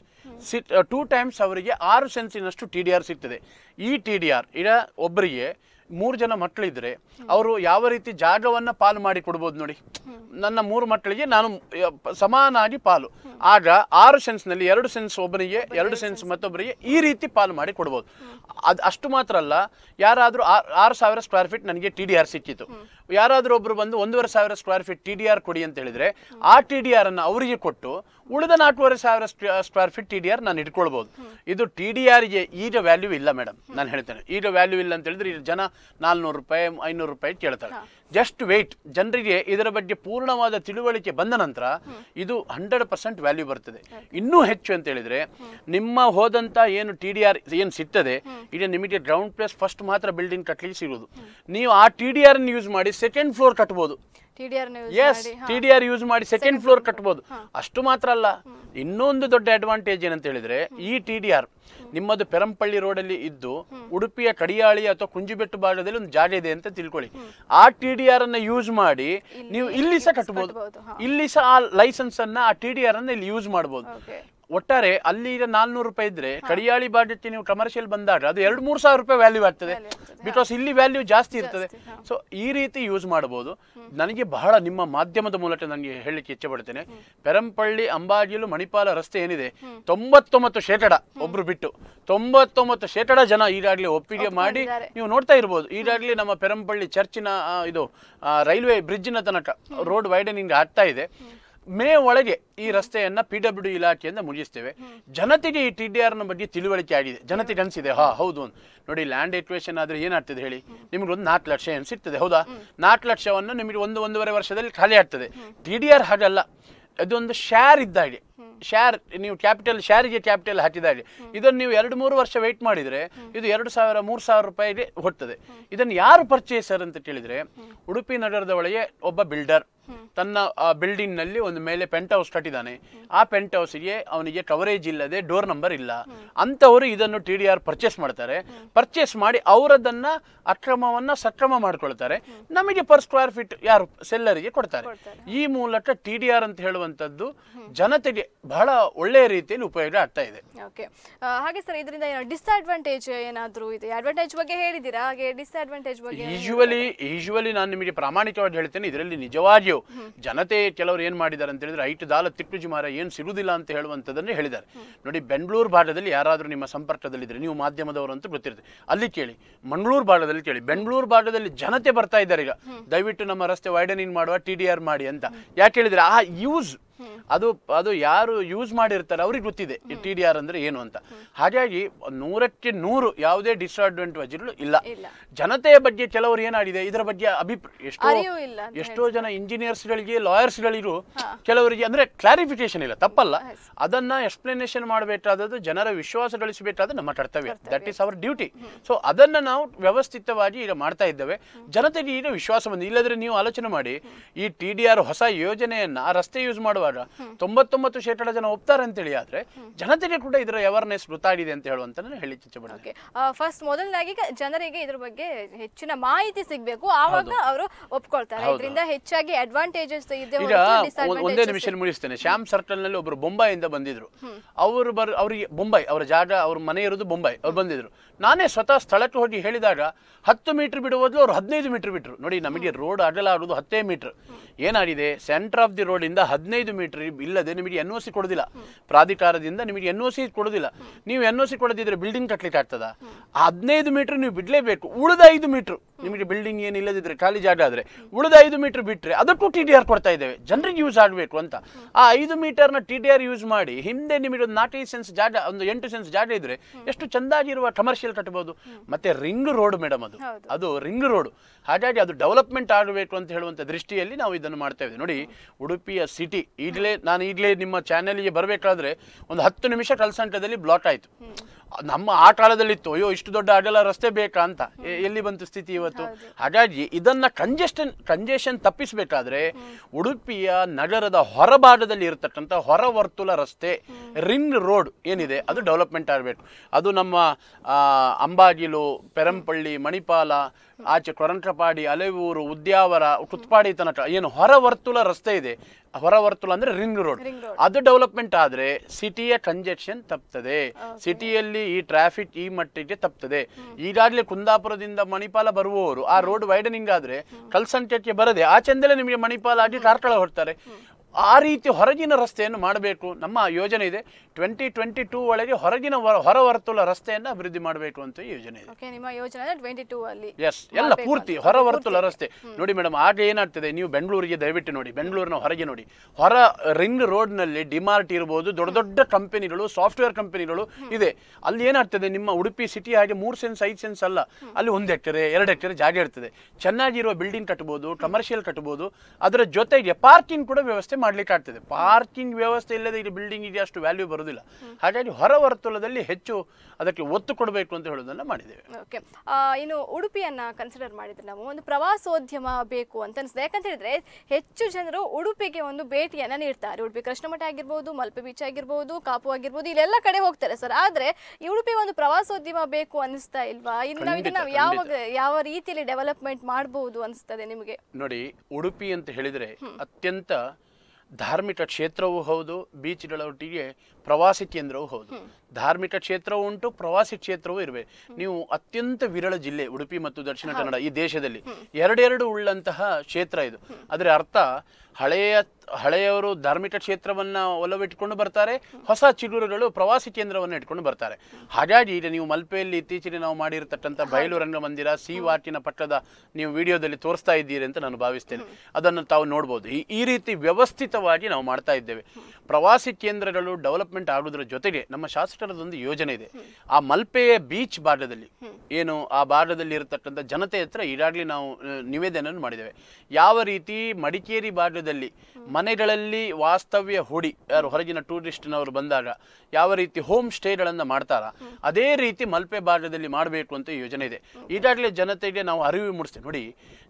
ಟೂ ಟೈಮ್ಸ್ ಅವರಿಗೆ ಆರು ಸೆನ್ಸಿನಷ್ಟು ಟಿ ಡಿ ಆರ್ ಸಿಗ್ತದೆ ಈ ಟಿ ಡಿ ಆರ್ ಈಗ ಒಬ್ಬರಿಗೆ ಮೂರು ಜನ ಮಕ್ಕಳಿದ್ರೆ ಅವರು ಯಾವ ರೀತಿ ಜಾಗವನ್ನ ಪಾಲು ಮಾಡಿ ಕೊಡ್ಬೋದು ನೋಡಿ ನನ್ನ ಮೂರು ಮಕ್ಕಳಿಗೆ ನಾನು ಯ, ಪ- ಸಮಾನಾಗಿ ಪಾಲು ಆಗ ಆರು ಸೆನ್ಸ್ನಲ್ಲಿ ಎರಡು ಸೆನ್ಸ್ ಒಬ್ಬನಿಗೆ ಎರಡು ಸೆನ್ಸ್ ಮತ್ತೊಬ್ಬರಿಗೆ ಈ ರೀತಿ ಪಾಲು ಮಾಡಿ ಕೊಡ್ಬೋದು ಅದು ಅಷ್ಟು ಮಾತ್ರ ಅಲ್ಲ ಯಾರಾದರೂ ಆರು ಸಾವಿರ ಸ್ಕ್ವೇರ್ ಫೀಟ್ ನನಗೆ ಟಿ ಡಿ ಆರ್ ಸಿಕ್ಕಿತ್ತು ಯಾರಾದರೂ ಒಬ್ರು ಬಂದು ಒಂದೂವರೆ ಸಾವಿರ square feet T D R ಕೊಡಿ ಅಂತ ಹೇಳಿದ್ರೆ ಆ ಟಿ ಡಿ ಆರ್ ಅನ್ನು ಅವರಿಗೆ ಕೊಟ್ಟು ಉಳಿದ ನಾಲ್ಕೂವರೆ ಸಾವಿರ square feet T D R ನಾನು ಇಟ್ಕೊಳ್ಬೋದು ಇದು ಟಿ ಡಿ ಆರ್ಗೆ ಈಗ ವ್ಯಾಲ್ಯೂ ಇಲ್ಲ ಮೇಡಮ್ ನಾನು ಹೇಳ್ತೇನೆ ಈಗ ವ್ಯಾಲ್ಯೂ ಇಲ್ಲ ಅಂತ ಹೇಳಿದ್ರೆ ಈಗ ಜನ ನಾಲ್ನೂರು ರೂಪಾಯಿ ಐನೂರು ರೂಪಾಯಿ ಕೇಳ್ತಾರೆ ಜಸ್ಟ್ ವೆಯ್ಟ್ ಜನರಿಗೆ ಇದರ ಬಗ್ಗೆ ಪೂರ್ಣವಾದ ತಿಳುವಳಿಕೆ ಬಂದ ನಂತರ ಇದು ಹಂಡ್ರೆಡ್ ಪರ್ಸೆಂಟ್ ವ್ಯಾಲ್ಯೂ ಬರ್ತದೆ ಇನ್ನೂ ಹೆಚ್ಚು ಅಂತ ಹೇಳಿದ್ರೆ ನಿಮ್ಮ ಹೋದಂತ ಏನು ಟಿ ಡಿ ಆರ್ ಏನು ಸಿಗ್ತದೆ ಈಗ ನಿಮಗೆ ಗ್ರೌಂಡ್ ಪ್ಲೇಸ್ ಫಸ್ಟ್ ಮಾತ್ರ ಬಿಲ್ಡಿಂಗ್ ಕಟ್ಟಲಿಕ್ಕೆ ಸಿಗೋದು ನೀವು ಆ ಟಿ ಡಿ ಆರ್ ಯೂಸ್ ಮಾಡಿ ಸೆಕೆಂಡ್ ಫ್ಲೋರ್ ಕಟ್ಬೋದು T D R S T D R use ಮಾಡಿ ಸೆಕೆಂಡ್ ಫ್ಲೋರ್ ಕಟ್ಬೋದು ಅಷ್ಟು ಮಾತ್ರ ಅಲ್ಲ ಇನ್ನೊಂದು ದೊಡ್ಡ ಅಡ್ವಾಂಟೇಜ್ ಏನಂತ ಹೇಳಿದ್ರೆ ಈ ಟಿ ಡಿ ಆರ್ ನಿಮ್ಮದು ಪೆರಂಪಳ್ಳಿ ರೋಡಲ್ಲಿ ಇದ್ದು ಉಡುಪಿಯ ಕಡಿಯಾಳಿ ಅಥವಾ ಕುಂಜಿಬೆಟ್ಟು ಭಾಗದಲ್ಲಿ ಒಂದು ಜಾಗ ಇದೆ ಅಂತ ತಿಳ್ಕೊಳ್ಳಿ ಆ ಟಿ ಡಿ ಆರ್ ಅನ್ನ ಯೂಸ್ ಮಾಡಿ ನೀವು ಇಲ್ಲಿ ಸಹ ಕಟ್ಬೋದು ಕಟ್ಬೋದು, ಹಾ. ಇಲ್ಲಿ ಸಹ ಆ ಲೈಸೆನ್ಸ್ ಅನ್ನ ಆ ಟಿ ಡಿ ಆರ್ ಅನ್ನ ಇಲ್ಲಿ ಯೂಸ್ ಮಾಡ್ಬೋದು ಓಕೆ ಒಟ್ಟಾರೆ ಅಲ್ಲಿ ಈಗ ನಾಲ್ನೂರು ರೂಪಾಯಿ ಇದ್ರೆ ಕಡಿಯಾಳಿ ಭಾಗಕ್ಕೆ ನೀವು ಕಮರ್ಷಿಯಲ್ ಬಂದಾಗ ಅದು ಎರಡು ಮೂರು ಸಾವಿರ ರೂಪಾಯಿ ವ್ಯಾಲ್ಯೂ ಆಗ್ತದೆ Value ಆಗ್ತದೆ, ಬಿಕಾಸ್ ಇಲ್ಲಿ ವ್ಯಾಲ್ಯೂ ಜಾಸ್ತಿ ಇರ್ತದೆ ಸೊ ಈ ರೀತಿ ಯೂಸ್ ಮಾಡಬಹುದು ನನಗೆ ಬಹಳ ನಿಮ್ಮ ಮಾಧ್ಯಮದ ಮೂಲಕ ನನಗೆ ಹೇಳಲಿಕ್ಕೆ ಇಚ್ಛೆ ಪಡ್ತೇನೆ ಪೆರಂಪಳ್ಳಿ ಅಂಬಾಗಿಲು ಮಣಿಪಾಲ ರಸ್ತೆ ಏನಿದೆ ತೊಂಬತ್ತೊಂಬತ್ತು ಶೇಕಡ ಒಬ್ರು ಬಿಟ್ಟು ತೊಂಬತ್ತೊಂಬತ್ತು ಶೇಕಡ ಜನ ಈಗಾಗಲೇ ಒಪ್ಪಿಗೆ ಮಾಡಿ ಒಪ್ಕೊಂಡಿದ್ದಾರೆ. ನೀವು ನೋಡ್ತಾ ಇರ್ಬೋದು ಈಗಾಗಲೇ ನಮ್ಮ ಪೆರಂಪಳ್ಳಿ ಚರ್ಚಿನ ಆ, ಇದು ಆ, ರೈಲ್ವೆ ಬ್ರಿಡ್ಜಿನ ತನಕ ರೋಡ್ ವೈಡನಿಂಗ್ ಆಗ್ತಾ ಇದೆ ಮೇ ಒಳಗೆ ಈ ರಸ್ತೆಯನ್ನ ಪಿ ಡಬ್ಲ್ಯೂ ಡಿ ಇಲಾಖೆಯಿಂದ ಮುಗಿಸ್ತೇವೆ ಜನತೆಗೆ ಈ ಟಿ ಡಿ ಆರ್ನ ಬಗ್ಗೆ ತಿಳುವಳಿಕೆ ಆಗಿದೆ ಜನತೆಗೆ ಅನಿಸಿದೆ ಹಾ ಹೌದು ಅಂತ. ನೋಡಿ ಲ್ಯಾಂಡ್ ಎಕ್ವೇಷನ್ ಆದ್ರೆ ಏನಾಗ್ತದೆ ಹೇಳಿ ನಿಮ್ಗೆ ಒಂದು ನಾಲ್ಕು ಲಕ್ಷ ಏನು ಸಿಗ್ತದೆ ಹೌದಾ ನಾಲ್ಕು ಲಕ್ಷವನ್ನು ನಿಮಗೆ ಒಂದು ಒಂದೂವರೆ ವರ್ಷದಲ್ಲಿ ಖಾಲಿ ಆಗ್ತದೆ ಟಿ ಡಿ ಆರ್ ಹಾಗಲ್ಲ ಅದೊಂದು ಶೇರ್ ಇದ್ದ ಹಾಗೆ ಶೇರ್ ನೀವು ಕ್ಯಾಪಿಟಲ್ ಶೇರಿಗೆ ಕ್ಯಾಪಿಟಲ್ ಹಾಕಿದಾಗ ಇದನ್ನು ನೀವು ಎರಡು ಮೂರು ವರ್ಷ ವೆಯ್ಟ್ ಮಾಡಿದ್ರೆ ಇದು ಎರಡು ಸಾವಿರ ಮೂರು ಸಾವಿರ ರೂಪಾಯಿಗೆ ಹೊಡ್ತದೆ ಇದನ್ನು ಯಾರು ಪರ್ಚೇಸರ್ ಅಂತ ಕೇಳಿದ್ರೆ ಉಡುಪಿ ನಗರದ ಒಳಗೆ ಒಬ್ಬ ಬಿಲ್ಡರ್ ತನ್ನ ಬಿಲ್ಡಿಂಗ್ ನಲ್ಲಿ ಒಂದು ಮೇಲೆ ಪೆಂಟ್ ಹೌಸ್ ಕಟ್ಟಿದ್ದಾನೆ ಆ ಪೆಂಟ್ ಹೌಸ್ಗೆ ಅವನಿಗೆ ಕವರೇಜ್ ಇಲ್ಲದೆ ಡೋರ್ ನಂಬರ್ ಇಲ್ಲ ಅಂತವರು ಇದನ್ನು ಟಿ ಡಿ ಆರ್ ಪರ್ಚೇಸ್ ಮಾಡ್ತಾರೆ ಪರ್ಚೇಸ್ ಮಾಡಿ ಅವರದನ್ನ ಅಕ್ರಮವನ್ನ ಸಕ್ರಮ ಮಾಡ್ಕೊಳ್ತಾರೆ ನಮಗೆ ಪರ್ ಸ್ಕ್ವೇರ್ ಫೀಟ್ ಯಾರು ಸೆಲ್ಲರಿಗೆ ಕೊಡ್ತಾರೆ ಈ ಮೂಲಕ ಟಿ ಡಿ ಆರ್ ಅಂತ ಹೇಳುವಂತದ್ದು ಜನತೆಗೆ ಬಹಳ ಒಳ್ಳೆಯ ರೀತಿಯಲ್ಲಿ ಉಪಯೋಗ ಆಗ್ತಾ ಇದೆ ಓಕೆ ಹಾಗೆ ಸರ್ ಇದರಿಂದ ಏನೋ ಡಿಸ್ಅಡ್ವಾಂಟೇಜ್ ಏನಾದರೂ ಇದೆ ಅಡ್ವಾಂಟೇಜ್ ಬಗ್ಗೆ ಹೇಳಿದ್ದೀರಾ ಹಾಗೆ ಡಿಸ್ಅಡ್ವಾಂಟೇಜ್ ಬಗ್ಗೆ ಯೂಶುವಲಿ ಯೂಶುವಲಿ ನಾನು ನಿಮಗೆ ಪ್ರಾಮಾಣಿಕವಾಗಿ ಹೇಳ್ತೇನೆ ಇದರಲ್ಲಿ ನಿಜವಾಗಿಯೂ ಜನತೆ ಕೆಲವರು ಏನ್ ಮಾಡಿದ್ದಾರೆ ಅಂತ ಹೇಳಿದ್ರೆ ಐಟು ದಾಲ ತಿಟ್ಟುಜಿ ಮಾರ ಏನು ಸಿಗುವುದಿಲ್ಲ ಅಂತ ಹೇಳುವಂಥದ್ದನ್ನೇ ಹೇಳಿದ್ದಾರೆ ನೋಡಿ ಬೆಂಗಳೂರು ಭಾಗದಲ್ಲಿ ಯಾರಾದರೂ ನಿಮ್ಮ ಸಂಪರ್ಕದಲ್ಲಿದ್ರೆ ನೀವು ಮಾಧ್ಯಮದವರು ಅಂತ ಗೊತ್ತಿರುತ್ತೆ ಅಲ್ಲಿ ಕೇಳಿ ಮಂಗಳೂರು ಭಾಗದಲ್ಲಿ ಕೇಳಿ ಬೆಂಗಳೂರು ಭಾಗದಲ್ಲಿ ಜನತೆ ಬರ್ತಾ ಇದ್ದಾರೆ ಈಗ ದಯವಿಟ್ಟು ನಮ್ಮ ರಸ್ತೆ ವೈಡನಿಂಗ್ ಮಾಡುವ ಟಿ ಡಿ ಆರ್ ಮಾಡಿ ಅಂತ ಯಾಕೆ ಹೇಳಿದ್ರೆ ಆ ಯೂಸ್ ಅದು ಅದು ಯಾರು ಯೂಸ್ ಮಾಡಿರ್ತಾರೆ ಅವ್ರಿಗೆ ಗೊತ್ತಿದೆ ಈ ಟಿ ಡಿ ಆರ್ ಅಂದ್ರೆ ಏನು ಅಂತ ಹಾಗಾಗಿ ನೂರಕ್ಕೆ ನೂರು ಯಾವುದೇ ಡಿಸ್ಅಡ್ವಾಂಟೇಜ್ಗಳು ಇಲ್ಲ ಇಲ್ಲ. ಜನತೆಯ ಬಗ್ಗೆ ಕೆಲವರು ಏನಾಗಿದೆ ಇದರ ಬಗ್ಗೆ ಅಭಿಪ್ರಾಯ ಎಷ್ಟೋ ಅರಿವು ಇಲ್ಲ ಅಂತ ಎಷ್ಟೋ ಜನ ಇಂಜಿನಿಯರ್ಸ್ಗಳಿಗೆ ಲಾಯರ್ಸ್ಗಳಿಗೂ ಕೆಲವರಿಗೆ ಅಂದ್ರೆ ಕ್ಲಾರಿಫಿಕೇಶನ್ ಇಲ್ಲ ತಪ್ಪಲ್ಲ ಅದನ್ನ ಎಕ್ಸ್ಪ್ಲನೇಷನ್ ಮಾಡಬೇಕಾದದ್ದು ಜನರ ವಿಶ್ವಾಸ ಗಳಿಸಬೇಕಾದ ನಮ್ಮ ಕರ್ತವ್ಯ that is our duty so ಅದನ್ನ ನಾವು ವ್ಯವಸ್ಥಿತವಾಗಿ ಈಗ ಮಾಡ್ತಾ ಇದ್ದೇವೆ ಜನತೆಗೆ ಈಗ ವಿಶ್ವಾಸ ಬಂದಿದೆ ಇಲ್ಲದ್ರೆ ನೀವು ಆಲೋಚನೆ ಮಾಡಿ ಈ ಟಿ ಡಿ ಆರ್ ಹೊಸ ಯೋಜನೆಯನ್ನ ಆ ರಸ್ತೆ ಯೂಸ್ ಮಾಡುವಾಗ ತೊಂಬತ್ತೊಂಬತ್ತು ಶೇಕಡ ಜನ ಒಪ್ತಾರೆ ಅಂತೇಳಿ ಆದ್ರೆ ಜನತೆಗೆ ಕೂಡ ಇದರ ಅವೇರ್ನೆಸ್ ಗೊತ್ತಾಗಿದೆ ಅಂತ ಹೇಳುವಂತ ನಾನು ಹೇಳಿ ಇಚ್ಛೆ ಪಡ್ತೇನೆ ಓಕೆ ಫಸ್ಟ್ ಮೊದಲನಾಗಿ ಈಗ ಜನರಿಗೆ ಇದ್ರ ಬಗ್ಗೆ ಹೆಚ್ಚಿನ ಮಾಹಿತಿ ಸಿಗ್ಬೇಕು ಆವಾಗ ಅವರು ಒಪ್ಕೊಳ್ತಾರೆ ಇದರಿಂದ ಹೆಚ್ಚಾಗಿ ಅಡ್ವಾಂಟೇಜಸ್ ಇದೆ ಈಗ ಒಂದ್- ಒಂದೇ ನಿಮಿಷ ಮುಗಿಸ್ತೇನೆ ಶ್ಯಾಮ್ ಸರ್ಕಲ್ ನಲ್ಲಿ ಒಬ್ರು ಬೊಂಬಾಯಿಂದ ಬಂದಿದ್ರು ಅವರು ಬರ್ ಅವರಿಗೆ ಬೊಂಬೈ ಅವರ ಜಾಗ ಅವ್ರ ಮನೆ ಇರೋದು ಬೊಂಬೈ ಅವ್ರು ಬಂದಿದ್ರು ನಾನೇ ಸ್ವತಃ ಸ್ಥಳಕ್ಕೆ ಹೋಗಿ ಹೇಳಿದಾಗ ಹತ್ತು ಮೀಟರ್ ಬಿಡುವ ಬದಲು ಅವ್ರು ಹದಿನೈದು ಮೀಟರ್ ಬಿಟ್ರು ನೋಡಿ ನಮಗೆ ರೋಡ್ ಅಗಲ ಆಡೋದು ಹತ್ತೇ ಮೀಟರ್ ಏನಾಗಿದೆ ಸೆಂಟರ್ ಆಫ್ ದಿ ರೋಡ್ ಇಂದ ಹದಿನೈದು ಮೀಟರ್ ಇಲ್ಲದೆ ನಿಮಗೆ ಎನ್ ಒ ಸಿ ಕೊಡೋದಿಲ್ಲ ಪ್ರಾಧಿಕಾರದಿಂದ ನಿಮಗೆ ಎನ್ ಒ ಸಿ ಕೊಡೋದಿಲ್ಲ ನೀವು ಎನ್ ಒ ಸಿ ಕೊಡದಿದ್ರೆ ಬಿಲ್ಡಿಂಗ್ ಕಟ್ಲಿಕ್ಕೆ ಆಗ್ತದ ಹದಿನೈದು ಮೀಟರ್ ನೀವು ಬಿಡ್ಲೇಬೇಕು ಉಳಿದ ಐದು ಮೀಟರ್ ನಿಮಗೆ ಬಿಲ್ಡಿಂಗ್ ಏನು ಇಲ್ಲದಿದ್ರೆ ಖಾಲಿ ಜಾಗ ಆದ್ರೆ ಉಳಿದ ಐದು ಮೀಟರ್ ಬಿಟ್ರೆ ಅದಕ್ಕೂ ಟಿ ಡಿ ಆರ್ ಕೊಡ್ತಾ ಇದ್ದೇವೆ ಜನರಿಗೆ ಯೂಸ್ ಆಗಬೇಕು ಅಂತ ಆ ಐದು ಮೀಟರ್ನ ಟಿ ಡಿ ಆರ್ ಯೂಸ್ ಮಾಡಿ ಹಿಂದೆ ನಿಮಗೆ ಒಂದು ನಾಲ್ಕೈದು ಸೆನ್ಸ್ ಜಾಗ ಒಂದು ಎಂಟು ಸೆನ್ಸ್ ಜಾಗ ಇದ್ರೆ ಎಷ್ಟು ಚಂದಾಗಿರುವ ಕಮರ್ಷಿಯಲ್ ಕಟ್ಟಬಹುದು ಮತ್ತೆ ರಿಂಗ್ ರೋಡ್ ಮೇಡಮ್ ಅದು ಹೌದು. ಅದು ರಿಂಗ್ ರೋಡ್ ಹಾಗಾಗಿ ಅದು ಡೆವಲಪ್ಮೆಂಟ್ ಆಗಬೇಕು ಅಂತ ಹೇಳುವಂಥ ದೃಷ್ಟಿಯಲ್ಲಿ ನಾವು ಇದನ್ನು ಮಾಡ್ತಾ ಇದ್ದೇವೆ ನೋಡಿ ಉಡುಪಿಯ ಸಿಟಿ ಈಗಲೇ ನಾನು ಈಗಲೇ ನಿಮ್ಮ ಚಾನೆಲ್ಗೆ ಬರಬೇಕಾದ್ರೆ ಒಂದು ಹತ್ತು ನಿಮಿಷ ಕಲ್ಸಂಟದಲ್ಲಿ ಬ್ಲಾಕ್ ಆಯಿತು ನಮ್ಮ ಆ ಕಾಲದಲ್ಲಿತ್ತು ಅಯ್ಯೋ ಇಷ್ಟು ದೊಡ್ಡ ಅಗಲ ರಸ್ತೆ ಬೇಕಾ ಅಂತ ಎ- ಎಲ್ಲಿ ಬಂತು ಸ್ಥಿತಿ ಇವತ್ತು ಹಾಗಾಗಿ ಇದನ್ನ ಕಂಜೆಸ್ಟನ್ ಕಂಜೆಷನ್ ತಪ್ಪಿಸಬೇಕಾದ್ರೆ ಉಡುಪಿಯ ನಗರದ ಹೊರಭಾಗದಲ್ಲಿ ಇರತಕ್ಕಂಥ ಹೊರವರ್ತುಲ ರಸ್ತೆ ರಿಂಗ್ ರೋಡ್ ಏನಿದೆ ಅದು ಡೆವಲಪ್ಮೆಂಟ್ ಆಗಬೇಕು ಅದು ನಮ್ಮ ಆ, ಅಂಬಾಗಿಲು ಪೆರಂಪಳ್ಳಿ ಮಣಿಪಾಲ ಆಚೆ ಕೊರಂಟ್ರಪಾಡಿ ಅಲೆವೂರು ಉದ್ಯಾವರ ಕುತ್ಪಾಡಿ ತನಕ ಏನು ಹೊರವರ್ತುಲ ರಸ್ತೆ ಇದೆ ಹೊರವರ್ತುಲ ಅಂದ್ರೆ ರಿಂಗ್ ರೋಡ್ Ring road. ಅದು ಡೆವಲಪ್ಮೆಂಟ್ ಆದ್ರೆ ಸಿಟಿಯ ಕಂಜೆಕ್ಷನ್ ತಪ್ತದೆ ಸಿಟಿಯಲ್ಲಿ ಈ ಟ್ರಾಫಿಕ್ ಈ ಮಟ್ಟಿಗೆ ತಪ್ತದೆ ಈಗಾಗಲೇ ಕುಂದಾಪುರದಿಂದ ಮಣಿಪಾಲ ಬರುವವರು ಆ ರೋಡ್ ವೈಡನಿಂಗ್ ಆದ್ರೆ ಕಲ್ಸಂಟ್ಯಕ್ಕೆ ಬರದೆ ಆಚೆಂದಲೇ ನಿಮಗೆ ಮಣಿಪಾಲ ಆಗಿ ಕಾರ್ಕಳ ಹೊಡ್ತಾರೆ ಆ ರೀತಿ ಹೊರಗಿನ ರಸ್ತೆಯನ್ನು ಮಾಡಬೇಕು ನಮ್ಮ ಯೋಜನೆ ಇದೆ ಟ್ವೆಂಟಿ ಟ್ವೆಂಟಿ ಟೂ ಒಳಗೆ ಹೊರಗಿನ ವರ- ಹೊರವರ್ತುಲ ರಸ್ತೆಯನ್ನು ಅಭಿವೃದ್ಧಿ ಮಾಡಬೇಕು ಅಂತ ಯೋಜನೆ ಇದೆ ಓಕೆ ನಿಮ್ಮ ಯೋಜನೆ ಟ್ವೆಂಟಿ ಟೂ ಅಲ್ಲಿ ಎಸ್ ಎಲ್ಲ ಪೂರ್ತಿ ಹೊರವರ್ತುಲ ರಸ್ತೆ ನೋಡಿ ಮೇಡಮ್ ಆಗ ಏನಾಗ್ತದೆ ನೀವು ಬೆಂಗಳೂರಿಗೆ ದಯವಿಟ್ಟು ನೋಡಿ ಬೆಂಗಳೂರಿನ ಹೊರಗೆ ನೋಡಿ ಹೊರ ರಿಂಗ್ ರೋಡ್ನಲ್ಲಿ ಡಿಮಾರ್ಟ್ ಇರ್ಬೋದು ದೊಡ್ಡ ದೊಡ್ಡ ಕಂಪನಿಗಳು ಸಾಫ್ಟ್ವೇರ್ ಕಂಪನಿಗಳು ಇದೆ ಅಲ್ಲಿ ಏನಾಗ್ತದೆ ನಿಮ್ಮ ಉಡುಪಿ ಸಿಟಿ ಹಾಗೆ ಮೂರು ಸೆನ್ಸ್ ಐದು ಸೆನ್ಸ್ ಅಲ್ಲ ಅಲ್ಲಿ ಒಂದು ಎಕರೆ ಎರಡು ಎಕರೆ ಜಾಗ ಇರ್ತದೆ ಚೆನ್ನಾಗಿರುವ ಬಿಲ್ಡಿಂಗ್ ಕಟ್ಬೋದು ಕಮರ್ಷಿಯಲ್ ಕಟ್ಬೋದು ಅದರ ಜೊತೆಗೆ ಪಾರ್ಕಿಂಗ್ ಕೂಡ ವ್ಯವಸ್ಥೆ ಮಾಡ್ಲಿಕ್ಕೆ ಆಗ್ತದೆ ಪಾರ್ಕಿಂಗ್ ವ್ಯವಸ್ಥೆ ಇಲ್ಲದೆ ಇಲ್ಲಿ ಬಿಲ್ಡಿಂಗಿಗೆ ಅಷ್ಟು ವ್ಯಾಲ್ಯೂ ಬರುವುದಿಲ್ಲ ಹಾಗಾಗಿ ಹೊರವರ್ತುಲದಲ್ಲಿ ಹೆಚ್ಚು ಅದಕ್ಕೆ ಒತ್ತು ಕೊಡಬೇಕು ಅಂತ ಹೇಳೋದನ್ನ ಮಾಡಿದ್ದೇವೆ ಓಕೆ ಇನ್ನು ಉಡುಪಿಯನ್ನ ಕನ್ಸಿಡರ್ ಮಾಡಿದ್ರೆ ನಾವು ಒಂದು ಪ್ರವಾಸೋದ್ಯಮ ಬೇಕು ಅಂತ ಅನಿಸ್ತದೆ ಯಾಕಂತ ಹೇಳಿದ್ರೆ ಹೆಚ್ಚು ಜನರು ಉಡುಪಿಗೆ ಒಂದು ಭೇಟಿಯನ್ನ ನೀಡ್ತಾರೆ ಉಡುಪಿ ಕೃಷ್ಣಮಠ ಆಗಿರ್ಬೋದು ಮಲ್ಪೆ ಬೀಚ್ ಆಗಿರ್ಬೋದು ಕಾಪು ಆಗಿರ್ಬೋದು ಇಲ್ಲೆಲ್ಲ ಕಡೆ ಹೋಗ್ತಾರೆ ಸರ್ ಆದ್ರೆ ಈ ಉಡುಪಿಗೆ ಒಂದು ಪ್ರವಾಸೋದ್ಯಮ ಬೇಕು ಅನಿಸ್ತಾ ಇಲ್ವಾ ಇನ್ನು ನಾವು ಇದನ್ನ ಖಂಡಿತ, ಯಾವಾಗ ಯಾವ ರೀತಿಯಲ್ಲಿ ಡೆವಲಪ್ಮೆಂಟ್ ಮಾಡಬಹುದು ಅನಿಸ್ತದೆ ನಿಮಗೆ ನೋಡಿ ಉಡುಪಿ ಅಂತ ಹೇಳಿದರೆ ಅತ್ಯಂತ ಧಾರ್ಮಿಕ ಕ್ಷೇತ್ರವೂ ಹೌದು ಬೀಚ್ಗಳ ಒಟ್ಟಿಗೆ ಪ್ರವಾಸಿ ಕೇಂದ್ರವೂ ಹೌದು ಧಾರ್ಮಿಕ ಕ್ಷೇತ್ರವೂ ಉಂಟು ಪ್ರವಾಸಿ ಕ್ಷೇತ್ರವೂ ಇರಬೇಕು ನೀವು ಅತ್ಯಂತ ವಿರಳ ಜಿಲ್ಲೆ ಉಡುಪಿ ಮತ್ತು ದಕ್ಷಿಣ ಕನ್ನಡ ಈ ದೇಶದಲ್ಲಿ ಎರಡೆರಡು ಉಳ್ಳಂತಹ ಕ್ಷೇತ್ರ ಇದು ಅದರ ಅರ್ಥ ಹಳೆಯ ಹಳೆಯವರು ಧಾರ್ಮಿಕ ಕ್ಷೇತ್ರವನ್ನ ಒಲವಿಟ್ಕೊಂಡು ಬರ್ತಾರೆ ಹೊಸ ಚಿಗುರುಗಳು ಪ್ರವಾಸಿ ಕೇಂದ್ರವನ್ನು ಇಟ್ಕೊಂಡು ಬರ್ತಾರೆ ಹಾಗಾಗಿ ಈಗ ನೀವು ಮಲ್ಪೆಯಲ್ಲಿ ಇತ್ತೀಚೆಗೆ ನಾವು ಮಾಡಿರತಕ್ಕಂಥ ಬಯಲು ರಂಗಮಂದಿರ ಸಿ ವಾಟಿನ ಪಟ್ಟದ ನೀವು ವಿಡಿಯೋದಲ್ಲಿ ತೋರಿಸ್ತಾ ಇದ್ದೀರಿ ಅಂತ ನಾನು ಭಾವಿಸ್ತೇನೆ ಅದನ್ನು ತಾವು ನೋಡ್ಬೋದು ಈ ಈ ರೀತಿ ವ್ಯವಸ್ಥಿತವಾಗಿ ನಾವು ಮಾಡ್ತಾ ಇದ್ದೇವೆ ಪ್ರವಾಸಿ ಕೇಂದ್ರಗಳು ಡೆವಲಪ್ಮೆಂಟ್ ಆಗೋದ್ರ ಜೊತೆಗೆ ನಮ್ಮ ಶಾಸಕರದೊಂದು ಯೋಜನೆ ಇದೆ ಆ ಮಲ್ಪೆಯ ಬೀಚ್ ಭಾಗದಲ್ಲಿ ಏನು ಆ ಭಾಗದಲ್ಲಿ ಇರತಕ್ಕಂಥ ಜನತೆ ಹತ್ರ ಈಗಾಗಲೇ ನಾವು ಆ, ನಿವೇದನೆಯನ್ನು ಮಾಡಿದ್ದೇವೆ ಯಾವ ರೀತಿ ಮಡಿಕೇರಿ ಭಾಗದಲ್ಲಿ ಮನೆಗಳಲ್ಲಿ ವಾಸ್ತವ್ಯ ಹೂಡಿ ಯಾರು ಹೊರಗಿನ ಟೂರಿಸ್ಟ್ನವರು ಬಂದಾಗ ಯಾವ ರೀತಿ ಹೋಮ್ ಸ್ಟೇಗಳನ್ನು ಮಾಡ್ತಾರ ಅದೇ ರೀತಿ ಮಲ್ಪೆ ಭಾಗದಲ್ಲಿ ಮಾಡಬೇಕು ಅಂತ ಯೋಜನೆ ಇದೆ ಈಗಾಗಲೇ ಜನತೆಗೆ ನಾವು ಅರಿವು ಮೂಡಿಸ್ತೇವೆ ನೋಡಿ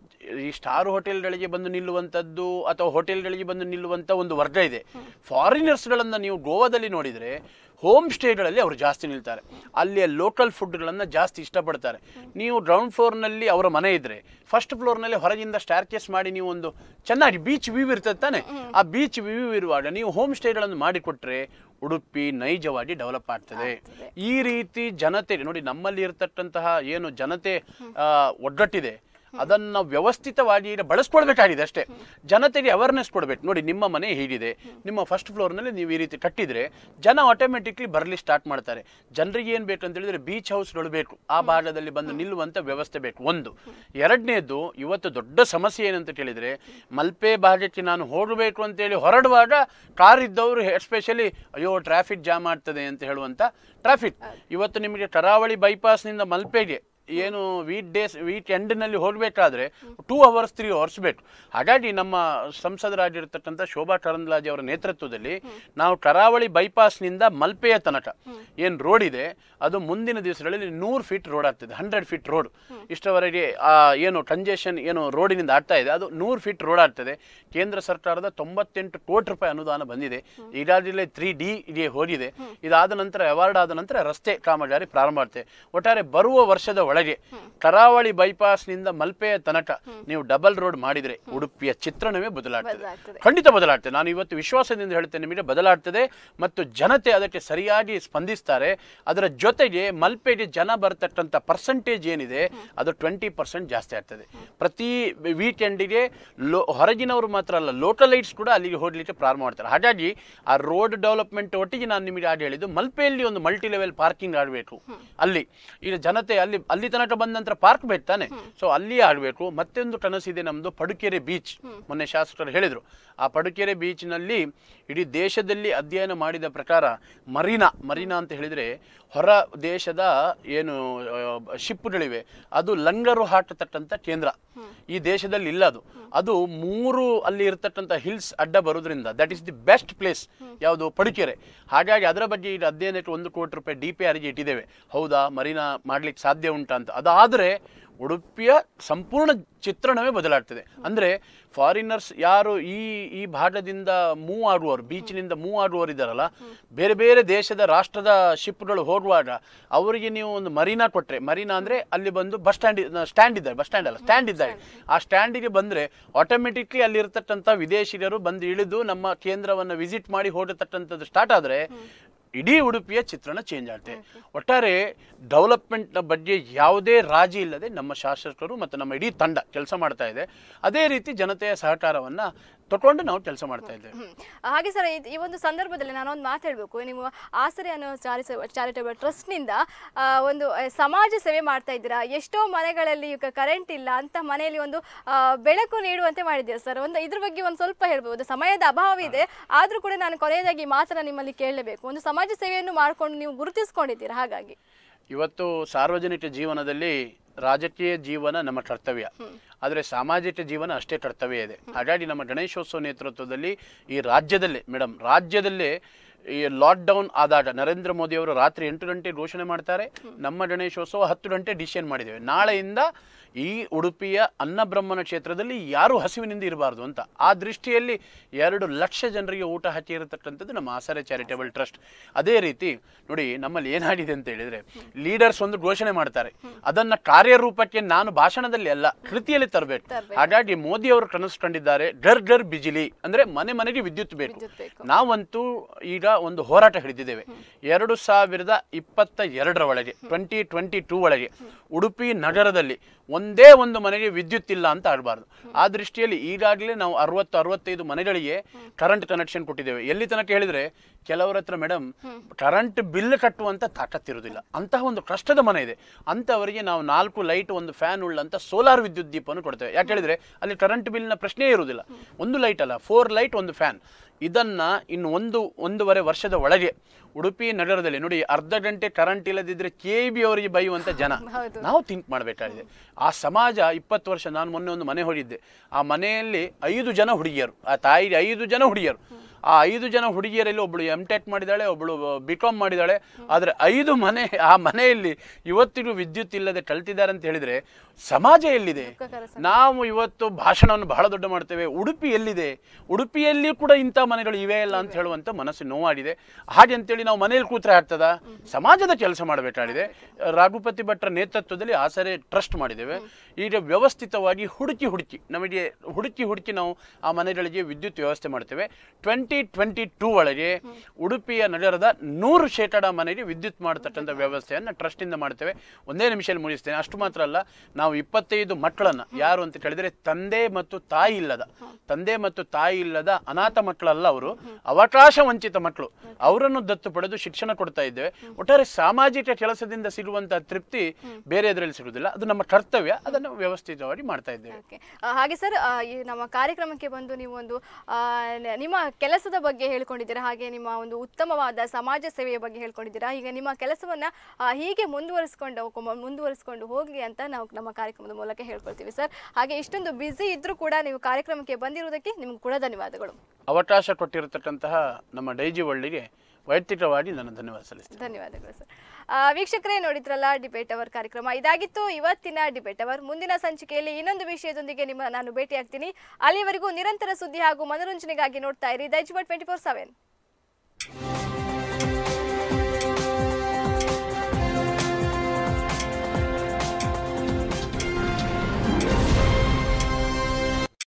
ಈ ಸ್ಟಾರ್ ಹೋಟೆಲ್ಗಳಿಗೆ ಬಂದು ನಿಲ್ಲುವಂಥದ್ದು ಅಥವಾ ಹೋಟೆಲ್ಗಳಿಗೆ ಬಂದು ನಿಲ್ಲುವಂಥ ಒಂದು ವರ್ಗ ಇದೆ ಫಾರಿನರ್ಸ್ಗಳನ್ನು ನೀವು ಗೋವಾದಲ್ಲಿ ನೋಡಿದರೆ ಹೋಮ್ ಸ್ಟೇಗಳಲ್ಲಿ ಅವರು ಜಾಸ್ತಿ ನಿಲ್ತಾರೆ ಅಲ್ಲಿಯ ಲೋಕಲ್ ಫುಡ್ಗಳನ್ನು ಜಾಸ್ತಿ ಇಷ್ಟಪಡ್ತಾರೆ ನೀವು ಗ್ರೌಂಡ್ ಫ್ಲೋರ್ನಲ್ಲಿ ಅವರ ಮನೆ ಇದ್ದರೆ ಫಸ್ಟ್ ಫ್ಲೋರ್ನಲ್ಲಿ ಹೊರಗಿಂದ ಸ್ಟಾರ್ಕೇಸ್ ಮಾಡಿ ನೀವು ಒಂದು ಚೆನ್ನಾಗಿ ಬೀಚ್ ವ್ಯೂ ಇರ್ತದೆ ತಾನೆ ಆ ಬೀಚ್ ವ್ಯೂ ಇರುವಾಗ ನೀವು ಹೋಮ್ ಸ್ಟೇಗಳನ್ನು ಮಾಡಿಕೊಟ್ರೆ ಉಡುಪಿ ನೈಜವಾಗಿ ಡೆವಲಪ್ ಆಗ್ತದೆ ಈ ರೀತಿ ಜನತೆ ನೋಡಿ ನಮ್ಮಲ್ಲಿ ಇರತಕ್ಕಂತಹ ಏನು ಜನತೆ ಆ, ಒಗ್ಗಟ್ಟಿದೆ ಅದನ್ನ ವ್ಯವಸ್ಥಿತವಾಗಿ ಈಗ ಬಳಸ್ಕೊಳ್ಬೇಕಾಗಿದೆ ಅಷ್ಟೇ ಜನತೆಗೆ ಅವೇರ್ನೆಸ್ ಕೊಡ್ಬೇಕು ನೋಡಿ ನಿಮ್ಮ ಮನೆ ಹೀಗಿದೆ ನಿಮ್ಮ ಫಸ್ಟ್ ಫ್ಲೋರ್ನಲ್ಲಿ ನೀವು ಈ ರೀತಿ ಕಟ್ಟಿದ್ರೆ ಜನ ಆಟೋಮೆಟಿಕ್ಲಿ ಬರಲಿ ಸ್ಟಾರ್ಟ್ ಮಾಡ್ತಾರೆ ಜನರಿಗೆ ಏನು ಬೇಕು ಅಂತ ಹೇಳಿದ್ರೆ ಬೀಚ್ ಹೌಸ್ಗಳು ಬೇಕು ಆ ಭಾಗದಲ್ಲಿ ಬಂದು ನಿಲ್ಲುವಂತ ವ್ಯವಸ್ಥೆ ಬೇಕು ಒಂದು ಎರಡನೇದು ಇವತ್ತು ದೊಡ್ಡ ಸಮಸ್ಯೆ ಏನಂತ ಕೇಳಿದ್ರೆ ಮಲ್ಪೆ ಭಾಗಕ್ಕೆ ನಾನು ಹೋಗಬೇಕು ಅಂತೇಳಿ ಹೊರಡುವಾಗ ಕಾರ್ ಇದ್ದವರು ಎಸ್ಪೆಷಲಿ ಅಯ್ಯೋ ಟ್ರಾಫಿಕ್ ಜಾಮ್ ಆಗ್ತದೆ ಅಂತ ಹೇಳುವಂತ ಟ್ರಾಫಿಕ್ ಇವತ್ತು ನಿಮಗೆ ಕರಾವಳಿ ಬೈಪಾಸ್ನಿಂದ ಮಲ್ಪೆಗೆ ಏನು ವೀಕ್ ಡೇಸ್ ವೀಕ್ ಎಂಡ್ನಲ್ಲಿ ಹೋಗಬೇಕಾದ್ರೆ ಟೂ ಅವರ್ಸ್ ತ್ರೀ ಅವರ್ಸ್ ಬೇಕು ಹಾಗಾಗಿ ನಮ್ಮ ಸಂಸದರಾಗಿರ್ತಕ್ಕಂಥ ಶೋಭಾ ಕರಂದ್ಲಾಜೆ ಅವರ ನೇತೃತ್ವದಲ್ಲಿ ನಾವು ಕರಾವಳಿ ಬೈಪಾಸ್ನಿಂದ ಮಲ್ಪೆಯ ತನಕ ಏನು ರೋಡ್ ಇದೆ ಅದು ಮುಂದಿನ ದಿವಸಗಳಲ್ಲಿ ನೂರು ಫೀಟ್ ರೋಡ್ ಆಗ್ತದೆ ಹಂಡ್ರೆಡ್ ಫೀಟ್ ರೋಡ್ ಇಷ್ಟವರೆಗೆ ಆ ಏನು ಕಂಜೆಷನ್ ಏನು ರೋಡಿನಿಂದ ಆಗ್ತಾ ಇದೆ ಅದು ನೂರು ಫೀಟ್ ರೋಡ್ ಆಗ್ತದೆ ಕೇಂದ್ರ ಸರ್ಕಾರದ ತೊಂಬತ್ತೆಂಟು ಕೋಟಿ ರೂಪಾಯಿ ಅನುದಾನ ಬಂದಿದೆ ಈಗಾಗಲೇ ತ್ರೀ ಡಿ ಗೆ ಹೋಗಿದೆ ಇದಾದ ನಂತರ ಅವಾರ್ಡ್ ಆದ ನಂತರ ರಸ್ತೆ ಕಾಮಗಾರಿ ಪ್ರಾರಂಭ ಆಗ್ತದೆ ಒಟ್ಟಾರೆ ಬರುವ ವರ್ಷದ ಒಳಗೆ ಕರಾವಳಿ ಬೈಪಾಸ್ನಿಂದ ಮಲ್ಪೆಯ ತನಕ ನೀವು ಡಬಲ್ ರೋಡ್ ಮಾಡಿದ್ರೆ ಉಡುಪಿಯ ಚಿತ್ರಣವೇ ಬದಲಾಗ್ತದೆ ಬದಲಾಗ್ತದೆ. ಖಂಡಿತ ಬದಲಾಗ್ತದೆ ನಾನು ಇವತ್ತು ವಿಶ್ವಾಸದಿಂದ ಹೇಳ್ತೇನೆ ನಿಮಗೆ ಬದಲಾಗ್ತದೆ ಮತ್ತು ಜನತೆ ಅದಕ್ಕೆ ಸರಿಯಾಗಿ ಸ್ಪಂದಿಸ್ತಾರೆ ಅದರ ಜೊತೆಗೆ ಮಲ್ಪೆಗೆ ಜನ ಬರ್ತಕ್ಕಂಥ ಪರ್ಸೆಂಟೇಜ್ ಏನಿದೆ ಅದು ಟ್ವೆಂಟಿ ಪರ್ಸೆಂಟ್ ಜಾಸ್ತಿ ಆಗ್ತದೆ ಪ್ರತಿ ವೀಕೆಂಡಿಗೆ ಲೋ ಹೊರಗಿನವರು ಮಾತ್ರ ಅಲ್ಲ ಲೋಕಲೈಟ್ಸ್ ಕೂಡ ಅಲ್ಲಿಗೆ ಹೋಗ್ಲಿಕ್ಕೆ ಪ್ರಾರಂಭ ಮಾಡ್ತಾರೆ ಹಾಗಾಗಿ ಆ ರೋಡ್ ಡೆವಲಪ್ಮೆಂಟ್ ಒಟ್ಟಿಗೆ ನಾನು ನಿಮಗೆ ಆಗ ಹೇಳಿದ್ದು ಮಲ್ಪೆಯಲ್ಲಿ ಒಂದು ಮಲ್ಟಿ ಲೆವೆಲ್ ಪಾರ್ಕಿಂಗ್ ಆಗಬೇಕು ಅಲ್ಲಿ ಈಗ ಜನತೆ ಅಲ್ಲಿ ಅಲ್ಲಿ ಅಲ್ಲಿ ತನಕ ಬಂದ ನಂತರ ಪಾರ್ಕ್ ಬೇಕು ತಾನೆ ಸೊ ಅಲ್ಲಿ ಆಡಬೇಕು ಮತ್ತೊಂದು ಕನಸಿದೆ ನಮ್ದು ಪಡುಕೆರೆ ಬೀಚ್ ಮೊನ್ನೆ ಶಾಸಕರು ಹೇಳಿದ್ರು ಆ ಪಡುಕೆರೆ ಬೀಚ್ನಲ್ಲಿ ಇಡೀ ದೇಶದಲ್ಲಿ ಅಧ್ಯಯನ ಮಾಡಿದ ಪ್ರಕಾರ ಮರೀನಾ ಮರೀನಾ ಅಂತ ಹೇಳಿದ್ರೆ ಹೊರ ದೇಶದ ಏನು ಶಿಪ್ಗಳಿವೆ ಅದು ಲಂಗರು ಹಾಕತಕ್ಕಂಥ ಕೇಂದ್ರ ಈ ದೇಶದಲ್ಲಿ ಇಲ್ಲ ಅದು ಅದು ಮೂರು ಅಲ್ಲಿ ಇರತಕ್ಕಂಥ ಹಿಲ್ಸ್ ಅಡ್ಡ ಬರೋದ್ರಿಂದ that is the best place ಯಾವುದು ಪಡುಕೆರೆ ಹಾಗಾಗಿ ಅದರ ಬಗ್ಗೆ ಈಗ ಅಧ್ಯಯನಕ್ಕೆ ಒಂದು ಕೋಟಿ ರೂಪಾಯಿ ಡಿ ಪಿ ಆರ್ಗೆ ಇಟ್ಟಿದ್ದೇವೆ ಹೌದಾ ಮರೀನಾ ಮಾಡ್ಲಿಕ್ಕೆ ಸಾಧ್ಯ ಉಂಟಾ ಅಂತ ಅದಾದರೆ ಉಡುಪಿಯ ಸಂಪೂರ್ಣ ಚಿತ್ರಣವೇ ಬದಲಾಗ್ತದೆ ಅಂದರೆ ಫಾರಿನರ್ಸ್ ಯಾರು ಈ ಈ ಭಾಗದಿಂದ ಮೂವ್ ಆಗುವವರು ಬೀಚ್ನಿಂದ ಮೂವ್ ಆಗುವವರು ಇದ್ದಾರಲ್ಲ ಬೇರೆ ಬೇರೆ ದೇಶದ ರಾಷ್ಟ್ರದ ಶಿಪ್ಗಳು ಹೋಗುವಾಗ ಅವರಿಗೆ ನೀವು ಒಂದು ಮರೀನಾ ಕೊಟ್ಟರೆ ಮರೀನಾ ಅಂದರೆ ಅಲ್ಲಿ ಬಂದು ಬಸ್ ಸ್ಟ್ಯಾಂಡ್ ಸ್ಟ್ಯಾಂಡ್ ಇದ್ದಾರೆ ಬಸ್ ಸ್ಟ್ಯಾಂಡ್ ಅಲ್ಲ ಸ್ಟ್ಯಾಂಡ್ ಇದ್ದಾರೆ ಆ ಸ್ಟ್ಯಾಂಡಿಗೆ ಬಂದರೆ ಆಟೋಮೆಟಿಕ್ಲಿ ಅಲ್ಲಿರ್ತಕ್ಕಂಥ ವಿದೇಶಿಗರು ಬಂದು ಇಳಿದು ನಮ್ಮ ಕೇಂದ್ರವನ್ನು ವಿಸಿಟ್ ಮಾಡಿ ಹೋಗತಕ್ಕಂಥದ್ದು ಸ್ಟಾರ್ಟ್ ಆದರೆ ಇಡೀ ಉಡುಪಿಯ ಚಿತ್ರಣ ಚೇಂಜ್ ಆಗುತ್ತೆ ಒಟ್ಟಾರೆ ಡೆವಲಪ್ಮೆಂಟ್ನ ಬಗ್ಗೆ ಯಾವುದೇ ರಾಜಿ ಇಲ್ಲದೆ ನಮ್ಮ ಶಾಸಕರು ಮತ್ತು ನಮ್ಮ ಇಡೀ ತಂಡ ಕೆಲಸ ಮಾಡ್ತಾ ಇದೆ ಅದೇ ರೀತಿ ಜನತೆಯ ಸಹಕಾರವನ್ನು ತಗೊಂಡು ನಾವು ಕೆಲಸ ಮಾಡ್ತಾ ಇದ್ದೇವೆ ಹ್ಮ್. ಹಾಗೆ ಸರ್ ಈ ಒಂದು ಸಂದರ್ಭದಲ್ಲಿ ನಾನೊಂದು ಮಾತಾಡಬೇಕು ನೀವು ಆಸರೆ ಅನ್ನೋ ಚಾರಿಸ ಚಾರಿಟಬಲ್ ಟ್ರಸ್ಟ್ನಿಂದ ಆ, ಒಂದು ಆ, ಸಮಾಜ ಸೇವೆ ಮಾಡ್ತಾ ಇದ್ದೀರಾ ಎಷ್ಟೋ ಮನೆಗಳಲ್ಲಿ ಈಗ ಕರೆಂಟ್ ಇಲ್ಲ ಅಂತ ಮನೆಯಲ್ಲಿ ಒಂದು ಆ, ಬೆಳಕು ನೀಡುವಂತೆ ಮಾಡಿದ್ದೀರಾ ಸರ್ ಒಂದು ಇದ್ರ ಬಗ್ಗೆ ಒಂದು ಸ್ವಲ್ಪ ಹೇಳ್ಬೋದು ಸಮಯದ ಅಭಾವ ಇದೆ ಆದರೂ ಕೂಡ ನಾನು ಕೊನೆಯದಾಗಿ ಈ ಮಾತನ್ನ ನಿಮ್ಮಲ್ಲಿ ಕೇಳಲೇಬೇಕು ಒಂದು ಸಮಾಜ ಸೇವೆಯನ್ನು ಮಾಡಿಕೊಂಡು ನೀವು ಗುರುತಿಸ್ಕೊಂಡಿದ್ದೀರಾ ಹಾಗಾಗಿ ಇವತ್ತು ಸಾರ್ವಜನಿಕ ಜೀವನದಲ್ಲಿ ರಾಜಕೀಯ ಜೀವನ ನಮ್ಮ ಕರ್ತವ್ಯ ಆದರೆ ಸಾಮಾಜಿಕ ಜೀವನ ಅಷ್ಟೇ ಕರ್ತವ್ಯ ಇದೆ ಹಾಗಾಗಿ ನಮ್ಮ ಗಣೇಶೋತ್ಸವ ನೇತೃತ್ವದಲ್ಲಿ ಈ ರಾಜ್ಯದಲ್ಲೇ ಮೇಡಮ್ ರಾಜ್ಯದಲ್ಲೇ ಈ ಲಾಕ್ಡೌನ್ ಆದಾಗ ನರೇಂದ್ರ ಮೋದಿ ಅವರು ರಾತ್ರಿ ಎಂಟು ಗಂಟೆ ಘೋಷಣೆ ಮಾಡ್ತಾರೆ ನಮ್ಮ ಗಣೇಶೋತ್ಸವ ಹತ್ತು ಗಂಟೆ ಡಿಸಿಷನ್ ಮಾಡಿದ್ದೇವೆ ನಾಳೆಯಿಂದ ಈ ಉಡುಪಿಯ ಅನ್ನಬ್ರಹ್ಮನ ಕ್ಷೇತ್ರದಲ್ಲಿ ಯಾರೂ ಹಸಿವಿನಿಂದ ಇರಬಾರ್ದು ಅಂತ ಆ ದೃಷ್ಟಿಯಲ್ಲಿ ಎರಡು ಲಕ್ಷ ಜನರಿಗೆ ಊಟ ಹಾಕಿರತಕ್ಕಂಥದ್ದು ನಮ್ಮ ಆಸರೆ ಚಾರಿಟೇಬಲ್ ಟ್ರಸ್ಟ್ ಅದೇ ರೀತಿ ನೋಡಿ ನಮ್ಮಲ್ಲಿ ಏನಾಗಿದೆ ಅಂತ ಹೇಳಿದ್ರೆ ಲೀಡರ್ಸ್ ಒಂದು ಘೋಷಣೆ ಮಾಡ್ತಾರೆ ಅದನ್ನ ಕಾರ್ಯರೂಪಕ್ಕೆ ನಾನು ಭಾಷಣದಲ್ಲಿ ಅಲ್ಲ ಕೃತಿಯಲ್ಲಿ ತರಬೇಕು ಹಾಗಾಗಿ ಮೋದಿ ಅವರು ಕನಸು ಕಂಡಿದ್ದಾರೆ ಘರ್ ಘರ್ ಬಿಜಿಲಿ ಅಂದ್ರೆ ಮನೆ ಮನೆಗೆ ವಿದ್ಯುತ್ ಬೇಕು ವಿದ್ಯುತ್ ಬೇಕು. ನಾವಂತೂ ಈಗ ಒಂದು ಹೋರಾಟ ಹಿಡಿದಿದ್ದೇವೆ ಎರಡು ಸಾವಿರದ ಇಪ್ಪತ್ತ ಎರಡರ ಒಳಗೆ ಟ್ವೆಂಟಿ ಟ್ವೆಂಟಿ ಟೂ ಒಳಗೆ ಉಡುಪಿ ನಗರದಲ್ಲಿ ಒಂದೇ ಒಂದು ಮನೆಗೆ ವಿದ್ಯುತ್ ಇಲ್ಲ ಅಂತ ಆಡಬಾರ್ದು ಆ ದೃಷ್ಟಿಯಲ್ಲಿ ಈಗಾಗಲೇ ನಾವು ಅರವತ್ತು ಅರವತ್ತೈದು ಮನೆಗಳಿಗೆ ಕರೆಂಟ್ ಕನೆಕ್ಷನ್ ಕೊಟ್ಟಿದ್ದೇವೆ ಎಲ್ಲಿ ತನಕ ಹೇಳಿದ್ರೆ ಕೆಲವರ ಹತ್ರ ಮೇಡಮ್ ಕರೆಂಟ್ ಬಿಲ್ ಕಟ್ಟುವಂತ ತಾಕತ್ತಿರುವುದಿಲ್ಲ ಅಂತಹ ಒಂದು ಕಷ್ಟದ ಮನೆ ಇದೆ ಅಂಥವರಿಗೆ ನಾವು ನಾಲ್ಕು ಲೈಟ್ ಒಂದು ಫ್ಯಾನ್ ಉಳ್ಳಂತ ಸೋಲಾರ್ ವಿದ್ಯುತ್ ದೀಪವನ್ನು ಕೊಡ್ತೇವೆ ಯಾಕೆ ಹೇಳಿದ್ರೆ ಅಲ್ಲಿ ಕರೆಂಟ್ ಬಿಲ್ನ ಪ್ರಶ್ನೆಯೇ ಇರುವುದಿಲ್ಲ ಒಂದು ಲೈಟ್ ಅಲ್ಲ ಫೋರ್ ಲೈಟ್ ಒಂದು ಫ್ಯಾನ್ ಇದನ್ನ ಇನ್ನು ಒಂದು ಒಂದೂವರೆ ವರ್ಷದ ಒಳಗೆ ಉಡುಪಿ ನಗರದಲ್ಲಿ ನೋಡಿ ಅರ್ಧ ಗಂಟೆ ಕರೆಂಟ್ ಇಲ್ಲದಿದ್ರೆ ಕೆ ಬಿ ಅವರಿಗೆ ಬೈಯುವಂತ ಜನ ಹೌದು. ನಾವು ಥಿಂಕ್ ಮಾಡಬೇಕಾಗಿದೆ ಆ ಸಮಾಜ ಇಪ್ಪತ್ತು ವರ್ಷ ನಾನು ಮೊನ್ನೆ ಒಂದು ಮನೆ ಹೋಗಿದ್ದೆ ಆ ಮನೆಯಲ್ಲಿ ಐದು ಜನ ಹುಡುಗಿಯರು ಆ ತಾಯಿಗೆ ಐದು ಜನ ಹುಡುಗಿಯರು ಆ ಐದು ಜನ ಹುಡುಗಿಯರಲ್ಲಿ ಒಬ್ಳು ಎಂ ಟೆಕ್ ಮಾಡಿದಾಳೆ ಒಬ್ಳು ಬಿ ಕಾಮ್ ಮಾಡಿದಾಳೆ ಆದರೆ ಐದು ಮನೆ ಆ ಮನೆಯಲ್ಲಿ ಇವತ್ತಿಗೂ ವಿದ್ಯುತ್ ಇಲ್ಲದೆ ಕಳ್ತಿದ್ದಾರೆ ಅಂತ ಹೇಳಿದ್ರೆ ಸಮಾಜ ಎಲ್ಲಿದೆ ದುಃಖಕರ ನಾವು ಇವತ್ತು ಭಾಷಣವನ್ನು ಬಹಳ ದೊಡ್ಡ ಮಾಡ್ತೇವೆ ಉಡುಪಿ ಎಲ್ಲಿದೆ ಉಡುಪಿಯಲ್ಲಿ ಕೂಡ ಇಂಥ ಮನೆಗಳು ಇವೆ ಇಲ್ಲ ಅಂತ ಹೇಳುವಂತ ಮನಸ್ಸು ನೋವಾಗಿದೆ ಹಾಗೆ ಅಂತೇಳಿ ನಾವು ಮನೆಯಲ್ಲಿ ಕೂತ್ರೆ ಆಗ್ತದ ಸಮಾಜದ ಕೆಲಸ ಮಾಡಬೇಕಾಗಿದೆ ರಾಘುಪತಿ ಭಟ್ರ ನೇತೃತ್ವದಲ್ಲಿ ಆಸರೆ ಟ್ರಸ್ಟ್ ಮಾಡಿದ್ದೇವೆ ಈಗ ವ್ಯವಸ್ಥಿತವಾಗಿ ಹುಡುಕಿ ಹುಡುಕಿ ನಮಗೆ ಹುಡುಕಿ ಹುಡುಕಿ ನಾವು ಆ ಮನೆಗಳಿಗೆ ವಿದ್ಯುತ್ ವ್ಯವಸ್ಥೆ ಮಾಡ್ತೇವೆ ಟ್ವೆಂಟಿ ಟ್ವೆಂಟಿ ಟೂ ಒಳಗೆ ಉಡುಪಿಯ ನಗರದ ನೂರು ಶೇಕಡ ಮನೆಗೆ ವಿದ್ಯುತ್ ಮಾಡತಕ್ಕಂಥ ವ್ಯವಸ್ಥೆಯನ್ನು ಟ್ರಸ್ಟಿಂದ ಮಾಡ್ತೇವೆ ಒಂದೇ ನಿಮಿಷದಲ್ಲಿ ಮುಗಿಸ್ತೇನೆ ಅಷ್ಟು ಮಾತ್ರ ಅಲ್ಲ ನಾವು ಇಪ್ಪತ್ತೈದು ಮಕ್ಕಳನ್ನ ಯಾರು ಅಂತ ಕೇಳಿದ್ರೆ ತಂದೆ ಮತ್ತು ತಾಯಿ ಇಲ್ಲದ ತಂದೆ ಮತ್ತು ತಾಯಿ ಇಲ್ಲದ ಅನಾಥ ಮಕ್ಕಳಲ್ಲ ಅವರು ಅವಕಾಶ ವಂಚಿತ ಮಕ್ಕಳು ಅವರನ್ನು ದತ್ತು ಪಡೆದು ಶಿಕ್ಷಣ ಕೊಡ್ತಾ ಇದ್ದೇವೆ ಒಟ್ಟಾರೆ ಸಾಮಾಜಿಕ ಕೆಲಸದಿಂದ ಸಿಗುವಂತಹ ತೃಪ್ತಿ ಬೇರೆ ಇದರಲ್ಲಿ ಸಿಗುವುದಿಲ್ಲ ಅದು ನಮ್ಮ ಕರ್ತವ್ಯ ಅದನ್ನು ವ್ಯವಸ್ಥಿತವಾಗಿ ಮಾಡ್ತಾ ಇದ್ದೇವೆ ಓಕೆ ಹಾಗೆ ಸರ್ ಆ, ಈ ನಮ್ಮ ಕಾರ್ಯಕ್ರಮಕ್ಕೆ ಬಂದು ನೀವು ಒಂದು ಆ, ನ- ನಿಮ್ಮ ಕೆಲಸದ ಬಗ್ಗೆ ಹೇಳ್ಕೊಂಡಿದ್ದೀರಾ ಹಾಗೆ ನಿಮ್ಮ ಒಂದು ಉತ್ತಮವಾದ ಸಮಾಜ ಸೇವೆಯ ಬಗ್ಗೆ ಹೇಳ್ಕೊಂಡಿದ್ದೀರಾ ಈಗ ನಿಮ್ಮ ಕೆಲಸವನ್ನ ಆ, ಹೀಗೆ ಮುಂದುವರಿಸ್ಕೊಂಡು ಹೋಗೊ- ಮುಂದುವರಿಸ್ಕೊಂಡು ಹೋಗಿ ಅಂತ ನಾವು ನಮ್ಮ ಕಾರ್ಯಕ್ರಮದ ಮೂಲಕ ಹೇಳ್ಕೊಳ್ತೀವಿ ಸರ್ ಹಾಗೆ ಇಷ್ಟೊಂದು ಬ್ಯುಸಿ ಇದ್ರೂ ಕೂಡ ನೀವು ಕಾರ್ಯಕ್ರಮಕ್ಕೆ ಬಂದಿರುವುದಕ್ಕೆ ನಿಮ್ಗೆ ಕೂಡ ಧನ್ಯವಾದಗಳು ಅವಕಾಶ ಕೊಟ್ಟಿರತಕ್ಕಂತಹ ನಮ್ಮ ಡೈಜಿ ಒಳ್ಳಿಗೆ ವೈಯಕ್ತಿಕವಾಗಿ ನನ್ನ ಧನ್ಯವಾದ ಸಲ್ಲಿಸ್ತೇನೆ ಧನ್ಯವಾದಗಳು ಸರ್ ಆ, ವೀಕ್ಷಕರೇ ನೋಡಿದ್ರಲ್ಲ ಡಿಬೇಟ್ ಅವರ್ ಕಾರ್ಯಕ್ರಮ ಇದಾಗಿತ್ತು ಇವತ್ತಿನ ಡಿಬೇಟ್ ಅವರ್ ಮುಂದಿನ ಸಂಚಿಕೆಯಲ್ಲಿ ಇನ್ನೊಂದು ವಿಷಯದೊಂದಿಗೆ ನಿಮ್ಮ ನಾನು ಭೇಟಿಯಾಗ್ತೀನಿ ಅಲ್ಲಿವರೆಗೂ ನಿರಂತರ ಸುದ್ದಿ ಹಾಗೂ ಮನೋರಂಜನೆಗಾಗಿ ನೋಡ್ತಾ ಇರಿ ದೈಜ್ ಟ್ವೆಂಟಿ ಫೋರ್ ಸೆವೆನ್